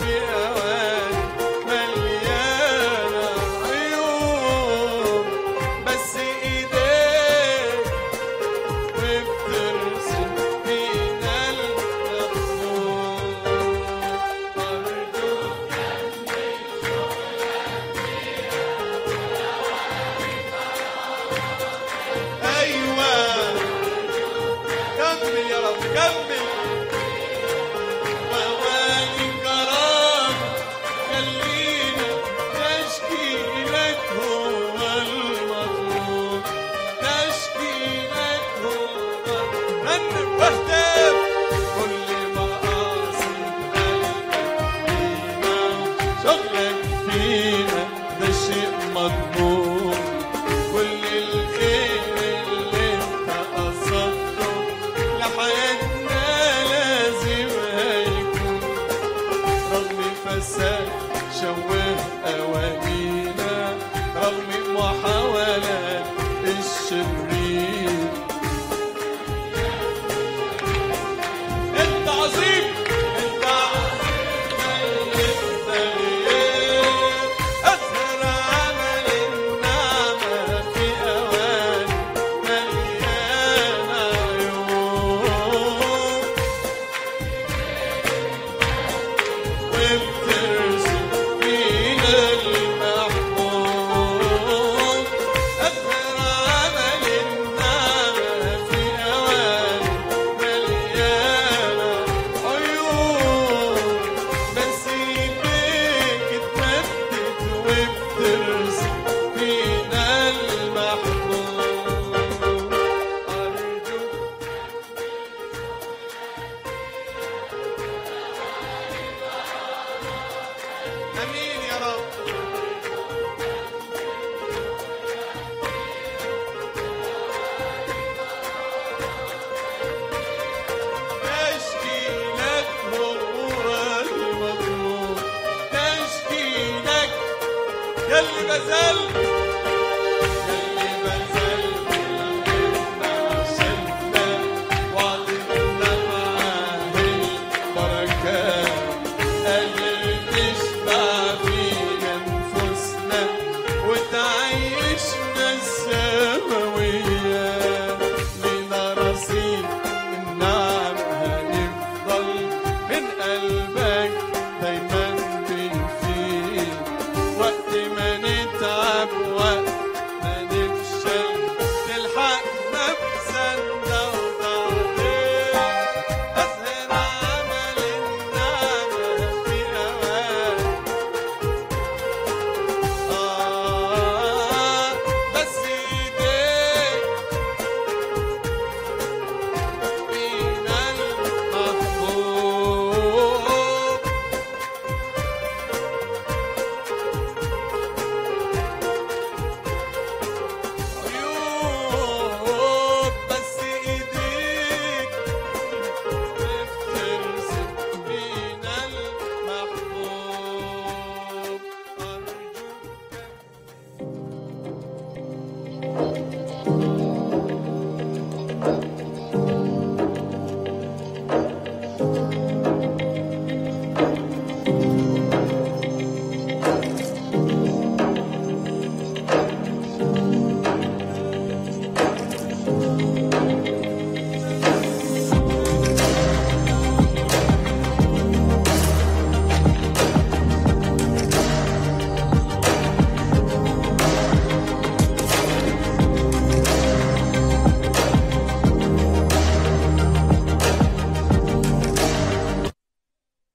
بذلت اللي بذلت الخدمة وصلنا وعطينا معاه البركات اللي تشبع فينا نفوسنا وتعيشنا السماوية لنا رصيد النعم هنفضل من قلب